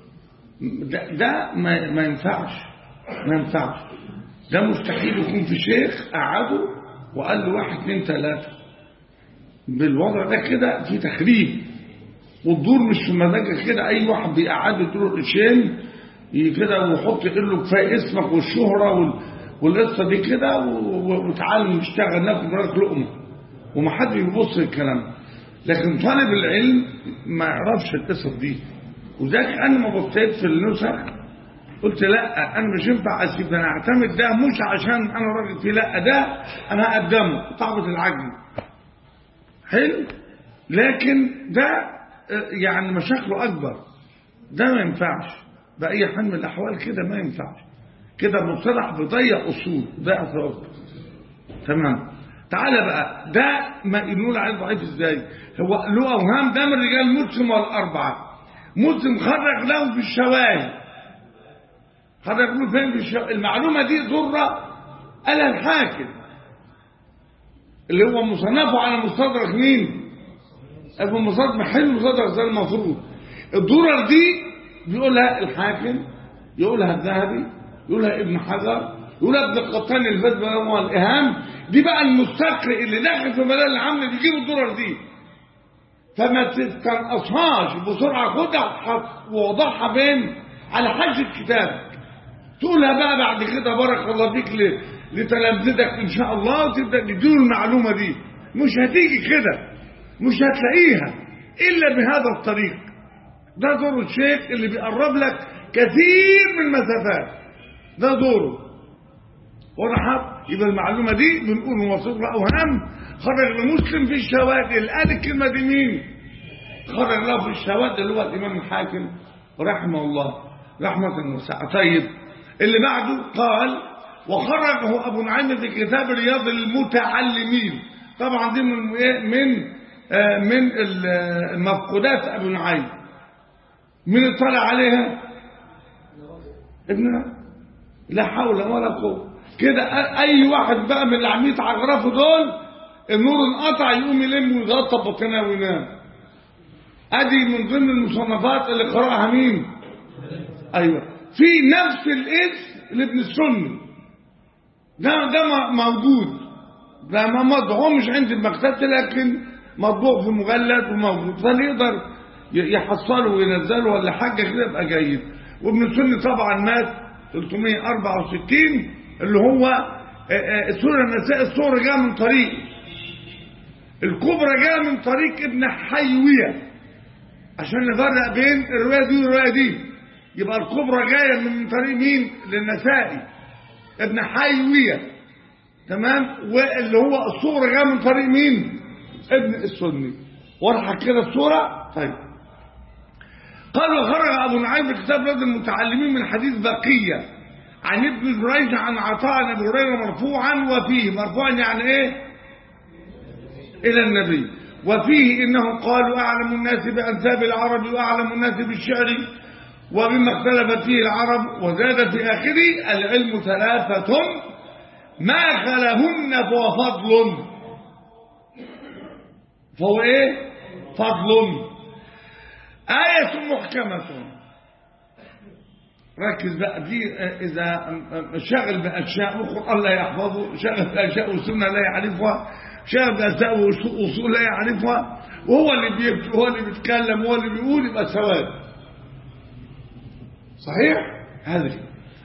ده, ده ما, ما ينفعش ما ينفعش ده مستحيل يكون في شيخ قعده وقال له واحد اتنين تلاته بالوضع ده كده في تخريب والدور مش في مزاجك كده اي واحد بيقعده يديله قرشين ي- كده ويحط يقول له كفايه اسمك والشهره وال... والقصه دي كده و- و- وتعالوا نشتغل ناكل براك لقمه ومحدش بيبص للكلام لكن طالب العلم ما يعرفش القصص دي وذاك انا ما بصيت في النسخ قلت لا انا مش ينفع اسيب ده انا اعتمد ده مش عشان انا راجل فيه لا ده انا هقدمه طعبة العجل حلو لكن ده آه، يعني مشاكله اكبر ده ما ينفعش باي حال من الاحوال كده ما ينفعش كده مصطلح بيضيع اصول ضيع ثوابت تمام تعالى بقى ده ما نقول عليه ضعيف ازاي هو له اوهام ده من رجال مسلم والاربعه مسلم خرج له في الشواهد خرج له فين في الشواهد المعلومه دي ضره قالها الحاكم اللي هو مصنفه على مستدرك مين ابو مصدر محل مصدرك زي المفروض الضرر دي بيقولها الحاكم يقولها الذهبي يقولها ابن حجر يقولها ابن القطان البدبي هو الاهام دي بقى المستقرئ اللي داخل في مجال العمل بيجيب الضرر دي فما تتنقصهاش بسرعه خدها ووضعها بين على حاجه كتابك تقولها بقى بعد كده بارك الله فيك ل- لتلامذتك ان شاء الله وتبدا تديله المعلومه دي مش هتيجي كده مش هتلاقيها الا بهذا الطريق ده دور الشيخ اللي بيقرب لك كثير من المسافات ده دوره وضحت يبقى المعلومه دي بنقول موثوق له اوهام خرج لمسلم في الشواهد اللي قال الكلمه دي مين خرج له في الشواهد اللي هو الامام الحاكم رحمه الله رحمه واسعه طيب اللي بعده قال وخرجه ابو نعيم في كتاب رياض المتعلمين طبعا دي من إيه؟ من آه، من ال- آه، المفقودات ابو نعيم مين اطلع عليها ابن لا حول ولا قوه كده أ- اي واحد بقى من اللي عم يتعرفوا دول النور انقطع يقوم يلم ويغطى بطنها وينام ادي من ضمن المصنفات اللي قرأها مين ايوه في نفس الاسم لابن السني ده ده م- موجود ده ما مطبوع مش عند المكتبة لكن مطبوع في مجلد وموجود فاللي يقدر ي- يحصله وينزله ولا حاجة كده يبقى جيد وابن السني طبعا مات 364 اللي هو آه، آه، السورة النساء الصورة جاء من طريق الكبرى جاء من طريق ابن حيوية عشان نفرق بين الرواية دي والرواية دي يبقى الكبرى جاية من طريق مين للنسائي ابن حيوية تمام واللي هو الصورة جاية من طريق مين ابن السني واضحة كده الصورة طيب قال وخرج أبو نعيم في كتاب رد المتعلمين من حديث بقية عن ابن جريج عن عطاء عن ابي هريره مرفوعا وفيه مرفوعا يعني ايه إلى النبي وفيه إنه قالوا أعلم الناس بأنساب العرب وأعلم الناس بالشعر ومما اختلفت فيه العرب وزاد في آخره العلم ثلاثة ما خلهن فهو فضل فهو إيه فضل آية محكمة ركز بقى دي إذا شغل بأشياء والقرآن لا يحفظه شغل بأشياء والسنة لا يعرفها شغل بأشياء وأصول لا يعرفها وهو اللي بيبكي وهو اللي بيتكلم وهو اللي بيقول يبقى سواد صحيح هذه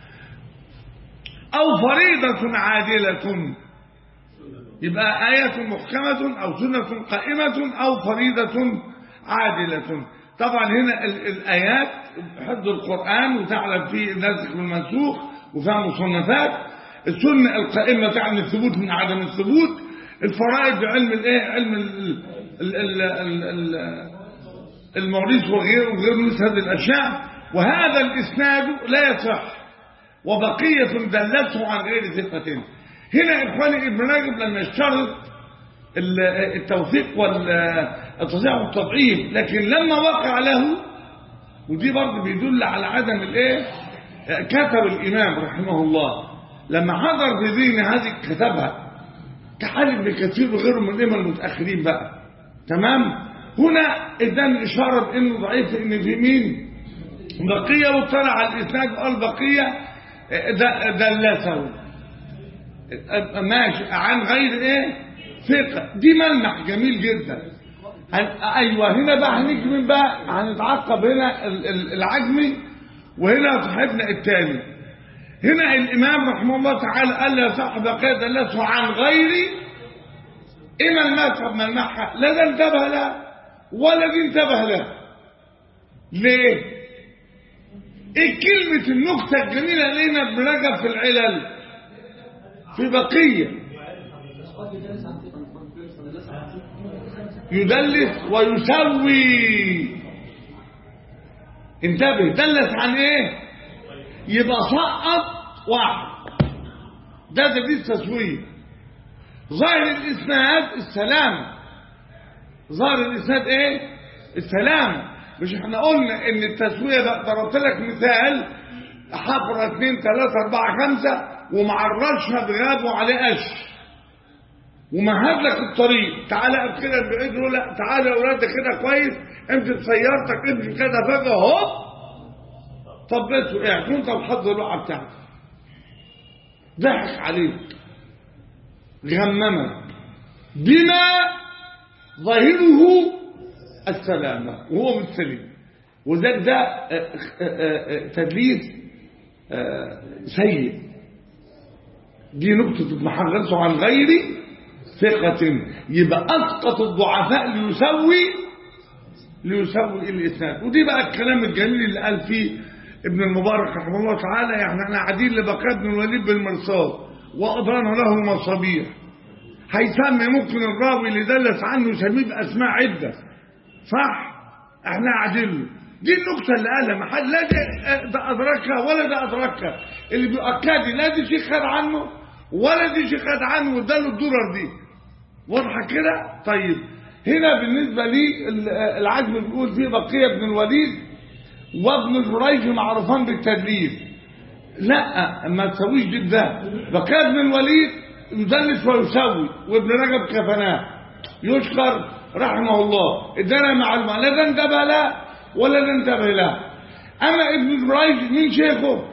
أو فريضة عادلة يبقى آية محكمة أو سنة قائمة أو فريضة عادلة طبعا هنا ال- الآيات حفظ القرآن وتعلم فيه الناسخ والمنسوخ وفيها مصنفات السنة القائمة تعني الثبوت من عدم الثبوت الفرائض علم الايه علم ال- ال- ال- ال- ال- المواريث وغيره وغير مثل هذه الأشياء وهذا الإسناد لا يصح وبقية دلته عن غير ثقة هنا إخواني ابن رجب لما يشترط ال- التوثيق والتصحيح والتضعيف لكن لما وقع له ودي برضه بيدل على عدم الايه كتب الامام رحمه الله لما حضر في ذهن هذه كتبها كحال ابن كثير وغيره من الائمه المتاخرين بقى تمام هنا ادان اشاره بانه ضعيف ان في مين بقيه واطلع على الاسناد وقال بقيه د- دلسه ماشي عن غير ايه ثقة دي ملمح جميل جدا هن... ايوه هنا بقى هنيجي من بقى هنتعقب هنا ال- ال- العجمي وهنا صاحبنا التاني هنا الامام رحمه الله تعالى قال لا صاحب قيد دلته عن غير اما المذهب ملمحها لا ده انتبه لها ولا دي انتبه لها ليه ايه كلمة النكتة الجميلة لنا ابن رجب في العلل في بقية يدلس ويسوي انتبه دلس عن ايه يبقى سقط واحد ده تدليس تسويه ظاهر الاسناد السلام ظاهر الاسناد ايه السلام مش احنا قلنا ان التسويه ده ضربت لك مثال حفرة اتنين تلاتة اربعة خمسة ومعرشها بغاب وعليه قش ومهد لك الطريق تعالى اقف كده بعيد له لا تعالى يا اولاد ده كده كويس امشي بسيارتك امشي كده فجاه هوب طبيت وقعت وانت بتحضر الوقعه بتاعتك ضحك عليك غممك بما ظاهره السلامه وهو مش سليم وذلك ده آه، آه، آه، تدليس آه، سيء دي نقطة ابن حجر عن غير ثقة يبقى أسقط الضعفاء ليسوي ليسوي الإسناد ودي بقى الكلام الجميل اللي قال فيه ابن المبارك رحمه الله تعالى يعني احنا قاعدين لبقاء بن الوليد بالمرصاد وأضرنا له المصابيح هيسمي ممكن الراوي اللي دلس عنه يسميه بأسماء عدة صح احنا قاعدين له دي النقطة اللي قالها ما حد لا ده, ده أدركها ولا ده أدركها اللي بيؤكد لا دي شيخ خد عنه ولا دي شيخ خد عنه واداله الدولار دي واضحة كده طيب هنا بالنسبة لي ال- العزم بيقول فيه بقية بن الوليد وابن جريج معروفان بالتدليس لا ما تسويش دي ده بقية بن الوليد يدلس ويسوي وابن رجب كفناه يشكر رحمه الله ادانا معلومه لا ده انتبه له ولا ده انتبه له اما ابن جريج مين شيخه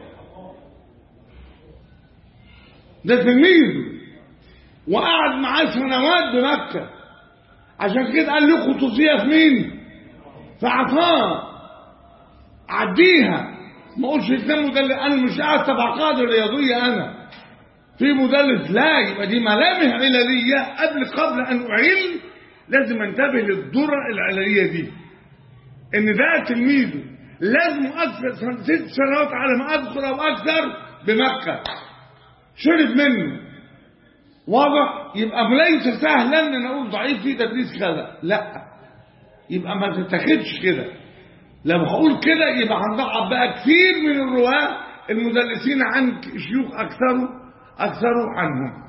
ده تلميذه وقعد معاه سنوات بمكه عشان كده قال له خصوصيه في مين في عطاء عديها ما اقولش اسلام مدلس انا مش قاعد تبع قاعده رياضيه انا في مدلس لا يبقى دي ملامح علليه قبل قبل ان اعل لازم انتبه للذره العلليه دي ان ده تلميذه لازم اكثر ست سنوات على ما اذكر او اكثر بمكه شرب منه واضح يبقى ليس سهلا ان اقول ضعيف في تدريس كذا لا يبقى ما تتاخدش كده لما هقول كده يبقى هنضعف بقى كثير من الرواه المدلسين عن شيوخ اكثروا اكثروا عنهم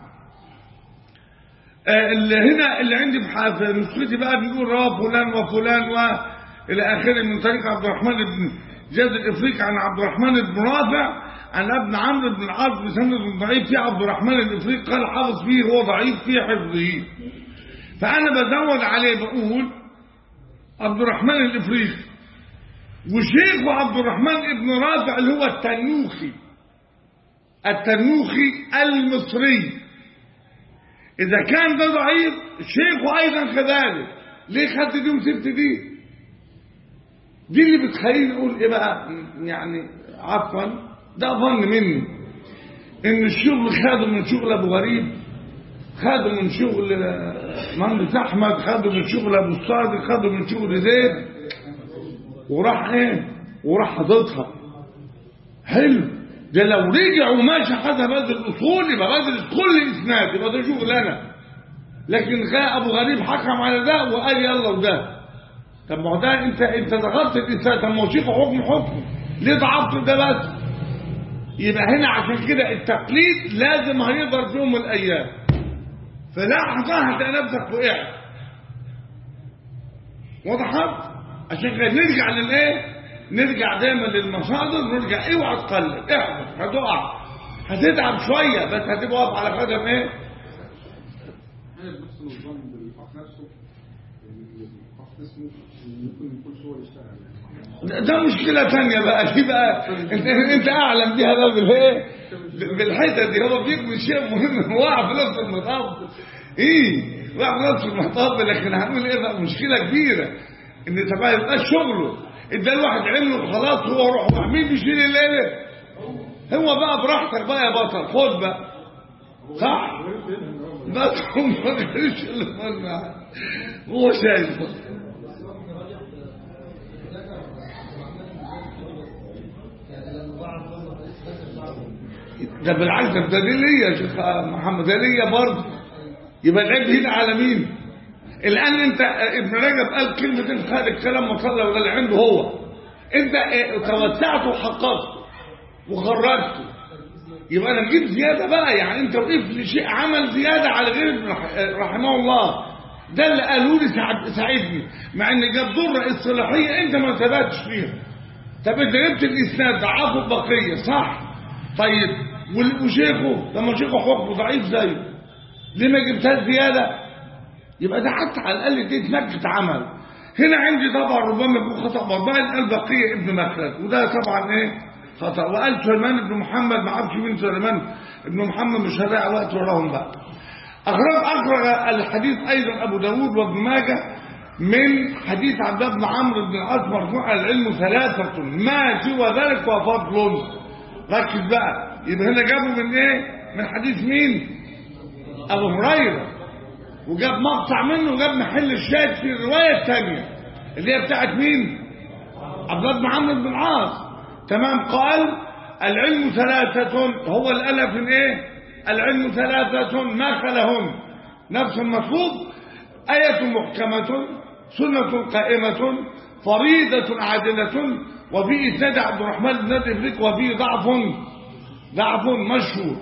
آه اللي هنا اللي عندي في نسختي بقى بنقول رواه فلان وفلان والى اخره من طريق عبد الرحمن بن زياد الافريقي عن عبد الرحمن بن رافع عن ابن عمرو بن العاص بسند ضعيف في عبد الرحمن الافريقي قال حافظ فيه هو ضعيف في حفظه فانا بزود عليه بقول عبد الرحمن الافريقي وشيخه عبد الرحمن بن رافع اللي هو التنوخي التنوخي المصري اذا كان ده ضعيف شيخه ايضا كذلك ليه خدت دي وسبت دي دي اللي بتخليني اقول ايه بقى يعني عفوا ده ظن مني ان الشغل خده من شغل ابو غريب خده من شغل مهندس احمد خده من شغل ابو الصادق خده من شغل زيد وراح ايه وراح حاططها حلو ده لو رجع وماشي حسب هذه الاصول يبقى بدرس كل اسناد يبقى ده شغل انا لكن جاء ابو غريب حكم على ده وقال يلا وده طب ما هو ده انت انت ضغطت الانسان طب ما هو شيخ حكم حكم ليه ضعفت ده بس يبقى هنا عشان كده التقليد لازم هيقدر في يوم من الايام فلحظه هتلاقي نفسك وقعت وضحت عشان كده نرجع للايه نرجع دايما للمصادر نرجع اوعى تقلد احفظ هتقع هتتعب شويه بس هتبقى واقف على قدم ايه هي بنفس النظام بالفحص نفسه الفحص اسمه ممكن يكون هو اللي اشتغل يعني ده مشكلة تانية بقى دي بقى انت, انت اعلم بيها بقى بالايه بالحتة دي هو بيكمل شيء مهم واقع في نفس المطاف ايه واقع في نفس المطاف لكن هنقول ايه بقى مشكلة كبيرة ان تبقى يبقى شغله ادى الواحد عمله خلاص هو روح مين بيشيل الليلة هو بقى براحتك بقى يا بطل خد بقى صح بس هو ما قدرش اللي معاه هو شايف ده بالعكس ده دليل يا شيخ محمد دليل برضه يبقى العيب هنا على مين الان انت ابن رجب قال كلمتين خد الكلام ما صلى ولا اللي عنده هو انت توسعت وحققت وخرجته يبقى انا نجيب زياده بقى يعني انت وقف لشيء عمل زياده على غير ابن رحمه الله ده اللي قالوا لي ساعد ساعدني مع ان جاب ضره الصلاحيه انت ما ثبتش فيها طب انت جبت الاسناد ضعفه البقيه صح طيب وشيخه لما شيخه حكمه ضعيف زيه ليه ما جبتهاش زياده يبقى ده حتى على الاقل دي نكهه عمل هنا عندي طبعا ربما يكون خطا بربان البقيه ابن مخلد وده طبعا ايه خطا وقال سليمان بن محمد ما اعرفش مين سليمان بن محمد مش هضيع وقت وراهم بقى اخرج اخرج الحديث ايضا ابو داود وابن ماجه من حديث عبد الله بن عمرو بن العاص مرفوع العلم ثلاثه ما سوى ذلك وفضل ركز بقى يبقى هنا جابوا من ايه من حديث مين ابو هريره وجاب مقطع منه وجاب محل الشاهد في الروايه الثانيه اللي هي بتاعت مين عبد الله بن عمرو بن العاص تمام قال العلم ثلاثه هو الالف من ايه العلم ثلاثه ما خلهن نفس المطلوب ايه محكمه سنه قائمه فريضه عادله وفي اسناد عبد الرحمن بن ابريك وفي ضعف ضعف مشهور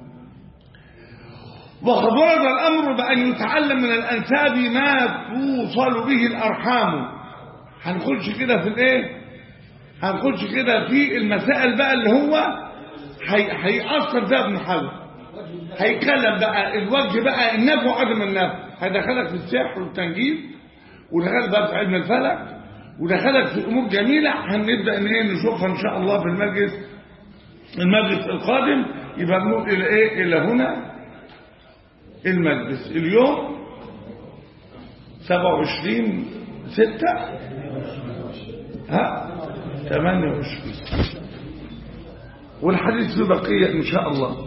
وقد ورد الامر بان يتعلم من الانساب ما توصل به الارحام هنخش كده في الايه هنخش كده في المسائل بقى اللي هو هيأثر فيها ابن حجر هيتكلم بقى الوجه بقى النفع وعدم النفع هيدخلك في السحر والتنجيم ودخلك بقى في علم الفلك ودخلك في امور جميله هنبدا ان ايه نشوفها ان شاء الله في المجلس المجلس القادم يبقى بنقول الى ايه الى هنا المجلس اليوم 27 6 ها 28 والحديث له بقيه ان شاء الله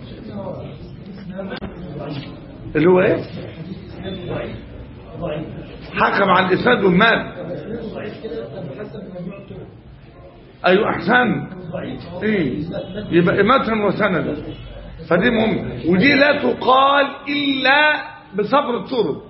اللي هو ايه حكم على الاسناد والمال ايوه احسن ايه يبقى متنا وسندا فدي مهم ودي لا تقال الا بصبر الطرق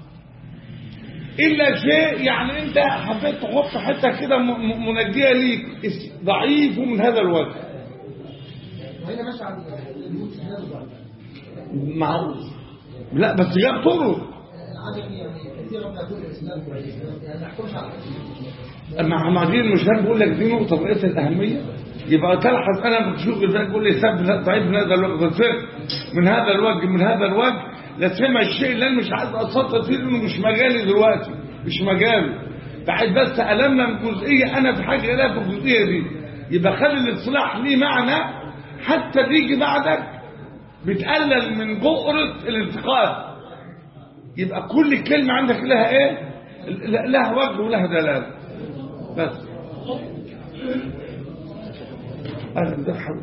الا شيء يعني انت حبيت تحط حته كده م- م- منجيه ليك اس- ضعيف من هذا الوجه وهنا ماشي على الموت هنا ضعيف معروف لا بس جاب طرق العدد يعني كثيرا من يقول الاسلام كويس يعني ما يحكمش على مع مع دي المشهد بقول لك دي نقطة رئيسة الأهمية يبقى تلحظ أنا بشوف ازاي بقول لي سب ضعيف من هذا الوجه بالفعل من هذا الوجه من هذا الوجه لا سمع الشيء اللي أنا مش عايز أتسطر فيه لأنه مش مجالي دلوقتي مش مجالي بعد بس ألمنا من جزئية أنا في حاجة إليها في الجزئية دي يبقى خلي الإصلاح ليه معنى حتى تيجي بعدك بتقلل من بؤرة الانتقاد يبقى كل كلمة عندك لها ايه ل- لها وجه ولها دلالة بس أهلا ده حبيبي